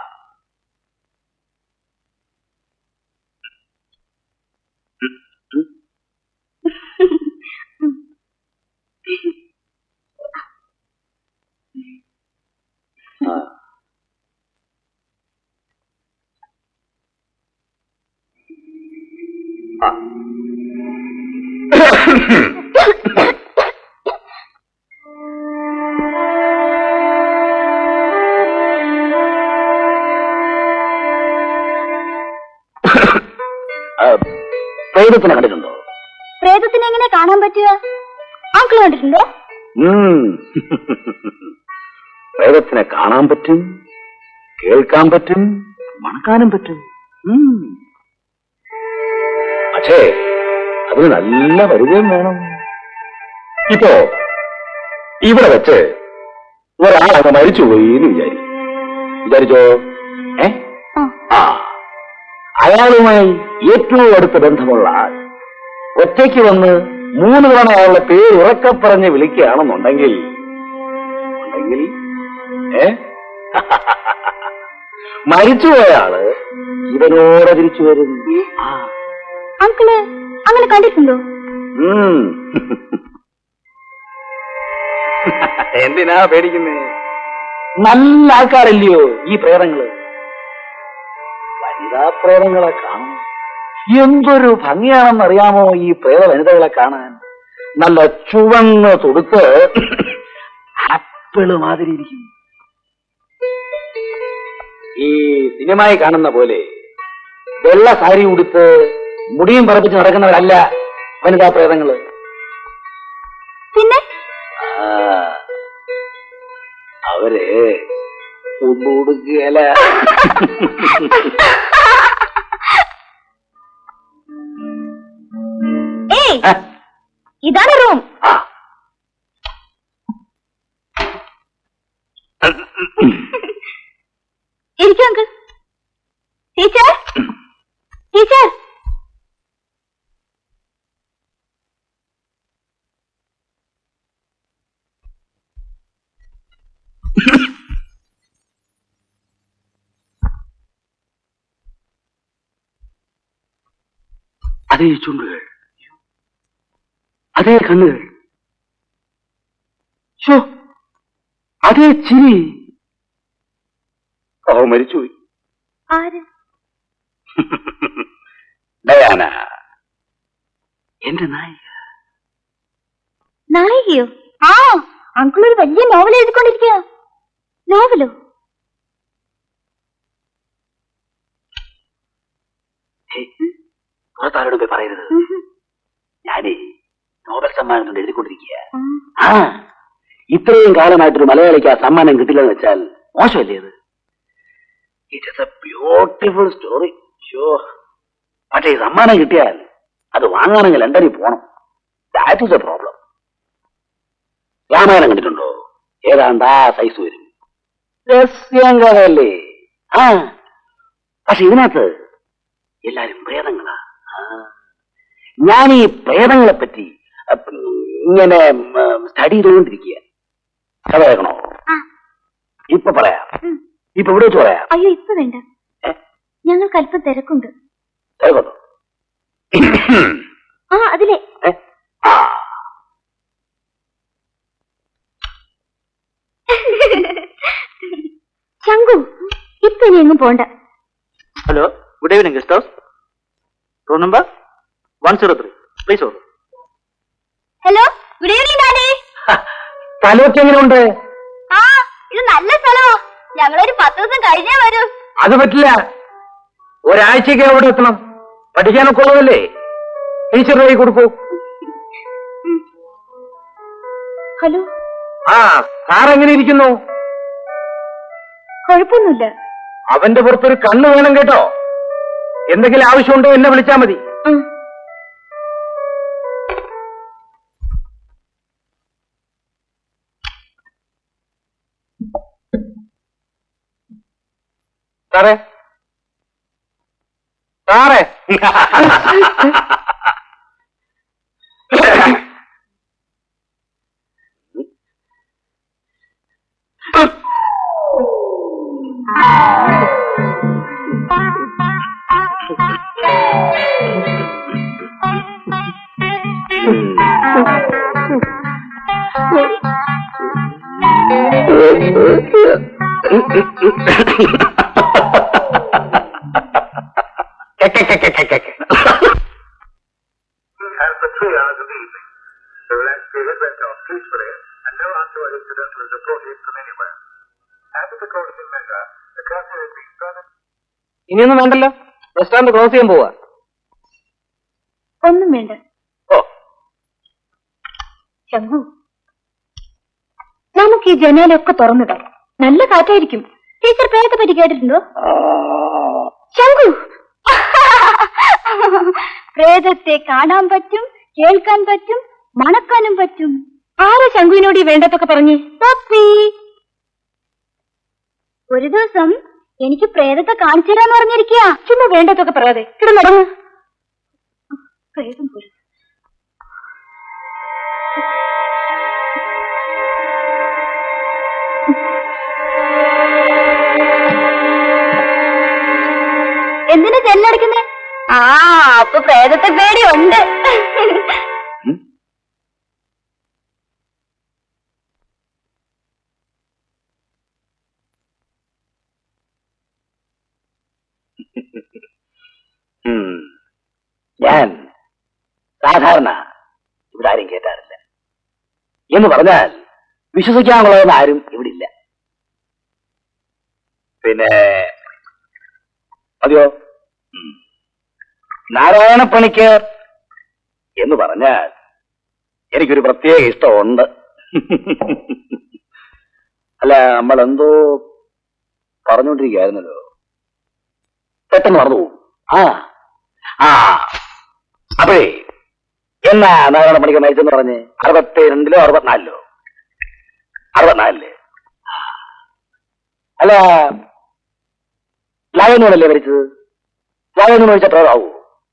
പ്രേതത്തിനെ കണ്ടിട്ടുണ്ടോ പ്രേതത്തിനെ എങ്ങനെ കാണാൻ പറ്റുക അങ്കിൾ കണ്ടിട്ടുണ്ടോ ഉം. പ്രേതത്തിനെ കാണാൻ പറ്റും കേൾക്കാൻ പറ്റും മണക്കാനും പറ്റും ഉം. പക്ഷേ അതിന് നല്ല പരിചയം വേണം ഇപ്പോ ഇവിടെ വെച്ച് ഒരാളങ്ങ് മരിച്ചുപോയി എന്ന് വിചാരിക്കും വിചാരിച്ചോ ഏ ആ. ആ അയാളുമായി ഏറ്റവും അടുത്ത ബന്ധമുള്ള ആൾ ഒറ്റയ്ക്ക് വന്ന് മൂന്ന് തവണ അയാളുടെ പേര് ഉറക്കെ പറഞ്ഞ് വിളിക്കുകയാണെന്നുണ്ടെങ്കിൽ ഉണ്ടെങ്കിൽ ഏ മരിച്ചുപോയ ആള് ഇവനോടെ തിരിച്ചു വരും ആ. അങ്കിള് അങ്ങനെ കണ്ടിട്ടുണ്ടോ ഉം. എന്തിനാ പേടിക്കുന്നേ നല്ല ആൾക്കാരല്ലയോ ഈ പ്രേതങ്ങള് വനിതാ പ്രേതങ്ങളെ കാണും എന്തൊരു ഭംഗിയാണെന്നറിയാമോ ഈ പ്രേത വനിതകളെ കാണാൻ നല്ല ചുവന്ന് തുടുത്ത് ആപ്പിള് മാതിരി ഇരിക്കും ഈ സിനിമയിൽ കാണുന്ന പോലെ വെള്ള സാരി ഉടുത്ത് മുടിയും പറപ്പിച്ച് നടക്കുന്നവരല്ല വനിതാ പ്രേതങ്ങള് പിന്നെ ആ, അവര് ഒന്നുകൊടുക്കുകയല്ല ഏയ് ഇതാണ് റൂം ഇരിക്കും അങ്കിൾ ടീച്ചർ ടീച്ചർ അതേ ചുണ്ടുകൾ അതേ കണ്ണുകൾ ശോ അതേ ചിരി അവ മരിച്ചുപോയി ആര് ഡയാന എന്റെ നായിക നായികയോ ആ അങ്കിൾ ഒരു വലിയ നോവൽ എഴുതിക്കൊണ്ടിരിക്കുക നോവലോ പുറത്താരോട് പോയി പറയരുത് ഞാനേ നോബൽ സമ്മാനം കൊണ്ട് എഴുതിക്കൊണ്ടിരിക്കുക ഉം. ആ ഇത്രയും കാലമായിട്ടൊരു മലയാളിക്ക് ആ സമ്മാനം കിട്ടില്ലെന്ന് വെച്ചാൽ മോശമല്ലേ അത് it is a beautiful story show പക്ഷേ ഈ സമ്മാനം കിട്ടിയാൽ അത് വാങ്ങാനെങ്കിൽ ലണ്ടനിൽ പോണം that is a problem Ramayanam കണ്ടിട്ടുണ്ടോ ഏതാണ്ട് ആ സൈസ് വരും രസ്യം കഥയല്ലേ ആ പക്ഷെ ഇതിനകത്ത് എല്ലാരും പ്രേതങ്ങളാ ആ. ഞാൻ ഈ പ്രേതങ്ങളെ പറ്റി അപ്പ് ഇങ്ങനെ സ്റ്റഡി ചെയ്തുകൊണ്ടിരിക്കുക കഥ കേൾക്കണോ ആ. ഇപ്പൊ പറയാം ഉം. ഇപ്പൊ ഇവിടെ വെച്ച് പറയാം അയ്യോ ഇപ്പൊ വേണ്ട ഏ? ഞങ്ങൾക്ക് അല്പം തിരക്കുണ്ട് കേൾക്കണോ ആ അതിലെ ഏ? ആ ശങ്കു ഇപ്പൊ ഇനി എങ്ങും പോണ്ട hello good evening guest house room number one zero three please order hello good evening daddy സ്ഥലമൊക്കെ എങ്ങനെയുണ്ട് ആ ഇത് നല്ല സ്ഥലമോ ഞങ്ങളൊരു പത്ത് ദിവസം കഴിഞ്ഞേ വരൂ അത് പറ്റില്ല ഒരാഴ്ചക്ക് അവിടെ എത്തണം പഠിക്കാനൊക്കെ ഉള്ളതല്ലേ ടീച്ചർ കൈ കൊടുക്കൂ ഹലോ ആ സാർ എങ്ങനെ ഇരിക്കുന്നു കുഴപ്പമൊന്നുമില്ല അവന്റെ പുറത്തൊരു കണ്ണ് വേണം കേട്ടോ എന്തെങ്കിലും ആവശ്യമുണ്ടോ എന്നെ വിളിച്ചാ മതി ഉം. സാറേ സാറേ And for three hours of the evening, the relaxed period went on peacefully, and no untoward incident was reported from anywhere. As a precautionary measure, the curfew had been further ഇനിയൊന്നും വേണ്ടല്ലോ റെസ്റ്റോറന്റ് ക്ലോസ് ചെയ്യാൻ പോവാ ഒന്നും വേണ്ട ഓ ശങ്കു നമുക്ക് ഈ ജനാലൊക്കെ തുറന്നിടാം നല്ല കാറ്റായിരിക്കും teacher പ്രേതത്തെ പറ്റി കേട്ടിട്ടുണ്ടോ ശങ്കു പ്രേതത്തെ കാണാൻ പറ്റും കേൾക്കാൻ പറ്റും മണക്കാനും പറ്റും ആരാ ശങ്കുവിനോട് ഈ വേണ്ടത്തൊക്കെ പറഞ്ഞേ പപ്പി ഒരു ദിവസം എനിക്ക് പ്രേതത്തെ കാണിച്ചു തരാന്ന് പറഞ്ഞിരിക്കുക ചുമ്മാ വേണ്ടത്തൊക്കെ പറയാതെ കിടന്നടങ്ങ് പ്രേതം പോലും എന്തിനാ ചെല്ലടക്കുന്നേ ആ അപ്പൊ പ്രേതത്തെ പേടിയുണ്ട് ഉം. ഞാൻ സാധാരണ ഇവിടെ ആരും കേട്ടാറില്ല എന്ന് പറഞ്ഞാൽ വിശ്വസിക്കാനുള്ളതെന്ന് ആരും ഇവിടെ ഇല്ല പിന്നെ മതിയോ ഉം. നാരായണപ്പണിക്ക് എന്ന് പറഞ്ഞാൽ എനിക്കൊരു പ്രത്യേക ഇഷ്ടമുണ്ട് അല്ല നമ്മൾ എന്തോ പറഞ്ഞുകൊണ്ടിരിക്കുകയായിരുന്നല്ലോ പെട്ടെന്ന് മറന്നു പോകും ആ ആ അപ്പോഴേ എന്നാ നാരായണ പണിക്ക് മരിച്ചെന്ന് പറഞ്ഞ് അറുപത്തി രണ്ടിലോ അറുപത്തിനാലിലോ അറുപത്തിനാലില് അല്ല ലാവനോടല്ലേ മരിച്ചത് ലാവനു മരിച്ച പ്രേതാവൂ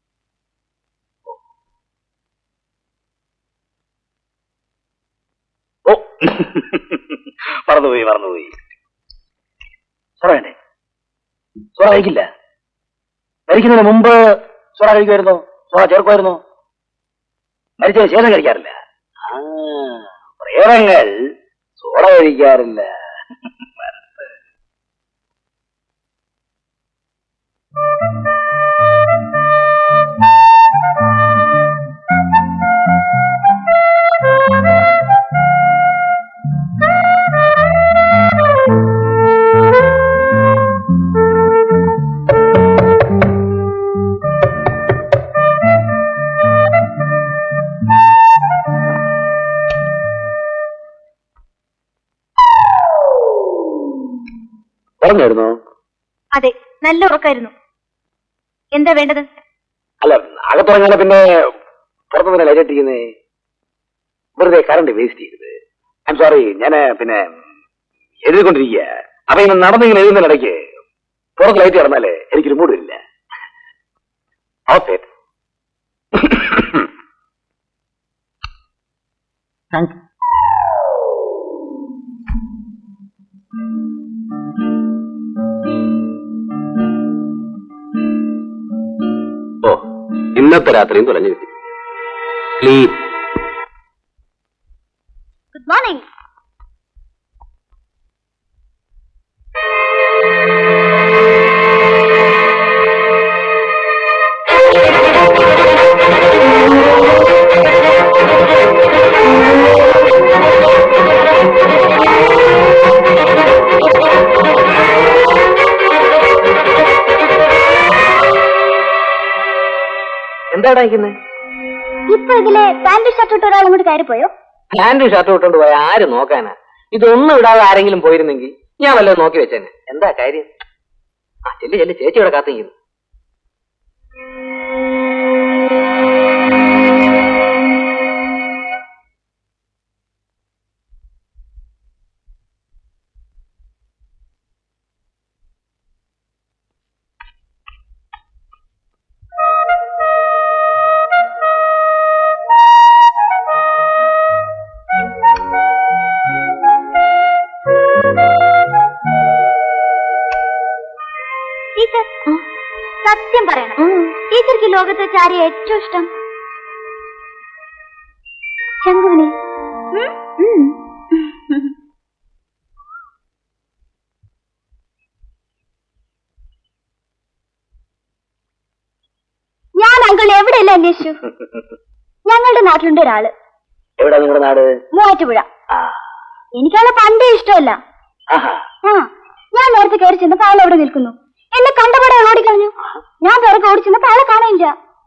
ഓ മറന്നുപോയി മറന്നുപോയി സൊറ വേണ്ടേ സൊറ കഴിക്കില്ല മരിക്കുന്നതിന് മുമ്പ് സൊറ കഴിക്കുമായിരുന്നോ സോഡ ചേർക്കുമായിരുന്നു മരിച്ചതിന് ശേഷം കഴിക്കാറില്ല ആ, പ്രേതങ്ങൾ സോഡ കഴിക്കാറില്ല പറഞ്ഞായിരുന്നോ അതെ നല്ല ഉറക്കായിരുന്നു എന്താ വേണ്ടത് അല്ല അകത്തുറങ്ങാതെ പിന്നെ പുറത്തു തന്നെ ലൈറ്റ് ഇട്ടിരിക്കുന്നേ വെറുതെ കറണ്ട് വേസ്റ്റ് ചെയ്തത് ഐ എം സോറി ഞാൻ പിന്നെ എഴുതിക്കൊണ്ടിരിക്കുക അപ്പൊ ഇങ്ങനെ നടന്നിങ്ങനെ എഴുതുന്ന ഇടയ്ക്ക് പുറത്ത് ലൈറ്റ് കിടന്നാലേ എനിക്കൊരു മൂഡ് വരില്ല ഓക്കെ ഓ ഇന്നത്തെ രാത്രിയും തുലഞ്ഞു കിട്ടി ക്ലീൻ ഗുഡ് മോർണിംഗ് എന്താടാ ഇരിക്കുന്നത് ഇപ്പൊ ഇതിലെ പാന്റ് ഷർട്ട് ഇട്ട് ഒരാൾ അങ്ങോട്ട് കയറിപ്പോയോ പാന്റും ഷർട്ടും ഇട്ടോണ്ട് പോയ ആര് നോക്കാനാ ഇതൊന്നും ഇടാതെ ആരെങ്കിലും പോയിരുന്നെങ്കിൽ ഞാൻ വല്ലതും നോക്കി വെച്ചേനെ എന്താ കാര്യം ആ ചെല്ലു ചെല്ലു ചേച്ചി ഇവിടെ കാത്തിരിക്കുന്നു ടീച്ചർ സത്യം പറയണം ടീച്ചർക്ക് ഈ ലോകത്ത് വെച്ച് ആരെയാ ഏറ്റവും ഇഷ്ടം ശങ്കുവിനെ ഞാൻ അങ്കിൾ എവിടെയല്ല അന്വേഷിച്ചു ഞങ്ങളുടെ നാട്ടിലുണ്ട് ഒരാള് എവിടാ നിങ്ങളുടെ നാട് മൂവാറ്റുപുഴ എനിക്കാളെ പണ്ടേ ഇഷ്ടമല്ല ആഹാ ആ ഞാൻ നേരത്തെ കയറി ചെന്നപ്പോ ആൾ അവിടെ നിൽക്കുന്നു എന്നെ കണ്ടപാടെ അയാൾ ഓടിക്കളഞ്ഞു ഞാൻ പിറകെ ഓടി ചെന്നപ്പോ ആളെ കാണാനില്ല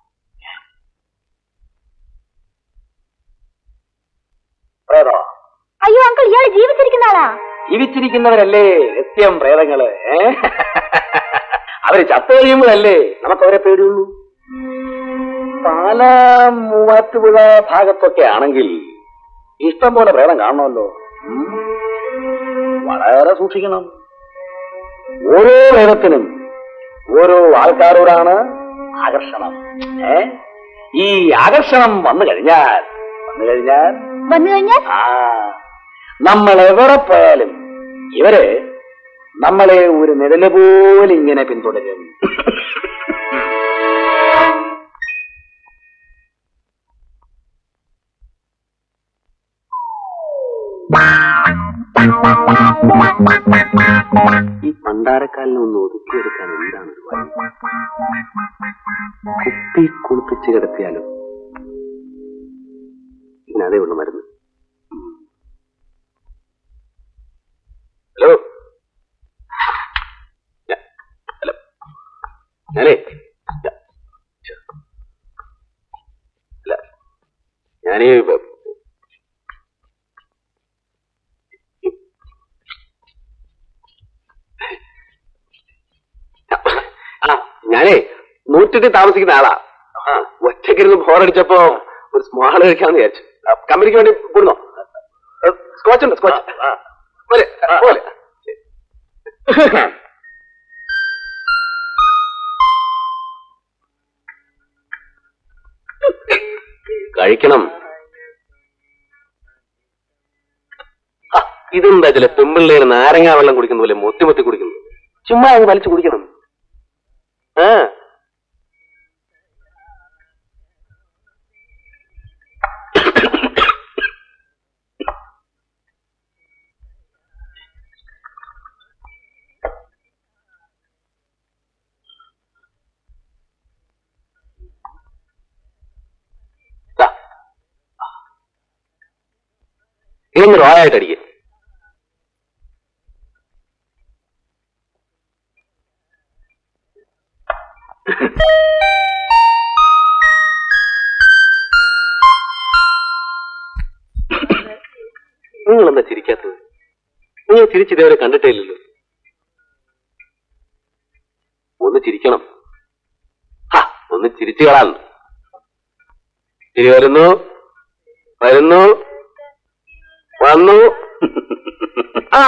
പ്രേതോ അയ്യോ അങ്കിൾ ഇയാൾ ജീവിച്ചിരിക്കുന്ന ആളാ ജീവിച്ചിരിക്കുന്നവരല്ലേ നിത്യം പ്രേതങ്ങള് ഏ? അവര് ചത്തു കഴിയുമ്പോഴല്ലേ നമുക്ക് അവരെ പേടിയുള്ളൂ പാല മൂവാറ്റുപുഴ ഭാഗത്തൊക്കെ ആണെങ്കിൽ ഇഷ്ടം പോലെ പ്രേതം കാണണമല്ലോ ഉം. വളരെ സൂക്ഷിക്കണം ഓരോ പ്രേതത്തിനും ഓരോ ആൾക്കാരോടാണ് ആകർഷണം ഏ ഈ ആകർഷണം വന്നു കഴിഞ്ഞാൽ വന്നു കഴിഞ്ഞാൽ വന്നു കഴിഞ്ഞാൽ ആ നമ്മൾ എവിടെ പോയാലും ഇവര് നമ്മളെ ഒരു നിഴല് പോലെ ഇങ്ങനെ പിന്തുടരും ഈ പണ്ടാരക്കാലിനെ ഒന്ന് ഒതുക്കിയെടുക്കാൻ എന്താണ് ഒരു വഴി കുപ്പി കുളിപ്പിച്ച് കിടത്തിയാലും ഇതിനതേ ഉള്ളു മരുന്ന് ഹലോ ഞാ- ഹലോ ഞാനേ ഞാ- അല്ല ഞാനീ ആ ഞാനേ നൂറ്റെട്ടി താമസിക്കുന്ന ആളാ ആ, ഒറ്റയ്ക്കിരുന്ന് ബോറടിച്ചപ്പോ ഒരു സ്മാൾ കഴിക്കാന്ന് വിചാരിച്ചു ആ, കമ്പനിക്ക് വേണ്ടി കൂടുന്നോ സ്കോച്ച് ഉണ്ട് സ്കോച്ച് പോലെ പോലെ കഴിക്കണം ആ, ഇതെന്താ ചില പെമ്പിള്ളേര് നാരങ്ങാ വെള്ളം കുടിക്കുന്ന പോലെ മുത്തി മുത്തി കുടിക്കുന്നു ചുമ്മാ അങ്ങ് വലിച്ചു കുടിക്കണം ആ ഇന്ന് റോയായിട്ട് അടിക്കും നിങ്ങൾ എന്താ ചിരിക്കാത്തത് നിങ്ങൾ ചിരിച്ചിതേവരെ കണ്ടിട്ടേ ഇല്ലല്ലോ ഒന്ന് ചിരിക്കണം ഹാ, ഒന്ന് ചിരിച്ചു കളാൻ ചിരി വരുന്നു വരുന്നു വന്നു ആ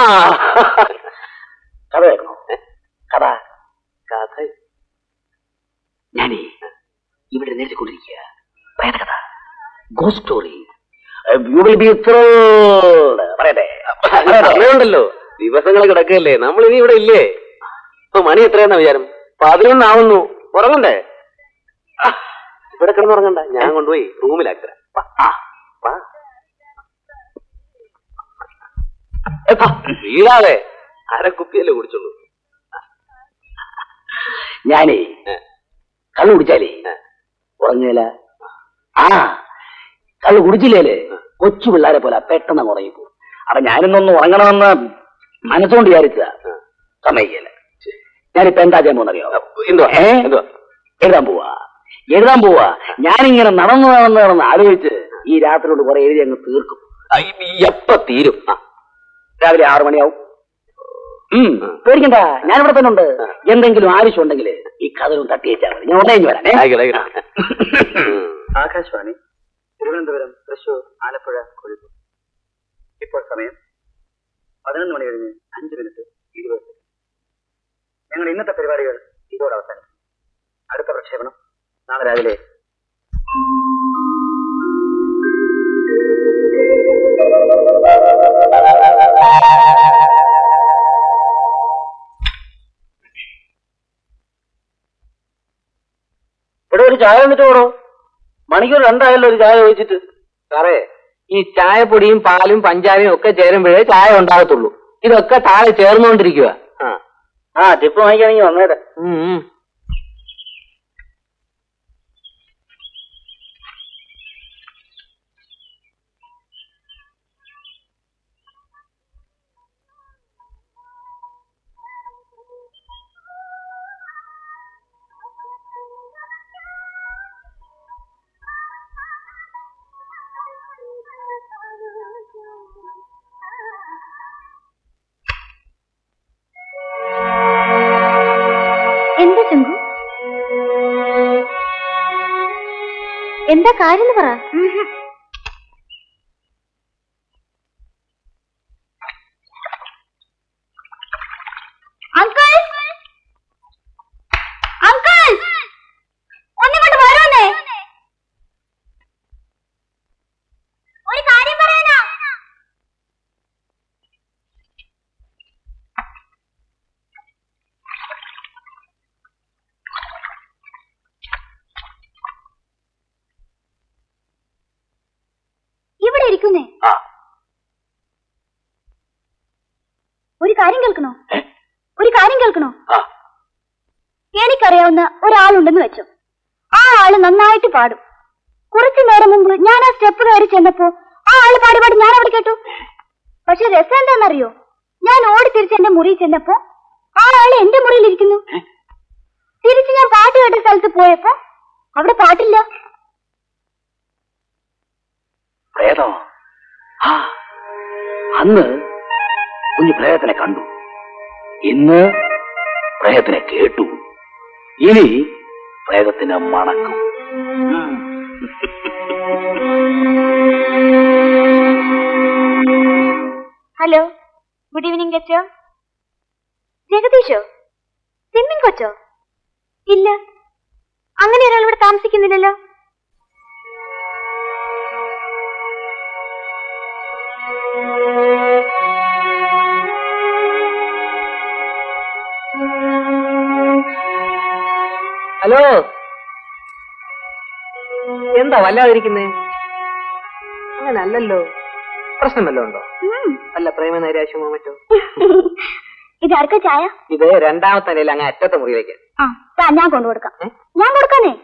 കഥ കേൾക്കണോ കഥ കഥ ഞാനേ ഇവിടെ നേരിട്ടുകൊണ്ടിരിക്കുക പ്രേതകഥ go story you will be പറയട്ടെ സമയമുണ്ടല്ലോ ദിവസങ്ങൾ കിടക്കല്ലേ നമ്മൾ ഇനി ഇവിടെ ഇല്ലേ ഇപ്പൊ മണി എത്രയാണെന്ന വിചാരം പതിനൊന്നാവുന്നു ഉറങ്ങണ്ടേ ആ, ഇവിടെ കിടന്നുറങ്ങണ്ട ഞാൻ കൊണ്ടുപോയി റൂമിലാക്കര വീഴാതെ അരക്കുപ്പിയല്ലേ കുടിച്ചുള്ളൂ ഞാനേ കള്ളു കുടിച്ചാലേ ഉറങ്ങില്ല ആ കള്ളു കുടിച്ചില്ലേലേ കൊച്ചു പിള്ളേരെ പോലെ പെട്ടെന്ന് അങ്ങ് ഉറങ്ങിപ്പോ അപ്പൊ ഞാനിന്നൊന്ന് ഉറങ്ങണമെന്ന് മനസ്സുകൊണ്ട് വിചാരിച്ചതാ സമ്മതിക്കല്ല ഞാനിപ്പോ എന്താ ചെയ്യാൻ പോകുന്നറിയോ എന്തുവാ ഏ? എന്തുവാ എഴുതാൻ പോവാ എഴുതാൻ പോവാ ഞാനിങ്ങനെ നടന്നു നടന്ന് നടന്ന് ആലോചിച്ച് ഈ രാത്രി കൊണ്ട് കുറെ എഴുതി അങ്ങ് തീർക്കും ആ, ഈ- എപ്പ തീരും ആ, രാവിലെ ആറു മണിയാവും ഉം, പേടിക്കണ്ട ഞാനിവിടെ തന്നെ ഉണ്ട് എന്തെങ്കിലും ആവശ്യം ഉണ്ടെങ്കിൽ ഈ കഥകളും തട്ടിയേച്ചാൽ മതി ഞാൻ ഉടനെ ഇങ്ങ് വരാം ഏ? ആയിക്കോട്ടെ, ആയിക്കോട്ടെ. ഉം. ആകാശവാണി തിരുവനന്തപുരം തൃശൂർ ആലപ്പുഴ കോഴിക്കോട് ഇപ്പോൾ സമയം പതിനൊന്ന് മണി കഴിഞ്ഞ് അഞ്ച് മിനിറ്റ് ഇരുപത് സെക്കൻഡ് ഞങ്ങൾ ഇന്നത്തെ പരിപാടികൾ ഇതോടെ അവസാനിക്കും അടുത്ത പ്രക്ഷേപണം നാളെ രാവിലെ ഇവിടെ ഒരു ചായ വന്നിട്ട് പോടോ മണിക്കൂർ രണ്ടായല്ലോ ഒരു ചായ ഒഴിച്ചിട്ട് സാറേ ഈ ചായപ്പൊടിയും പാലും പഞ്ചാരയും ഒക്കെ ചേരുമ്പോഴേ ചായ ഉണ്ടാകത്തുള്ളൂ ഇതൊക്കെ താഴെ ചേർന്നുകൊണ്ടിരിക്കുക ആ ടിപ്പ് വാങ്ങിക്കാണെങ്കിൽ വന്നേരെ എന്താ ശംഖു എന്താ കാര്യം എന്ന് പറ അങ്കിൾ അങ്കിൾ ഒന്നിങ്ങോട്ട് വരുന്നേ ഒരു കാര്യം പറയാനാ ഇവിടെ ഇരിക്കുന്നേ ആ ഒരു കാര്യം കേൾക്കണോ ഒരു കാര്യം കേൾക്കണോ ആ എനിക്കറിയാവുന്ന ഒരാളുണ്ടെന്ന് വെച്ചോ ആ ആള് നന്നായിട്ട് പാടും കുറച്ചു നേരം മുമ്പ് ഞാൻ ആ സ്റ്റെപ്പ് കയറി ചെന്നപ്പോ ആ ആള് പാടി പാടി ഞാൻ അവിടെ കേട്ടു പക്ഷെ രസം എന്താണെന്നറിയോ ഞാൻ ഓടി തിരിച്ച് എന്റെ മുറിയിൽ ചെന്നപ്പോ ആ ആള് എന്റെ മുറിയിൽ ഇരിക്കുന്നു തിരിച്ച് ഞാൻ പാട്ട് കേട്ട സ്ഥലത്ത് പോയപ്പോ അവിടെ പാട്ടില്ല പ്രേതം ആ അന്ന് കുഞ്ഞു പ്രേതത്തിനെ കണ്ടു ഇന്ന് പ്രേതത്തിനെ കേട്ടു ഇനി പ്രേതത്തിന് മണക്കും ഹലോ ഗുഡ് ഈവനിങ് കൊച്ചോ ജഗദീഷോ സ്വിമ്മിങ് കൊച്ചോ ഇല്ല അങ്ങനെ ഒരാൾ ഇവിടെ താമസിക്കുന്നില്ലല്ലോ ഹലോ എന്താ വല്ലാതിരിക്കുന്നേ അങ്ങനെ അല്ലല്ലോ പ്രശ്നം വല്ലതും ഉണ്ടോ ഉം. അല്ല പ്രേമ നൈരാശ്യമോ മറ്റോ ഇതാർക്കാ ചായ ഇത് രണ്ടാമത്തെ നിലയിൽ അങ്ങ് അറ്റത്തെ മുറിയിലേക്ക് ആ താ ഞാൻ കൊണ്ടുകൊടുക്കാം ഏ? ഞാൻ കൊടുക്കാനേ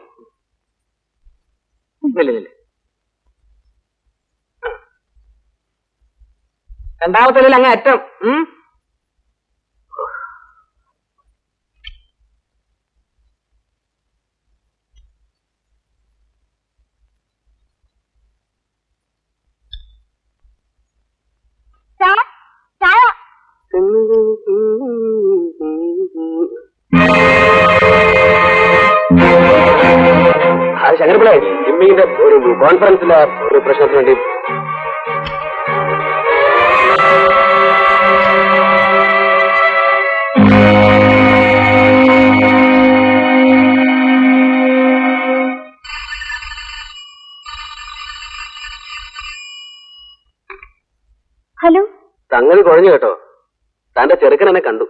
ഇല്ല ഇല്ല രണ്ടാമത്തെ നിലയിൽ അങ്ങ് അറ്റം ഉം? ആ ശങ്കരപ്പിള്ളേ ജിമ്മിങ്ങിന്റെ ഒരു കോൺഫറൻസിലെ ഒരു പ്രശ്നത്തിന് വേണ്ടി ഹലോ സംഗതി കുഴഞ്ഞു കേട്ടോ തന്റെ ചെറുക്കൻ എന്നെ കണ്ടു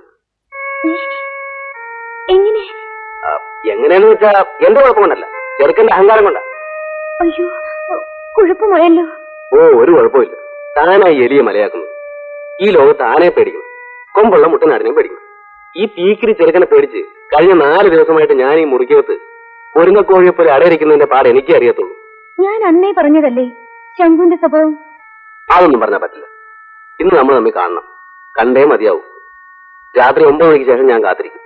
എങ്ങനെ ആ, എങ്ങനെയാന്ന് വെച്ചാ എന്റെ കുഴപ്പം കൊണ്ടല്ല ചെറുക്കന്റെ അഹങ്കാരം കൊണ്ടാ അയ്യോ കുഴപ്പമായല്ലോ ഓ ഒരു കുഴപ്പമില്ല താനായി എലിയെ മലയാക്കുന്നു ഈ ലോകത്ത് ആനയെ പേടിക്കുന്നു കൊമ്പുള്ള മുട്ടനാടിനെയും പേടിക്കുന്നു ഈ തീക്കിരി ചെറുക്കനെ പേടിച്ച് കഴിഞ്ഞ നാല് ദിവസമായിട്ട് ഞാൻ ഈ മുറിക്കകത്ത് മുരുങ്ങക്കോഴിയെ പോലെ അടയിരിക്കുന്നതിന്റെ പാട് എനിക്കേ അറിയത്തുള്ളൂ ഞാൻ അന്നേ പറഞ്ഞതല്ലേ ശംഖുവിന്റെ സ്വഭാവം അതൊന്നും പറഞ്ഞാൽ പറ്റില്ല ഇന്ന് നമ്മൾ തമ്മിൽ കാണണം കണ്ടേ മതിയാവും രാത്രി ഒമ്പത് മണിക്ക് ശേഷം ഞാൻ കാത്തിരിക്കും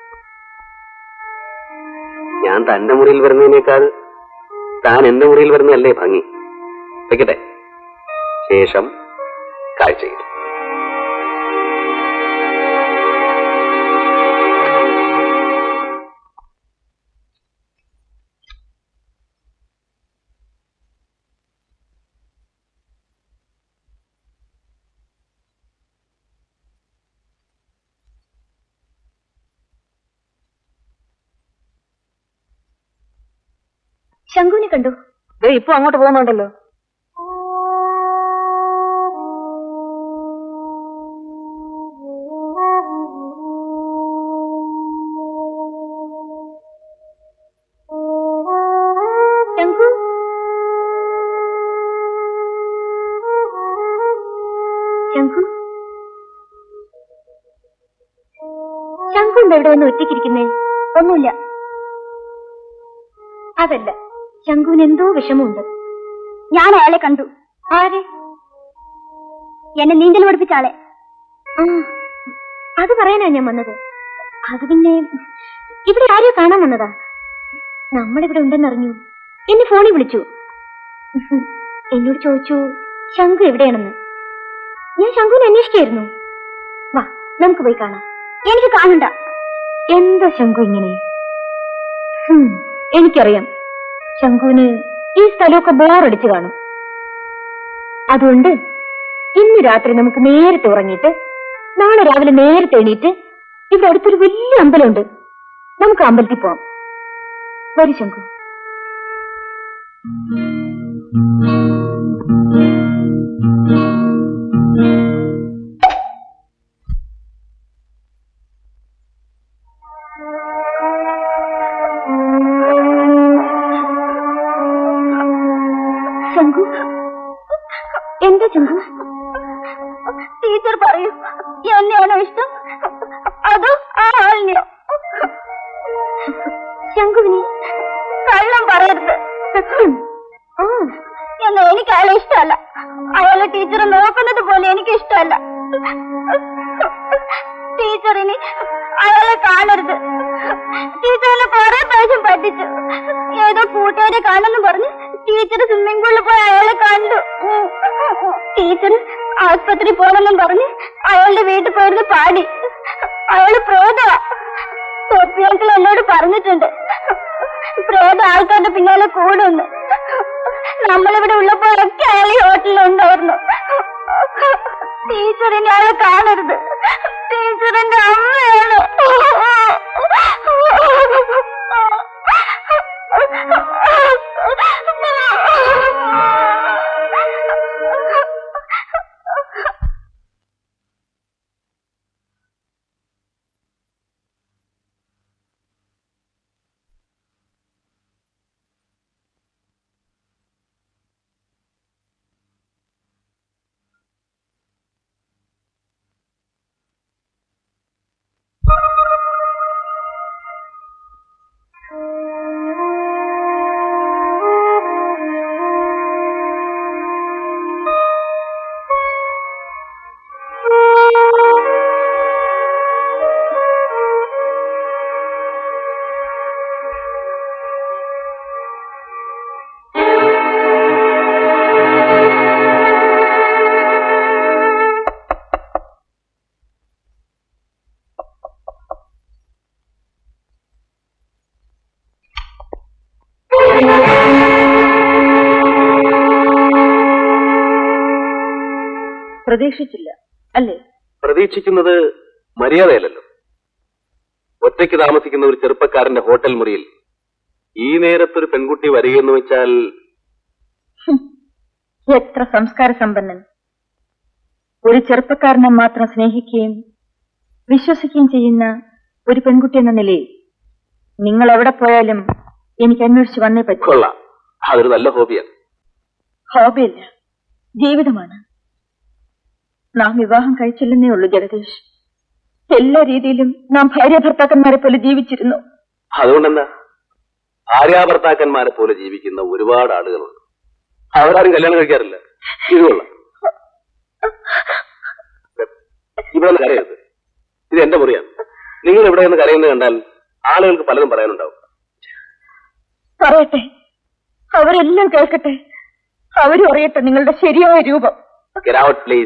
ഞാൻ തന്റെ മുറിയിൽ വരുന്നതിനേക്കാൾ താൻ എന്റെ മുറിയിൽ വരുന്നതല്ലേ ഭംഗി വെക്കട്ടെ ശേഷം കാഴ്ചയിൽ ശംഖുവിനെ കണ്ടു ദേ ഇപ്പൊ അങ്ങോട്ട് പോകുന്നുണ്ടല്ലോ ശംഖു ശംഖു ശംഖു എന്താ ഇവിടെ വന്ന് ഒറ്റയ്ക്കിരിക്കുന്നേ ഒന്നുമില്ല അതല്ല ശംഖുവിന് എന്തോ വിഷമമുണ്ട് ഞാൻ അയാളെ കണ്ടു ആരെ എന്നെ നീന്തൽ പഠിപ്പിച്ച ആളെ ആ, അത് പറയാനാ ഞാൻ വന്നത് അത് പിന്നെ ഇവിടെ ആരെയോ കാണാൻ വന്നതാ നമ്മളിവിടെ ഉണ്ടെന്നറിഞ്ഞു എന്നെ ഫോണിൽ വിളിച്ചു എന്നോട് ചോദിച്ചു ശംഖു എവിടെയാണെന്ന് ഞാൻ ശംഖുവിനെ അന്വേഷിക്കായിരുന്നു വാ നമുക്ക് പോയി കാണാം എനിക്ക് കാണണ്ട എന്താ ശംഖു ഇങ്ങനെ ഹും, എനിക്കറിയാം ശംഖുവിന് ഈ സ്ഥലമൊക്കെ ബോറടിച്ചു കാണും അതുകൊണ്ട് ഇന്ന് രാത്രി നമുക്ക് നേരത്തെ ഉറങ്ങിയിട്ട് നാളെ രാവിലെ നേരത്തെ എണീറ്റ് ഇവിടെ അടുത്തൊരു വലിയ അമ്പലമുണ്ട് നമുക്ക് ആ അമ്പലത്തിൽ പോവാം വരൂ ശംഖു ശംഖു എന്താ ശംഖു ടീച്ചർ പറയൂ എന്നെയാണോ ഇഷ്ടം അതോ ആ ആളിനെയോ ശംഖുവിനെ കള്ളം പറയരുത് ആ, എന്നാ എനിക്ക് അയാളെ ഇഷ്ടമല്ല അയാളെ ടീച്ചർ നോക്കുന്നത് പോലെ എനിക്ക് ഇഷ്ടമല്ല ടീച്ചർ ഇനി അയാളെ കാണരുത് ടീച്ചറിനെ കുറെ പ്രാവശ്യം പറ്റിച്ചു ഏതോ കൂട്ടുകാരെ കാണുന്നു പറഞ്ഞ് ടീച്ചർ സ്വിമ്മിംഗ് പൂളിൽ പോയി അയാളെ കണ്ടു ടീച്ചർ ആസ്പത്രി പോകണമെന്നും പറഞ്ഞ് അയാളുടെ വീട്ടിൽ പോയിരുന്ന് പാടി അയാള് പ്രേതമാ തൊപ്പിയാക്കൾ എന്നോട് പറഞ്ഞിട്ടുണ്ട് പ്രേത ആൾക്കാരുടെ പിന്നാലെ കൂടുന്നു നമ്മളിവിടെ ഉള്ളപ്പോഴൊക്കെ അയാൾ ഈ ഹോട്ടലിലുണ്ടായിരുന്നു ടീച്ചറിനെ അയാളെ കാണരുത് ടീച്ചറിന്റെ അമ്മയാണ് പ്രതീക്ഷിച്ചില്ല അല്ലേ പ്രതീക്ഷിക്കുന്നത് മര്യാദയല്ലല്ലോ ഒറ്റയ്ക്ക് താമസിക്കുന്ന ഒരു ചെറുപ്പക്കാരന്റെ ഹോട്ടൽ മുറിയിൽ ഈ നേരത്തൊരു പെൺകുട്ടി വരികയെന്ന് വെച്ചാൽ എത്ര സംസ്കാര സമ്പന്നൻ ഒരു ചെറുപ്പക്കാരനെ മാത്രം സ്നേഹിക്കുകയും വിശ്വസിക്കുകയും ചെയ്യുന്ന ഒരു പെൺകുട്ടി എന്ന നിലയിൽ നിങ്ങൾ എവിടെ പോയാലും എനിക്ക് അന്വേഷിച്ച് വന്നേ പറ്റൂ കൊള്ളാം അതൊരു നല്ല ഹോബിയാണ് ഹോബിയല്ല ജീവിതമാണ് നാം വിവാഹം കഴിച്ചില്ലെന്നേ ഉള്ളൂ ജഗദീഷ് എല്ലാ രീതിയിലും നാം ഭാര്യ ഭർത്താക്കന്മാരെ പോലെ ജീവിച്ചിരുന്നു അതുകൊണ്ടെന്താ ഭാര്യാഭർത്താക്കന്മാരെ പോലെ ജീവിക്കുന്ന ഒരുപാട് ആളുകളുണ്ട് അവരാരും കല്യാണം കഴിക്കാറില്ല ഇത് കൊള്ളാം ഇവിടെ നിന്ന് കരയരുത് ഇത് എന്റെ മുറിയാണ് നിങ്ങൾ ഇവിടെ നിന്ന് കരയുന്നത് കണ്ടാൽ ആളുകൾക്ക് പലതും പറയാനുണ്ടാവും പറയട്ടെ അവരെല്ലാം കേൾക്കട്ടെ അവരും അറിയട്ടെ നിങ്ങളുടെ ശരിയായ രൂപം Get out, please.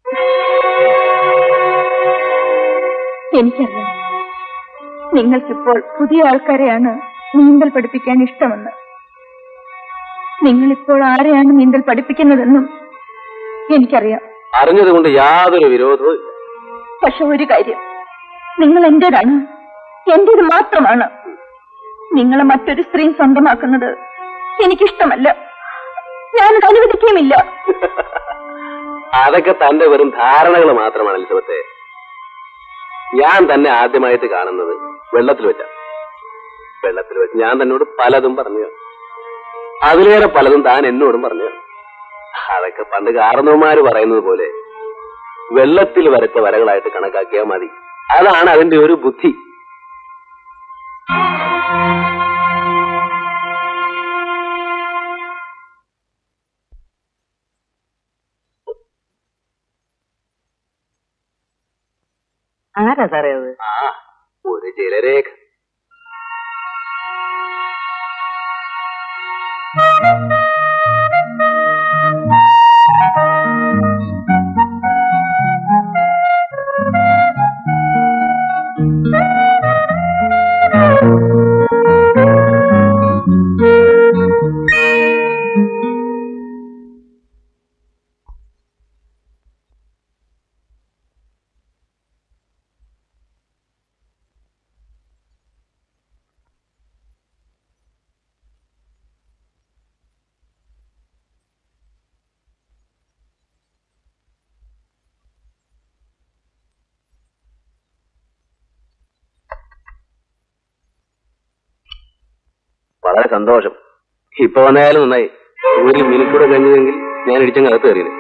എനിക്കറിയാം നിങ്ങൾക്കിപ്പോൾ പുതിയ ആൾക്കാരെയാണ് നീന്തൽ പഠിപ്പിക്കാൻ ഇഷ്ടമെന്ന് നിങ്ങളിപ്പോൾ ആരെയാണ് നീന്തൽ പഠിപ്പിക്കുന്നതെന്നും എനിക്കറിയാം അറിഞ്ഞത് കൊണ്ട് യാതൊരു വിരോധവും ഇല്ല പക്ഷെ ഒരു കാര്യം നിങ്ങൾ എന്റേതാണ് എന്റേത് മാത്രമാണ് നിങ്ങളെ മറ്റൊരു സ്ത്രീ സ്വന്തമാക്കുന്നത് എനിക്കിഷ്ടമല്ല ഞാനത് അനുവദിക്കുകയുമില്ല അതൊക്കെ തന്റെ വെറും ധാരണകൾ മാത്രമാണ് എലിസബത്തെ ഞാൻ തന്നെ ആദ്യമായിട്ട് കാണുന്നത് വെള്ളത്തിൽ വെച്ച വെള്ളത്തിൽ വെച്ച് ഞാൻ തന്നോട് പലതും പറഞ്ഞു അതിലേറെ പലതും താൻ എന്നോടും പറഞ്ഞു അതൊക്കെ പണ്ട് കാരണവന്മാര് പറയുന്നത് പോലെ വെള്ളത്തിൽ വരച്ച വരകളായിട്ട് കണക്കാക്കിയാൽ മതി അതാണ് അതിന്റെ ഒരു ബുദ്ധി ആരാ സാറേ അത് ആ ഒരു ജലരേഖ വളരെ സന്തോഷം ഇപ്പൊ വന്നാലും നന്നായി ഒരു മിനിറ്റ് കൂടെ കഴിഞ്ഞെങ്കിൽ ഞാൻ ഇടിച്ചങ്ങ് അകത്ത് കയറിയത്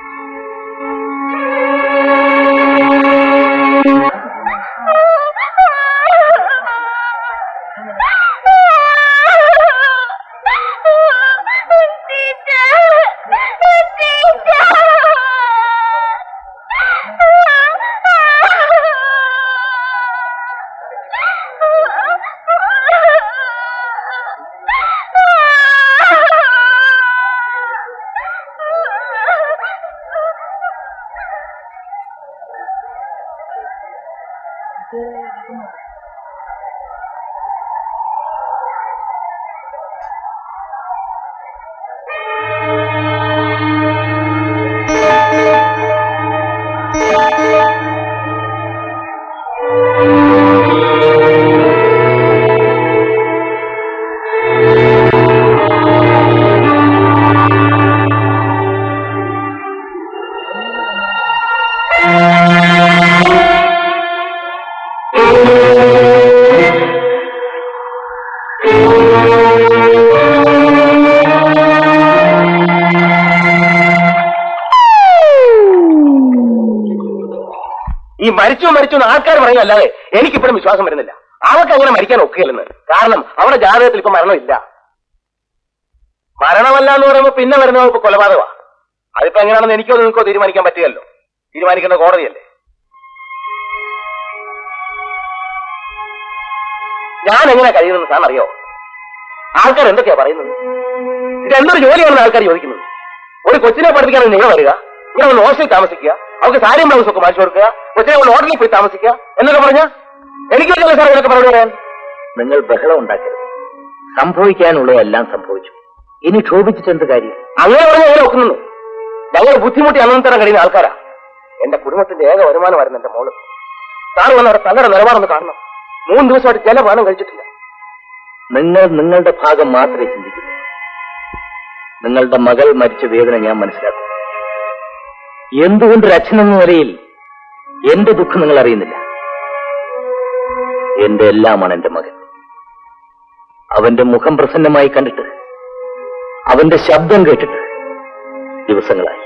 ഈ മരിച്ചു മരിച്ചു എന്ന് ആൾക്കാർ പറയുന്നല്ലാതെ എനിക്കിപ്പോഴും വിശ്വാസം വരുന്നില്ല അവൾക്ക് അങ്ങനെ മരിക്കാൻ ഒക്കുകയില്ലെന്ന് കാരണം അവളുടെ ജാതകത്തിൽ ഇപ്പൊ മരണമില്ല മരണമല്ല എന്ന് പറയുമ്പോ പിന്നെ വരുന്നത് ഇപ്പൊ കൊലപാതകമാ അതിപ്പോ എങ്ങനെയാണെന്ന് എനിക്കോ നിങ്ങൾക്കോ തീരുമാനിക്കാൻ പറ്റുകയല്ലോ തീരുമാനിക്കേണ്ട കോടതിയല്ലേ ഞാൻ എങ്ങനെ കഴിയുമെന്ന് സാർ അറിയോ ആൾക്കാർ എന്തൊക്കെയാ പറയുന്നത് ഇതെന്തൊരു ജോലിയാണെന്ന് ആൾക്കാർ ചോദിക്കുന്നത് ഒരു കൊച്ചിനെ പഠിപ്പിക്കാൻ നിങ്ങൾ വരിക ഇവിടെ ഒന്ന് ഹോസ്റ്റലിൽ താമസിക്കുക അവർക്ക് സാരിയും ബ്ലൗസും ഒക്കെ മാറ്റി കൊടുക്കുക കൊച്ചിനെ കൊണ്ട് ഹോട്ടലിൽ പോയി താമസിക്കുക എന്നൊക്കെ പറഞ്ഞ എനിക്ക് പറ്റില്ല സാർ ഇതൊക്കെ പറഞ്ഞു പറയാൻ നിങ്ങൾ ബഹളം ഉണ്ടാക്കരുത് സംഭവിക്കാനുള്ളതെല്ലാം സംഭവിച്ചു ഇനി ക്ഷോഭിച്ചിട്ട് എന്ത് കാര്യം അങ്ങനെ പറഞ്ഞാൽ എങ്ങനെ ഒക്കുന്നു ഞങ്ങൾ ബുദ്ധിമുട്ടി അനന്തരം കഴിയുന്ന ആൾക്കാരാ എന്റെ കുടുംബത്തിന്റെ ഏക വരുമാനമായിരുന്നു എന്റെ മോള് സാർ വന്ന് അവിടെ തങ്ങളുടെ നിലപാടൊന്ന് കാണണം മൂന്ന് ദിവസമായിട്ട് ജലപാനം കഴിച്ചിട്ടില്ല നിങ്ങൾ നിങ്ങളുടെ ഭാഗം മാത്രമേ ചിന്തിക്കുന്നു നിങ്ങളുടെ മകൾ മരിച്ച വേദന ഞാൻ മനസ്സിലാക്കുന്നു എന്തുകൊണ്ട് ഒരു അച്ഛനെന്ന നിലയിൽ എന്റെ ദുഃഖം നിങ്ങൾ അറിയുന്നില്ല എന്റെ എല്ലാമാണ് എന്റെ മകൻ അവന്റെ മുഖം പ്രസന്നമായി കണ്ടിട്ട് അവന്റെ ശബ്ദം കേട്ടിട്ട് ദിവസങ്ങളായി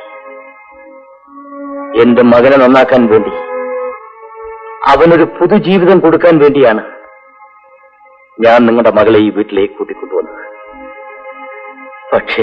എന്റെ മകനെ നന്നാക്കാൻ വേണ്ടി അവനൊരു പുതുജീവിതം കൊടുക്കാൻ വേണ്ടിയാണ് ഞാൻ നിങ്ങളുടെ മകളെ ഈ വീട്ടിലേക്ക് കൂട്ടിക്കൊണ്ടുവന്നത് പക്ഷേ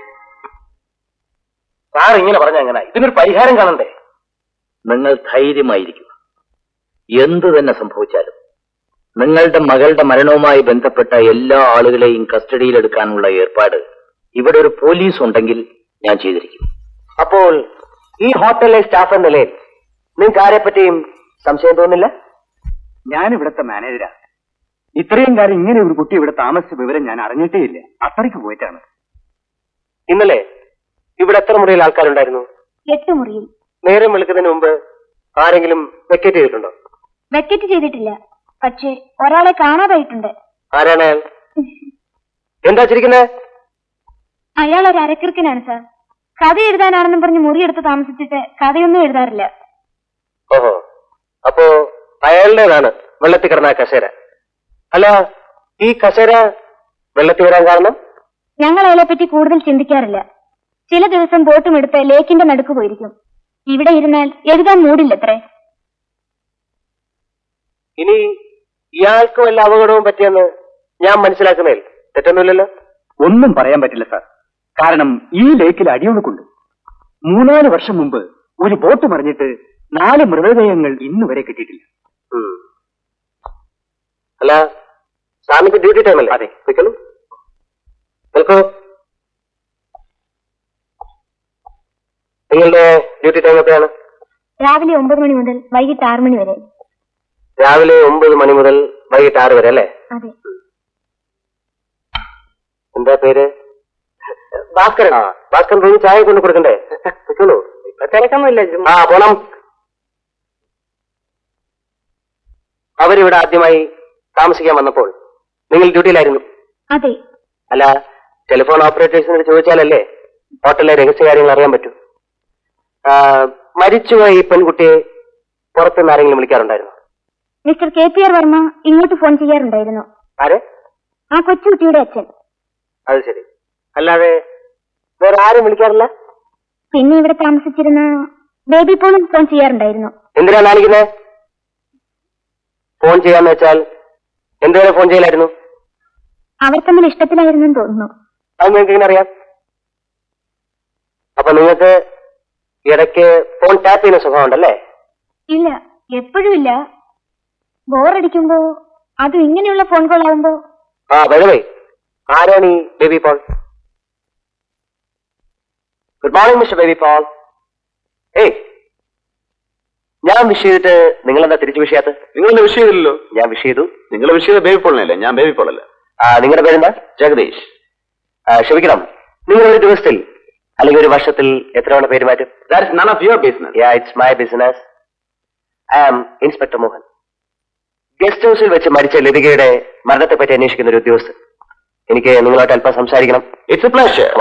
സാർ ഇങ്ങനെ പറഞ്ഞ എങ്ങനെ ഇതിനൊരു പരിഹാരം കാണണ്ടേ നിങ്ങൾ ധൈര്യമായിരിക്കും എന്തു തന്നെ സംഭവിച്ചാലും നിങ്ങളുടെ മകളുടെ മരണവുമായി ബന്ധപ്പെട്ട എല്ലാ ആളുകളെയും കസ്റ്റഡിയിലെടുക്കാനുള്ള ഏർപ്പാട് ഇവിടെ ഒരു പോലീസ് ഉണ്ടെങ്കിൽ ഞാൻ ചെയ്തിരിക്കും അപ്പോൾ ഈ ഹോട്ടലിലെ സ്റ്റാഫ് എന്ന നിലയിൽ നിങ്ങൾക്ക് ആരെപ്പറ്റിയും സംശയം തോന്നില്ല ഞാൻ ഇവിടുത്തെ മാനേജരാ ഇത്രയും കാലം ഇങ്ങനെ ഒരു കുട്ടി ഇവിടെ താമസിച്ച വിവരം ഞാൻ അറിഞ്ഞിട്ടേ ഇല്ല അത്രയ്ക്ക് പോയിട്ടാണ് ഇന്നലെ ഇവിടെ എത്ര മുറിയിൽ ആൾക്കാരുണ്ടായിരുന്നു എട്ട് മുറിയിൽ നേരം വെളുക്കുന്നതിന് മുമ്പ് ആരെങ്കിലും വെക്കേറ്റ് ചെയ്തിട്ടുണ്ടോ വെക്കറ്റ് ചെയ്തിട്ടില്ല പക്ഷേ ഒരാളെ കാണാതായിട്ടുണ്ട് ആരാണ് അയാൾ എന്താ ചിരിക്കുന്നത് അയാൾ ഒരു അരക്കിറുക്കനാണ് സാർ കഥ എഴുതാനാണെന്നും പറഞ്ഞ് മുറിയെടുത്ത് താമസിച്ചിട്ട് കഥയൊന്നും എഴുതാറില്ല ഓഹോ അപ്പോ അയാളുടേതാണ് വെള്ളത്തിൽ കിടന്ന ആ കസേര അല്ല ഈ കസേര വെള്ളത്തിൽ വരാൻ കാരണം ഞങ്ങൾ അയാളെപ്പറ്റി കൂടുതൽ ചിന്തിക്കാറില്ല ചില ദിവസം ബോട്ടും എടുത്ത് ലേക്കിന്റെ നടുക്ക് പോയിരിക്കും ഇവിടെ ഇരുന്നാൽ എഴുതാൻ മൂടില്ലത്രേ ഇനി ഇയാൾക്ക് വല്ല അപകടവും പറ്റിയെന്ന് ഞാൻ മനസ്സിലാക്കുന്നതിൽ തെറ്റൊന്നുമില്ലല്ലോ ഒന്നും പറയാൻ പറ്റില്ല സാർ കാരണം ഈ ലേക്കിൽ അടിയൊഴുക്കുണ്ട് മൂന്നാല് വർഷം മുമ്പ് ഒരു ബോട്ട് മറിഞ്ഞിട്ട് നാല് മൃതദേഹങ്ങൾ ഇന്ന് വരെ കിട്ടിയിട്ടില്ല ഉം. അല്ല സ്വാമിക്ക് ഡ്യൂട്ടി ടൈം അല്ലേ അതെ നിൽക്കണു നിൽക്കൂ നിങ്ങളുടെ ഡ്യൂട്ടി ടൈം എത്രയാണ് രാവിലെ ഒമ്പത് മണി മുതൽ വൈകിട്ട് ആറ് മണി വരെ രാവിലെ ഒമ്പത് മണി മുതൽ വൈകിട്ട് ആറ് വരെ അല്ലേ അതെ എന്താ പേര് ഭാസ്കരൻ ഭാസ്കരൻ പോയി ചായ കൊണ്ട് കൊടുക്കണ്ടേ നിൽക്കണു തിരക്കൊന്നുമില്ല ആ പോണം അവരിവിടെ ആദ്യമായി താമസിക്കാൻ വന്നപ്പോൾ നിങ്ങൾ ഡ്യൂട്ടിയിലായിരുന്നു അതെ അല്ല ടെലിഫോൺ ഓപ്പറേറ്റേഴ്സിനോട് ചോദിച്ചാലല്ലേ ഹോട്ടലിലെ രഹസ്യ കാര്യങ്ങൾ അറിയാൻ പറ്റൂ ആ, മരിച്ചുപോയ ഈ പെൺകുട്ടിയെ പുറത്തുനിന്ന് ആരെങ്കിലും വിളിക്കാറുണ്ടായിരുന്നു mister K P R Varma ഇങ്ങോട്ട് ഫോൺ ചെയ്യാറുണ്ടായിരുന്നു ആരെ ആ കൊച്ചുകുട്ടിയുടെ അച്ഛൻ അത് ശരി അല്ലാതെ വേറെ ആരും വിളിക്കാറില്ല പിന്നെ ഇവിടെ താമസിച്ചിരുന്ന ബേബി പോളും ഫോൺ ചെയ്യാറുണ്ടായിരുന്നു എന്തിനാ കാണിക്കുന്നത് ഫോൺ ചെയ്യാന്ന് വെച്ചാൽ എന്തുവരെ ഫോൺ ചെയ്യലായിരുന്നു അവർ തമ്മിൽ ഇഷ്ടത്തിലായിരുന്നെന്ന് തോന്നുന്നു അത് നിങ്ങൾക്ക് എങ്ങനെ അറിയാം അപ്പൊ നിങ്ങൾക്ക് ഇടയ്ക്ക് ഫോൺ ടാപ്പ് ചെയ്യുന്ന സ്വഭാവം ഉണ്ടല്ലേ ഇല്ല എപ്പോഴും ഇല്ല ബോറടിക്കുമ്പോ അതും ഇങ്ങനെയുള്ള ഫോൺ കോൾ ആവുമ്പോ ആ വഴുവേ ആരാണ് ഈ Baby Paul good morning mister Baby Paul ഏയ് ഞാൻ വിഷ് ചെയ്തിട്ട് നിങ്ങൾ എന്താ തിരിച്ചു വിഷ് ചെയ്യാത്ത നിങ്ങളെന്നെ വിഷ് ചെയ്തില്ലല്ലോ ഞാൻ വിഷ് ചെയ്തു നിങ്ങൾ വിഷ് ചെയ്ത ബേബി പോളനല്ലേ ഞാൻ ബേബി പോളല്ല ആ നിങ്ങളുടെ പേരെന്താ ജഗദീഷ് ആ, ക്ഷമിക്കണം നിങ്ങൾ ഒരു ദിവസത്തിൽ അല്ലെങ്കിൽ ഒരു വർഷത്തിൽ എത്ര തവണ പേര് മാറ്റും that none of your business ya it's my business I am inspector Mohan guest ഹൗസിൽ വെച്ച് മരിച്ച ലതികയുടെ മരണത്തെ പറ്റി അന്വേഷിക്കുന്ന ഒരു ഉദ്യോഗസ്ഥൻ എനിക്ക് നിങ്ങളോട്ട് അല്പം സംസാരിക്കണം ഇറ്റ്സ് എ പ്ലഷർ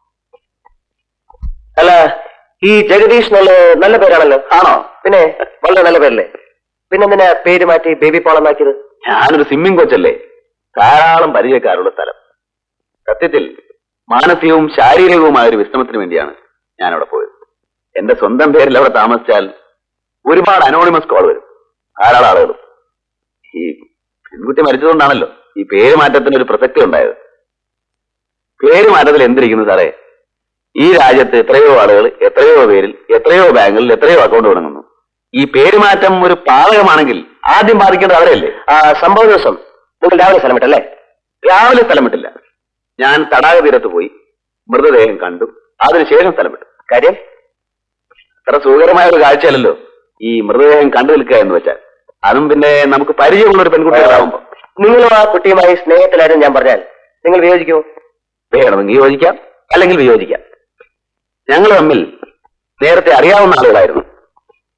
അല്ല ഈ ജഗദീഷ് നല്ല നല്ല പേരാണല്ലോ ആണോ പിന്നെ വളരെ നല്ല പേരല്ലേ പിന്നെ എന്തിനാ പേര് മാറ്റി ബേബി പോൾ എന്നാക്കിയത് ഞാനൊരു സ്വിമ്മിംഗ് കോച്ചല്ലേ ധാരാളം പരിചയക്കാരുള്ള സ്ഥലം സത്യത്തിൽ മാനസികവും ശാരീരികവുമായ ഒരു വിശ്രമത്തിന് വേണ്ടിയാണ് ഞാൻ അവിടെ പോയത് എന്റെ സ്വന്തം പേരിൽ അവിടെ താമസിച്ചാൽ ഒരുപാട് അനോണിമസ് കോൾ വരും ധാരാളം ആളുകളും ഈ പെൺകുട്ടി മരിച്ചതുകൊണ്ടാണല്ലോ ഈ പേര് മാറ്റത്തിന് ഒരു പ്രസക്തി ഉണ്ടായത് പേര് മാറ്റത്തിൽ എന്തിരിക്കുന്നു സാറേ ഈ രാജ്യത്ത് എത്രയോ ആളുകൾ എത്രയോ പേരിൽ എത്രയോ ബാങ്കുകളിൽ എത്രയോ അക്കൗണ്ട് തുടങ്ങുന്നു ഈ പേരുമാറ്റം ഒരു പാതകമാണെങ്കിൽ ആദ്യം ബാധിക്കേണ്ടത് അവരല്ലേ ആ സംഭവ ദിവസം നിങ്ങൾ രാവിലെ സ്ഥലം വിട്ടല്ലേ രാവിലെ സ്ഥലം വിട്ടില്ല ഞാൻ തടാക തീരത്ത് പോയി മൃതദേഹം കണ്ടു അതിനുശേഷം സ്ഥലം വിട്ടു കാര്യം അത്ര സുഖകരമായ ഒരു കാഴ്ചയല്ലല്ലോ ഈ മൃതദേഹം കണ്ടു നിൽക്കുക എന്ന് വെച്ചാൽ അതും പിന്നെ നമുക്ക് പരിചയമുള്ള ഒരു പെൺകുട്ടികളാവുമ്പോ നിങ്ങളും ആ കുട്ടിയുമായി സ്നേഹത്തിലായിരുന്നു ഞാൻ പറഞ്ഞാൽ നിങ്ങൾ വിയോജിക്കുമോ വേണമെങ്കിൽ യോജിക്കാം അല്ലെങ്കിൽ വിയോജിക്കാം ഞങ്ങൾ തമ്മിൽ നേരത്തെ അറിയാവുന്ന ആളുകളായിരുന്നു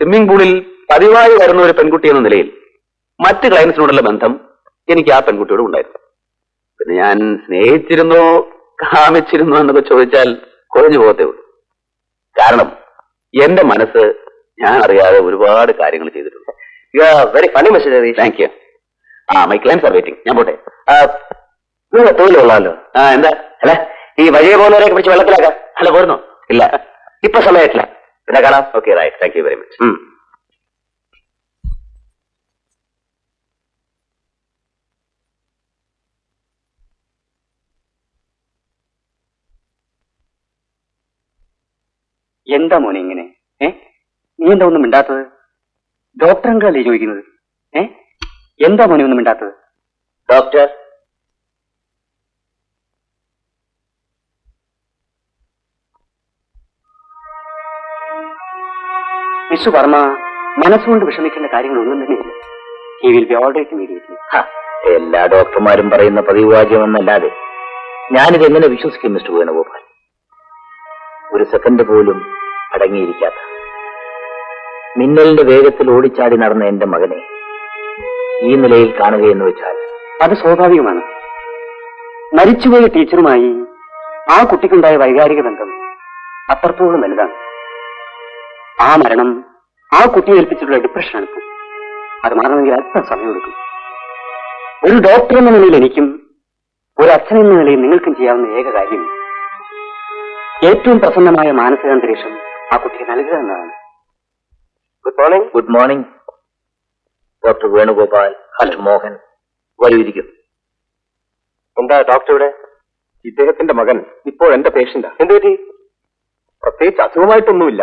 സ്വിമ്മിംഗ് പൂളിൽ പതിവായി വരുന്ന ഒരു പെൺകുട്ടി എന്ന നിലയിൽ മറ്റ് ക്ലയൻസിനോടുള്ള ബന്ധം എനിക്ക് ആ പെൺകുട്ടിയോട് ഉണ്ടായിരുന്നു പിന്നെ ഞാൻ സ്നേഹിച്ചിരുന്നോ കാമിച്ചിരുന്നോ എന്നൊക്കെ ചോദിച്ചാൽ കുഴഞ്ഞു പോകത്തേ ഉള്ളൂ കാരണം എന്റെ മനസ്സ് ഞാൻ അറിയാതെ ഒരുപാട് കാര്യങ്ങൾ ചെയ്തിട്ടുണ്ട് very funny message thank you ആ മൈ ക്ലയൻസ് ആർ വെയിറ്റിംഗ് ഞാൻ പോട്ടെ നിങ്ങൾ തൊഴിലുള്ളല്ലോ ആ എന്താ അല്ല ഈ വഴിയെ പോകുന്നവരെയൊക്കെ പിടിച്ച് വെള്ളത്തിലാക്കാം അല്ല പോരുന്നോ ഇല്ല ഇപ്പൊ സമയത്തില്ല പിന്നെ കാണാം okay right thank you very much എന്താ മോനെ ഇങ്ങനെ ഏ നീ എന്താ ഒന്നും മിണ്ടാത്തത് ഡോക്ടർ അങ്കിളല്ലേ ചോദിക്കുന്നത് ഏ എന്താ മോനെ ഒന്നും മിണ്ടാത്തത് ഡോക്ടർ മിസ്റ്റർ വർമ്മ മനസ്സുകൊണ്ട് വിഷമിക്കേണ്ട കാര്യങ്ങളൊന്നും തന്നെയില്ല he will be all right immediately ഹ, എല്ലാ ഡോക്ടർമാരും പറയുന്ന പതിവ് വാക്യമെന്നല്ലാതെ ഞാനിത് എങ്ങനെ വിശ്വസിക്കും മിസ്റ്റർ വേണുഗോപാൽ ഒരു സെക്കൻഡ് പോലും അടങ്ങിയിരിക്കാത്ത മിന്നലിന്റെ വേഗത്തിൽ ഓടിച്ചാടി നടന്ന എന്റെ മകനെ ഈ നിലയിൽ കാണുകയെന്ന് വെച്ചാൽ അത് സ്വാഭാവികമാണ് മരിച്ചുപോയ ടീച്ചറുമായി ആ കുട്ടിക്കുണ്ടായ വൈകാരിക ബന്ധം അത്രത്തോളം വലുതാണ് ആ മരണം ആ കുട്ടിയെ ഏൽപ്പിച്ചിട്ടുള്ള ഡിപ്രഷനാണ് ഇപ്പോൾ അത് മാറണമെങ്കിൽ അല്പം സമയമെടുക്കും ഒരു ഡോക്ടർ എന്ന നിലയിൽ എനിക്കും ഒരു അച്ഛൻ എന്ന നിലയിൽ നിങ്ങൾക്കും ചെയ്യാവുന്ന ഏക കാര്യം ഏറ്റവും പ്രസന്നമായ മാനസികാന്തരീക്ഷം ആ കുട്ടിക്ക് നൽകുക എന്നതാണ് good morning good morning doctor Venugopal hello Mohan വരൂ ഇരിക്കും എന്താ ഡോക്ടർ ഇവിടെ ഇദ്ദേഹത്തിന്റെ മകൻ ഇപ്പോൾ എന്റെ പേഷ്യന്റാ എന്ത് പറ്റി പ്രത്യേകിച്ച് അസുഖമായിട്ടൊന്നുമില്ല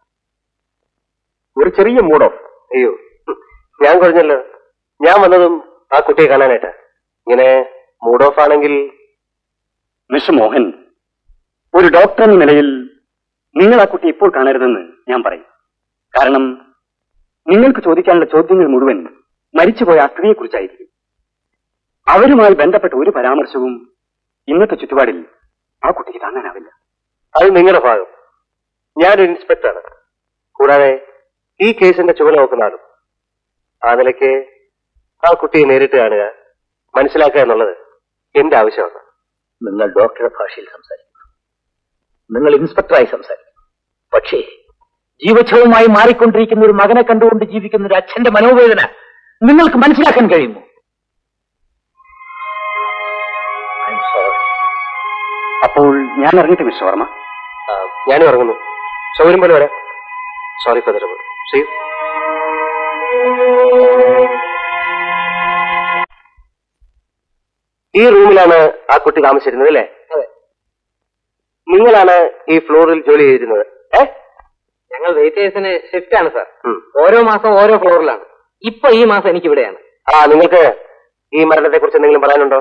ഒരു ചെറിയ മൂഡ് ഓഫ് അയ്യോ ഞാൻ പറഞ്ഞല്ലോ ഞാൻ വന്നതും ആ കുട്ടിയെ കാണാനായിട്ടാ ഇങ്ങനെ മൂഡ് ഓഫ് ആണെങ്കിൽ മിസ്റ്റർ മോഹൻ ഒരു ഡോക്ടർ എന്ന നിലയിൽ നിങ്ങൾ ആ കുട്ടി ഇപ്പോൾ കാണരുതെന്ന് ഞാൻ പറയും കാരണം നിങ്ങൾക്ക് ചോദിക്കാനുള്ള ചോദ്യങ്ങൾ മുഴുവൻ മരിച്ചുപോയ ആ സ്ത്രീയെക്കുറിച്ചായിരിക്കും അവരുമായി ബന്ധപ്പെട്ട ഒരു പരാമർശവും ഇന്നത്തെ ചുറ്റുപാടിൽ ആ കുട്ടിക്ക് താങ്ങാനാവില്ല അത് നിങ്ങളുടെ ഭാഗം ഞാനൊരു ഇൻസ്പെക്ടറാണ് കൂടാതെ ഈ കേസിന്റെ ചുമല നോക്കുന്ന ആളും ആ നിലയ്ക്ക് ആ കുട്ടിയെ നേരിട്ട് കാണുക മനസ്സിലാക്കുക എന്നുള്ളത് എന്റെ ആവശ്യമാണ് നിങ്ങൾ ഡോക്ടറുടെ ഭാഷയിൽ സംസാരിക്കുന്നു നിങ്ങൾ ഇൻസ്പെക്ടറായി സംസാരിക്കുന്നു പക്ഷേ ജീവച്ഛവമായി മാറിക്കൊണ്ടിരിക്കുന്ന ഒരു മകനെ കണ്ടുകൊണ്ട് ജീവിക്കുന്ന ഒരു അച്ഛന്റെ മനോവേദന നിങ്ങൾക്ക് മനസ്സിലാക്കാൻ കഴിയുമോ I'm sorry. അപ്പോൾ ഞാൻ ഇറങ്ങിയിട്ട് മിസ്റ്റർ വർമ്മ ഞാനും ഇറങ്ങുന്നു സൗകര്യം പോലെ വരാം സോറി ഫോർ ദ സീ ഈ റൂമിലാണ് ആ കുട്ടി താമസിച്ചിരുന്നത് അല്ലേ നിങ്ങളാണ് ഈ ഫ്ലോറിൽ ജോലി ചെയ്തിരുന്നത് ഏ ഞങ്ങൾ വെയിറ്റേഴ്സിന് ഷിഫ്റ്റ് ആണ് സാർ ഉം. ഓരോ മാസം ഓരോ ഫ്ലോറിലാണ് ഇപ്പൊ ഈ മാസം എനിക്ക് ഇവിടെയാണ് ആ നിങ്ങൾക്ക് ഈ മരണത്തെ കുറിച്ച് എന്തെങ്കിലും പറയാനുണ്ടോ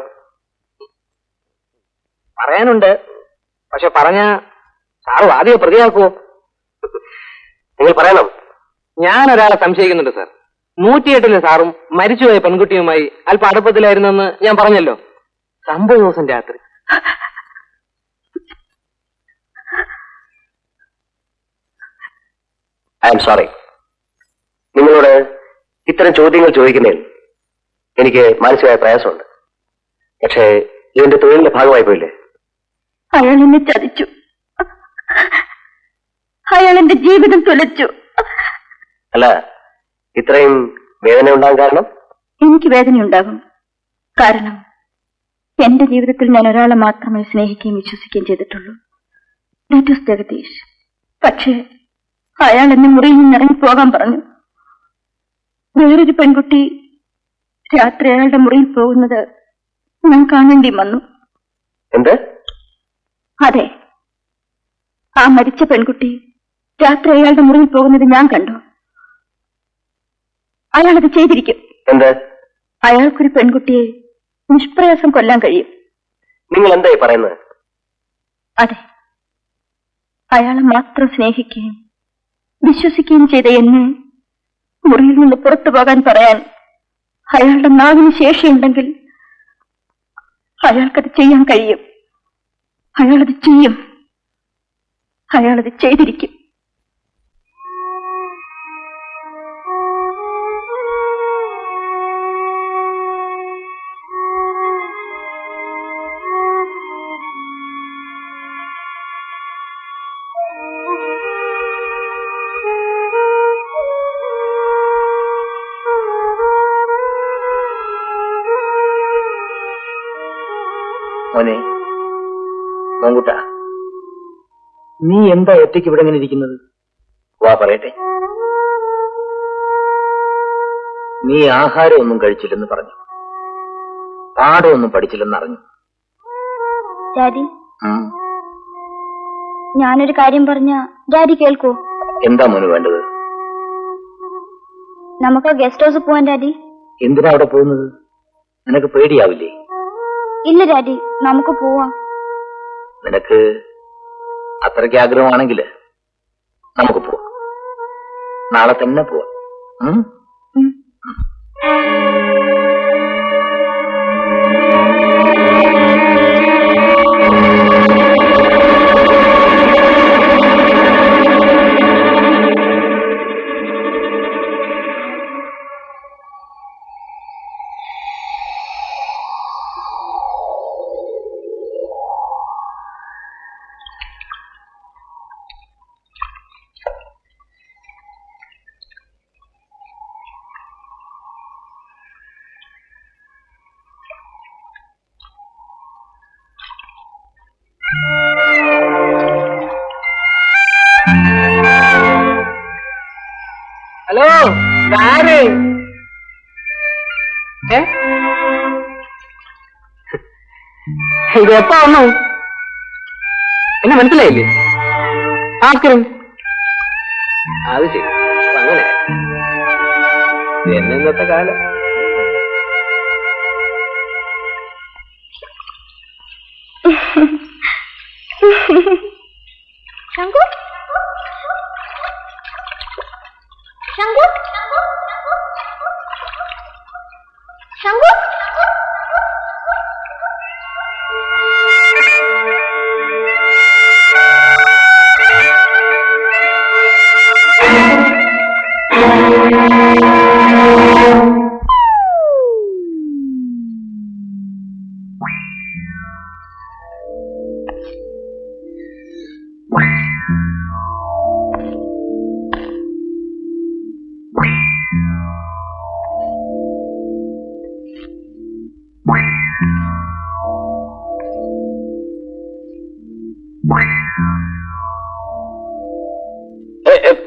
പറയാനുണ്ട് പക്ഷെ പറഞ്ഞ സാറ് ആദ്യം പ്രതിയാക്കുവോ നിങ്ങൾ പറയണം ഞാൻ ഒരാളെ സംശയിക്കുന്നുണ്ട് സാർ നൂറ്റിയെട്ടിലെ സാറും മരിച്ചുപോയ പെൺകുട്ടിയുമായി അല്പം അടുപ്പത്തിലായിരുന്നെന്ന് ഞാൻ പറഞ്ഞല്ലോ സംഭവ ദിവസം രാത്രി ഐ എം സോറി നിങ്ങളോട് ഇത്തരം ചോദ്യങ്ങൾ ചോദിക്കുന്നതിൽ എനിക്ക് മാനസികമായ പ്രയാസമുണ്ട് പക്ഷേ ഇതിന്റെ തൊഴിലിന്റെ ഭാഗമായി പോയില്ലേ അയാൾ എന്നെ ചതിച്ചു അയാൾ എന്റെ ജീവിതം തുലച്ചു അല്ല ഇത്രയും വേദന ഉണ്ടാകാൻ കാരണം എനിക്ക് വേദനയുണ്ടാകും കാരണം എന്റെ ജീവിതത്തിൽ ഞാൻ ഒരാളെ മാത്രമേ സ്നേഹിക്കുകയും വിശ്വസിക്കുകയും ചെയ്തിട്ടുള്ളൂ ദാറ്റ് ഇസ് ജഗദീഷ് പക്ഷേ അയാൾ എന്നെ മുറിയിൽ നിന്ന് ഇറങ്ങി പോകാൻ പറഞ്ഞു വേറൊരു പെൺകുട്ടി രാത്രി അയാളുടെ മുറിയിൽ പോകുന്നത് ഞാൻ കാണേണ്ടി വന്നു എന്ത് അതെ ആ മരിച്ച പെൺകുട്ടി രാത്രി അയാളുടെ മുറിയിൽ പോകുന്നത് ഞാൻ കണ്ടു അയാളത് ചെയ്തിരിക്കും എന്ത് അയാൾക്കൊരു പെൺകുട്ടിയെ നിഷ്പ്രയാസം കൊല്ലാൻ കഴിയും നിങ്ങൾ എന്തായി പറയുന്നത് അതെ അയാളെ മാത്രം സ്നേഹിക്കുകയും വിശ്വസിക്കുകയും ചെയ്ത എന്നെ മുറിയിൽ നിന്ന് പുറത്തു പോകാൻ പറയാൻ അയാളുടെ നാവിന് ശേഷിയുണ്ടെങ്കിൽ അയാൾക്കത് ചെയ്യാൻ കഴിയും അയാളത് ചെയ്യും അയാളത് ചെയ്തിരിക്കും മോനെ മോങ്കുട്ട നീ എന്താ ഒറ്റയ്ക്ക് ഇവിടെ ഇങ്ങനെ ഇരിക്കുന്നത് വാ പറയട്ടെ നീ ആഹാരമൊന്നും കഴിച്ചില്ലെന്ന് പറഞ്ഞു പാഠമൊന്നും പഠിച്ചില്ലെന്ന് അറിഞ്ഞു ഡാഡി ഉം. ഞാനൊരു കാര്യം പറഞ്ഞ ഡാഡി കേൾക്കൂ എന്താ മോന് വേണ്ടത് നമുക്ക് ഗസ്റ്റ് ഹൗസിൽ പോവാൻ ഡാഡി എന്തിനാ അവിടെ പോകുന്നത് നിനക്ക് പേടിയാവില്ലേ ഇല്ല ഡാഡി നമുക്ക് പോവാം നിനക്ക് അത്രയ്ക്ക് ആഗ്രഹമാണെങ്കിൽ നമുക്ക് പോവാം നാളെ തന്നെ പോവാം ഉം? ഉം. ഹലോ ആര് ഏ ഇത് എപ്പോ വന്നു എന്നെ മനസ്സിലായില്ലേ ഭാസ്കരൻ അത് ശരി അപ്പൊ അങ്ങനെ എന്നെ ഇന്നത്തെ കാലം ശങ്കു ശങ്കു ശങ്കു ഏ, ഏ,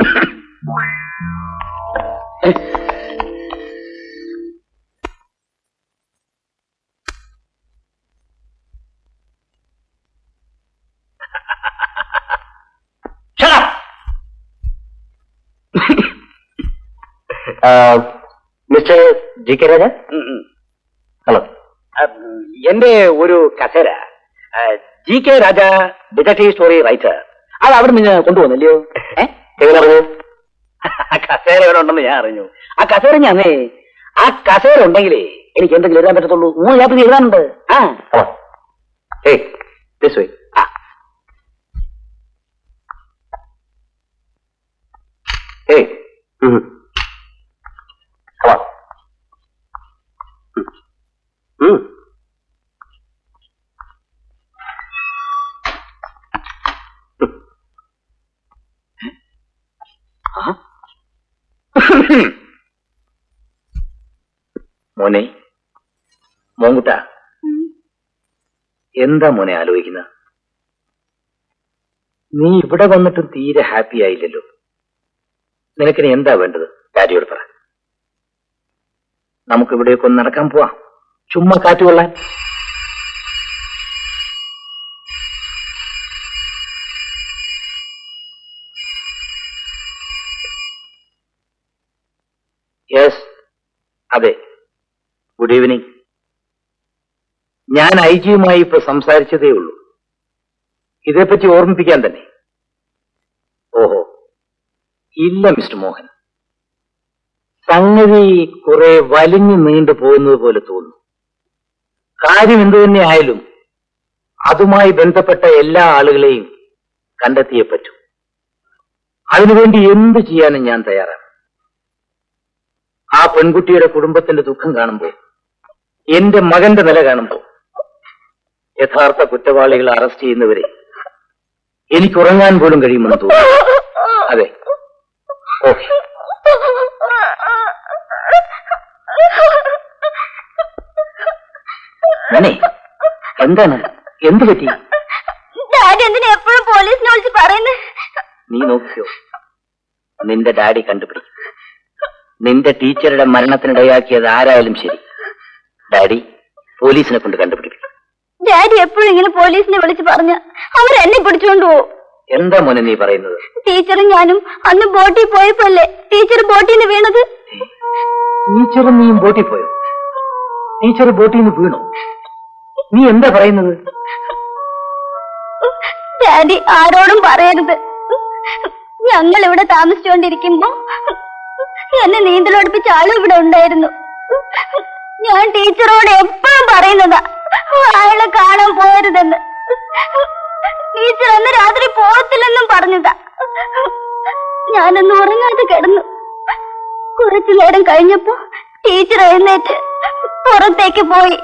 Shut up! Mister G K Raja hello എന്റെ ഒരു കസേര G K Raja detective story writer അത് അവിടെ നിന്ന് കൊണ്ടുവന്നില്ലയോ എങ്ങനെ അറിഞ്ഞു കസേര ഇവിടെ ഉണ്ടെന്ന് ഞാൻ അറിഞ്ഞു ആ കസേര ഞാനേ ആ കസേര ഉണ്ടെങ്കിലേ എനിക്ക് എന്തെങ്കിലും എഴുതാൻ പറ്റത്തുള്ളൂ മൂന്ന് ചാപ്റ്റർ എഴുതാനുണ്ട് ആ ഏയ് ദിസ് വേ ആ ഏയ് Come on. Mm. മോനെ മോങ്കുട്ട എന്താ മോനെ ആലോചിക്കുന്ന നീ ഇവിടെ വന്നിട്ടും തീരെ ഹാപ്പി ആയില്ലല്ലോ നിനക്കിനി എന്താ വേണ്ടത് ഡാഡിയോട് പറ നമുക്ക് ഇവിടെയൊക്കെ ഒന്ന് നടക്കാൻ പോവാം ചുമ്മാ കാറ്റ് കൊള്ളാൻ യെസ് അതെ ഗുഡ് ഈവനിങ് ഞാൻ ഐ ജിയുമായി ഇപ്പൊ സംസാരിച്ചതേ ഉള്ളൂ ഇതേപ്പറ്റി ഓർമ്മിപ്പിക്കാൻ തന്നെ ഓഹോ ഇല്ല മിസ്റ്റർ മോഹൻ സംഗതി കുറെ വലിഞ്ഞു നീണ്ടു പോകുന്നത് പോലെ തോന്നുന്നു കാര്യം എന്തു തന്നെ ആയാലും അതുമായി ബന്ധപ്പെട്ട എല്ലാ ആളുകളെയും കണ്ടെത്തിയേ പറ്റൂ അതിനുവേണ്ടി എന്തു ചെയ്യാനും ഞാൻ തയ്യാറാണ് ആ പെൺകുട്ടിയുടെ കുടുംബത്തിന്റെ ദുഃഖം കാണുമ്പോൾ എന്റെ മകന്റെ നില കാണുമ്പോൾ യഥാർത്ഥ കുറ്റവാളികളെ അറസ്റ്റ് ചെയ്യുന്നവരെ എനിക്ക് ഉറങ്ങാൻ പോലും കഴിയുമെന്ന് തോന്നുന്നു അതെ ഓക്കെ മോനെ എന്താണ് എന്ത് പറ്റി ഡാഡി എന്തിനാ എപ്പോഴും പോലീസിനെ വിളിച്ച് പറയുന്നത് നീ നോക്കിയോ നിന്റെ ഡാഡി കണ്ടുപിടിക്കും നിന്റെ ടീച്ചറുടെ മരണത്തിനിടയാക്കിയത് ആരായാലും ശരി ഡാഡി പോലീസിനെ കൊണ്ട് കണ്ടുപിടിക്കും ഡാഡി എപ്പോഴും ഇങ്ങനെ പോലീസിനെ വിളിച്ച് പറഞ്ഞ അവർ എന്നെ പിടിച്ചുകൊണ്ട് പോകും എന്താ മോനെ നീ പറയുന്നത് ടീച്ചറും ഞാനും അന്ന് ബോട്ടിൽ പോയപ്പോല്ലേ ടീച്ചർ ബോട്ടിൽ നിന്ന് വീണത് ടീച്ചറും നീയും ബോട്ടിൽ പോയോ ടീച്ചർ ബോട്ടിൽ നിന്ന് വീണോ നീ എന്താ പറയുന്നത് ഡാഡി ആരോടും പറയരുത് ഞങ്ങൾ ഇവിടെ താമസിച്ചുകൊണ്ടിരിക്കുമ്പോ എന്നെ നീന്തലൊടുപ്പിച്ച ആളും ഇവിടെ ഉണ്ടായിരുന്നു ഞാൻ ടീച്ചറോട് എപ്പോഴും പറയുന്നതാ അയാളെ കാണാൻ പോരുതെന്ന് ടീച്ചർ അന്ന് രാത്രി പോകത്തില്ലെന്നും പറഞ്ഞതാ ഞാനൊന്ന് ഉറങ്ങാതെ കിടന്നു കുറച്ചു നേരം കഴിഞ്ഞപ്പോ ടീച്ചർ എഴുന്നേറ്റ് പുറത്തേക്ക് പോയി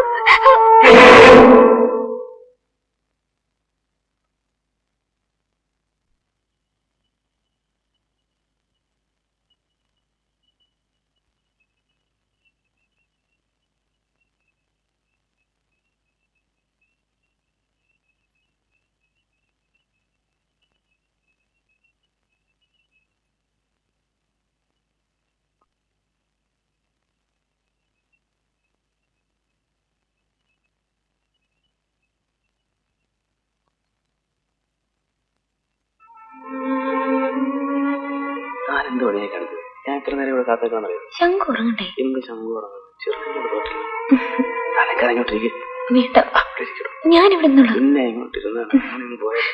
ഞാൻ എന്ത് പണിയായി കണ്ടത് ഞാൻ ഇത്ര നേരം ഇവിടെ കാത്തേക്കാന്നറിയോ ശങ്കു ഉറങ്ങണ്ടേ എന്ത് ശമ്പു പറഞ്ഞു ചെറുക്കനോട് തോട്ടില്ല തലക്കാരൻ ഇങ്ങോട്ടേക്ക് വേണ്ട ഞാനിവിടെ നിന്നുള്ള പിന്നെ ഇങ്ങോട്ട് ഇരുന്നാണ് പോയത്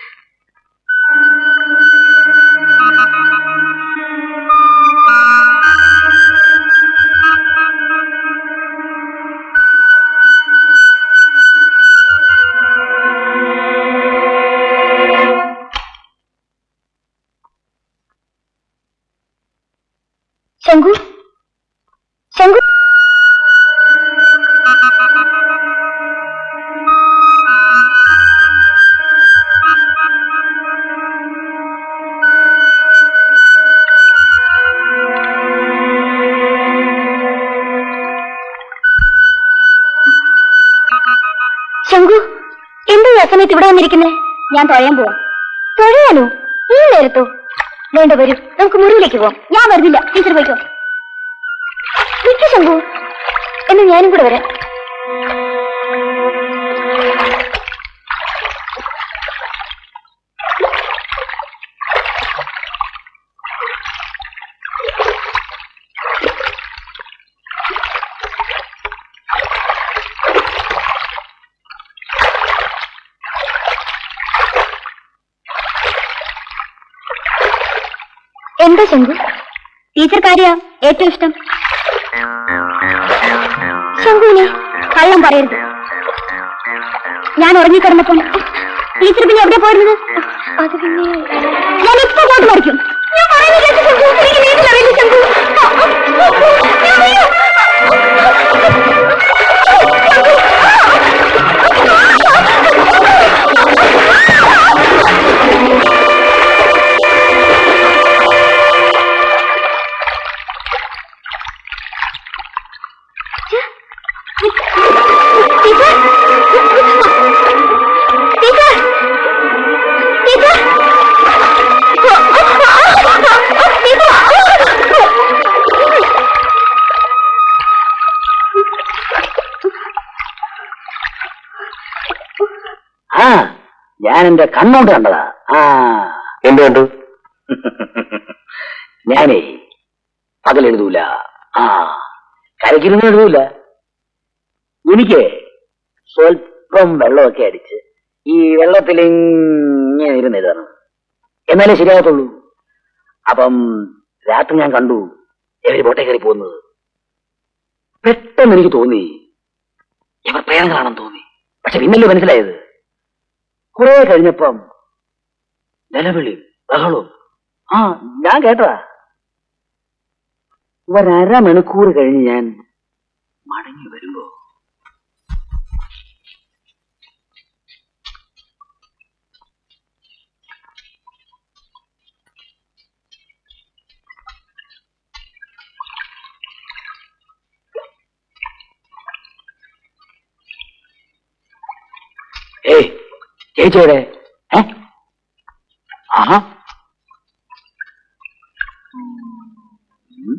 ശങ്കു ശങ്കു ശങ്കു എന്താ ഈ അസമയത്ത് ഇവിടെ വന്നിരിക്കുന്നത് ഞാൻ തൊഴയാൻ പോവാം തൊഴയാനോ ഈ നേരത്തോ വേണ്ട വരൂ നമുക്ക് മുറിയിലേക്ക് പോവാം ഞാൻ വരുന്നില്ല ടീച്ചർ പോയിക്കോ നിൽക്കു ശങ്കു എന്ന് ഞാനും കൂടെ വരാം എന്താ ശങ്കു ടീച്ചർ കാര്യ ഏറ്റവും ഇഷ്ടം ശങ്കുവിനെ കള്ളം പറയരുത് ഞാൻ ഉറങ്ങിക്കിടന്നപ്പം ടീച്ചർ പിന്നെ എവിടെ പോയിരുന്നത് അത് പിന്നെ ഞാൻ ഇപ്പൊ പോട്ട് മറിക്കും ഞാൻ പറയുന്നത് കേൾക്ക് ശങ്കു. എനിക്ക് നീന്തൽ അറിയില്ല ശങ്കു. ആ, ആ, ആ, ഞാൻ വീഴും. ടീച്ചർ ടീച്ചർ ടീച്ചർ ആ ഞാൻ എന്റെ കണ്ണോണ്ട് കണ്ടതാ ആ എന്ത് കണ്ടു ഞാനേ പകലെഴുതൂല ആ കരക്കിരുന്ന് എഴുതൂല എനിക്ക് സ്വല്പം വെള്ളമൊക്കെ അടിച്ച് ഈ വെള്ളത്തിൽ ഇങ്ങനെ ഇരുന്ന് എഴുതണം എന്നാലേ ശരിയാകത്തുള്ളൂ അപ്പം രാത്രി ഞാൻ കണ്ടു ഇവര് ബോട്ടെ കയറി പോകുന്നത് പെട്ടെന്ന് എനിക്ക് തോന്നി ഇവർ പ്രേതങ്ങളാണെന്ന് തോന്നി പക്ഷെ പിന്നല്ലേ മനസ്സിലായത് കുറെ കഴിഞ്ഞപ്പം നിലവിളി ബഹളവും ആ ഞാൻ കേട്ടതാ ഒരര മണിക്കൂർ കഴിഞ്ഞ് ഞാൻ മടങ്ങി വരുമ്പോ ഏയ് ചേച്ചിയുടെ ഏ ആഹാ ഉം.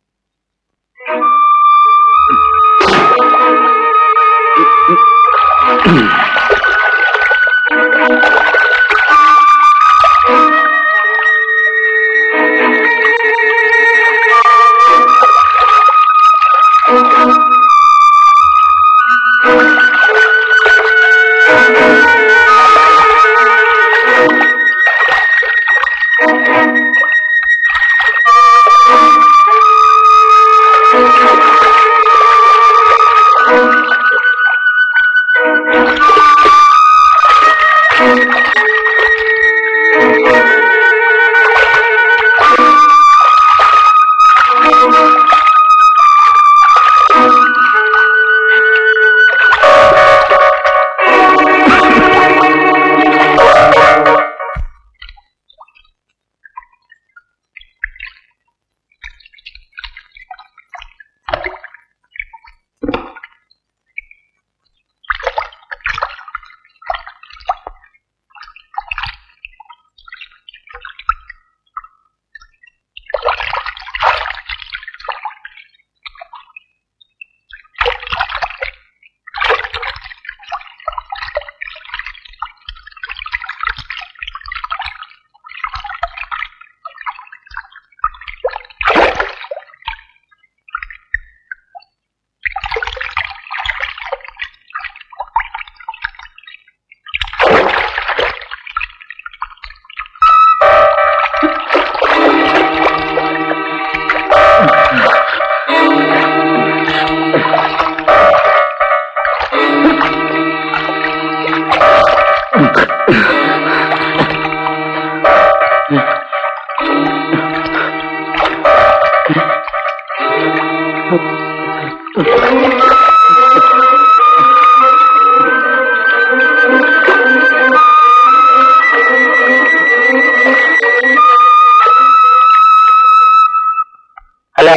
അല്ല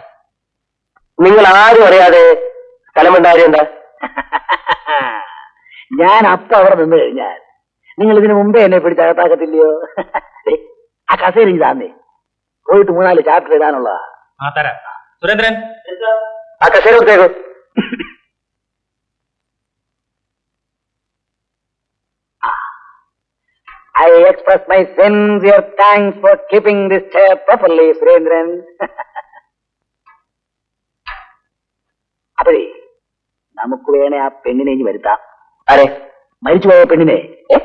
നിങ്ങൾ ആരും അറിയാതെ സ്ഥലമുണ്ടായ എന്താ ഞാൻ അപ്പ അവിടെ നിന്ന് കഴിഞ്ഞാൽ നിങ്ങൾ ഇതിനു മുമ്പേ എന്നെ പിടിച്ച് അകത്താക്കത്തില്ലയോ ദേ, ആ കസേര ഇതാന്നേ പോയിട്ട് മൂന്നാല് ചാപ്റ്റർ എഴുതാനുള്ളതാ ആ തരാം സുരേന്ദ്രൻ ആ കസേര കൊടുത്തേക്കോ I express my sincere thanks for keeping this chair properly, Surendran അപ്പോഴേ നമുക്ക് വേണേ ആ പെണ്ണിനെ ഇനി വരുത്താം അരെ മരിച്ചുപോയ പെണ്ണിനെ ഏ?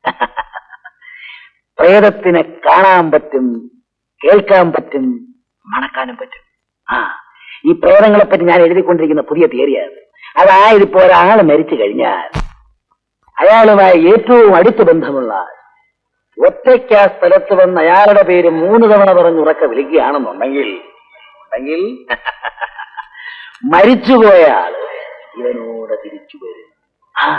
പ്രേതത്തിനെ കാണാൻ പറ്റും കേൾക്കാൻ പറ്റും മണക്കാനും പറ്റും ആ ഈ പ്രേതങ്ങളെ പറ്റി ഞാൻ എഴുതിക്കൊണ്ടിരിക്കുന്ന പുതിയ തിയറിയാണ് അതായത് ഇപ്പോ ഒരാൾ മരിച്ചു കഴിഞ്ഞാൽ അയാളുമായി ഏറ്റവും അടുത്ത ബന്ധമുള്ള ഒറ്റയ്ക്ക് ആ സ്ഥലത്ത് വന്ന് അയാളുടെ പേര് മൂന്ന് തവണ പറഞ്ഞ് ഉറക്കെ വിളിക്കുകയാണെന്നുണ്ടെങ്കിൽ ഉണ്ടെങ്കിൽ മരിച്ചുപോയ ആള് ഇവനോട് തിരിച്ചു വരും ആ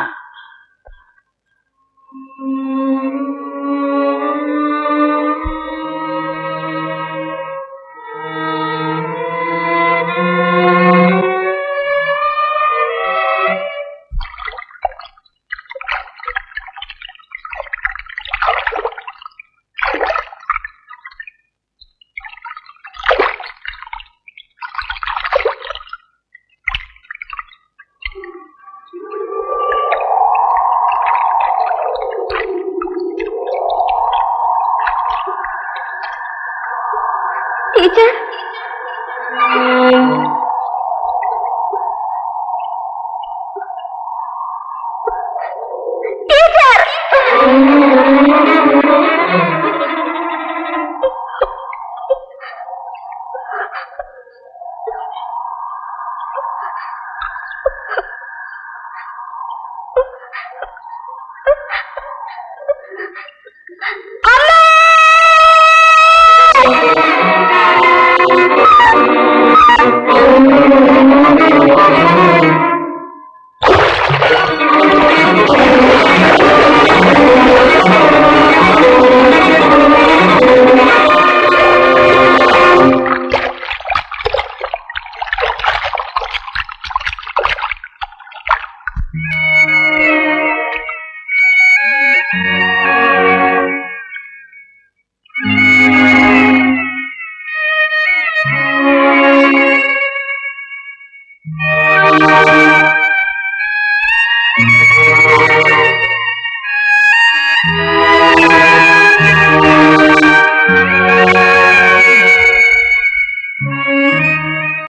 ടീച്ചർ ടീച്ചർ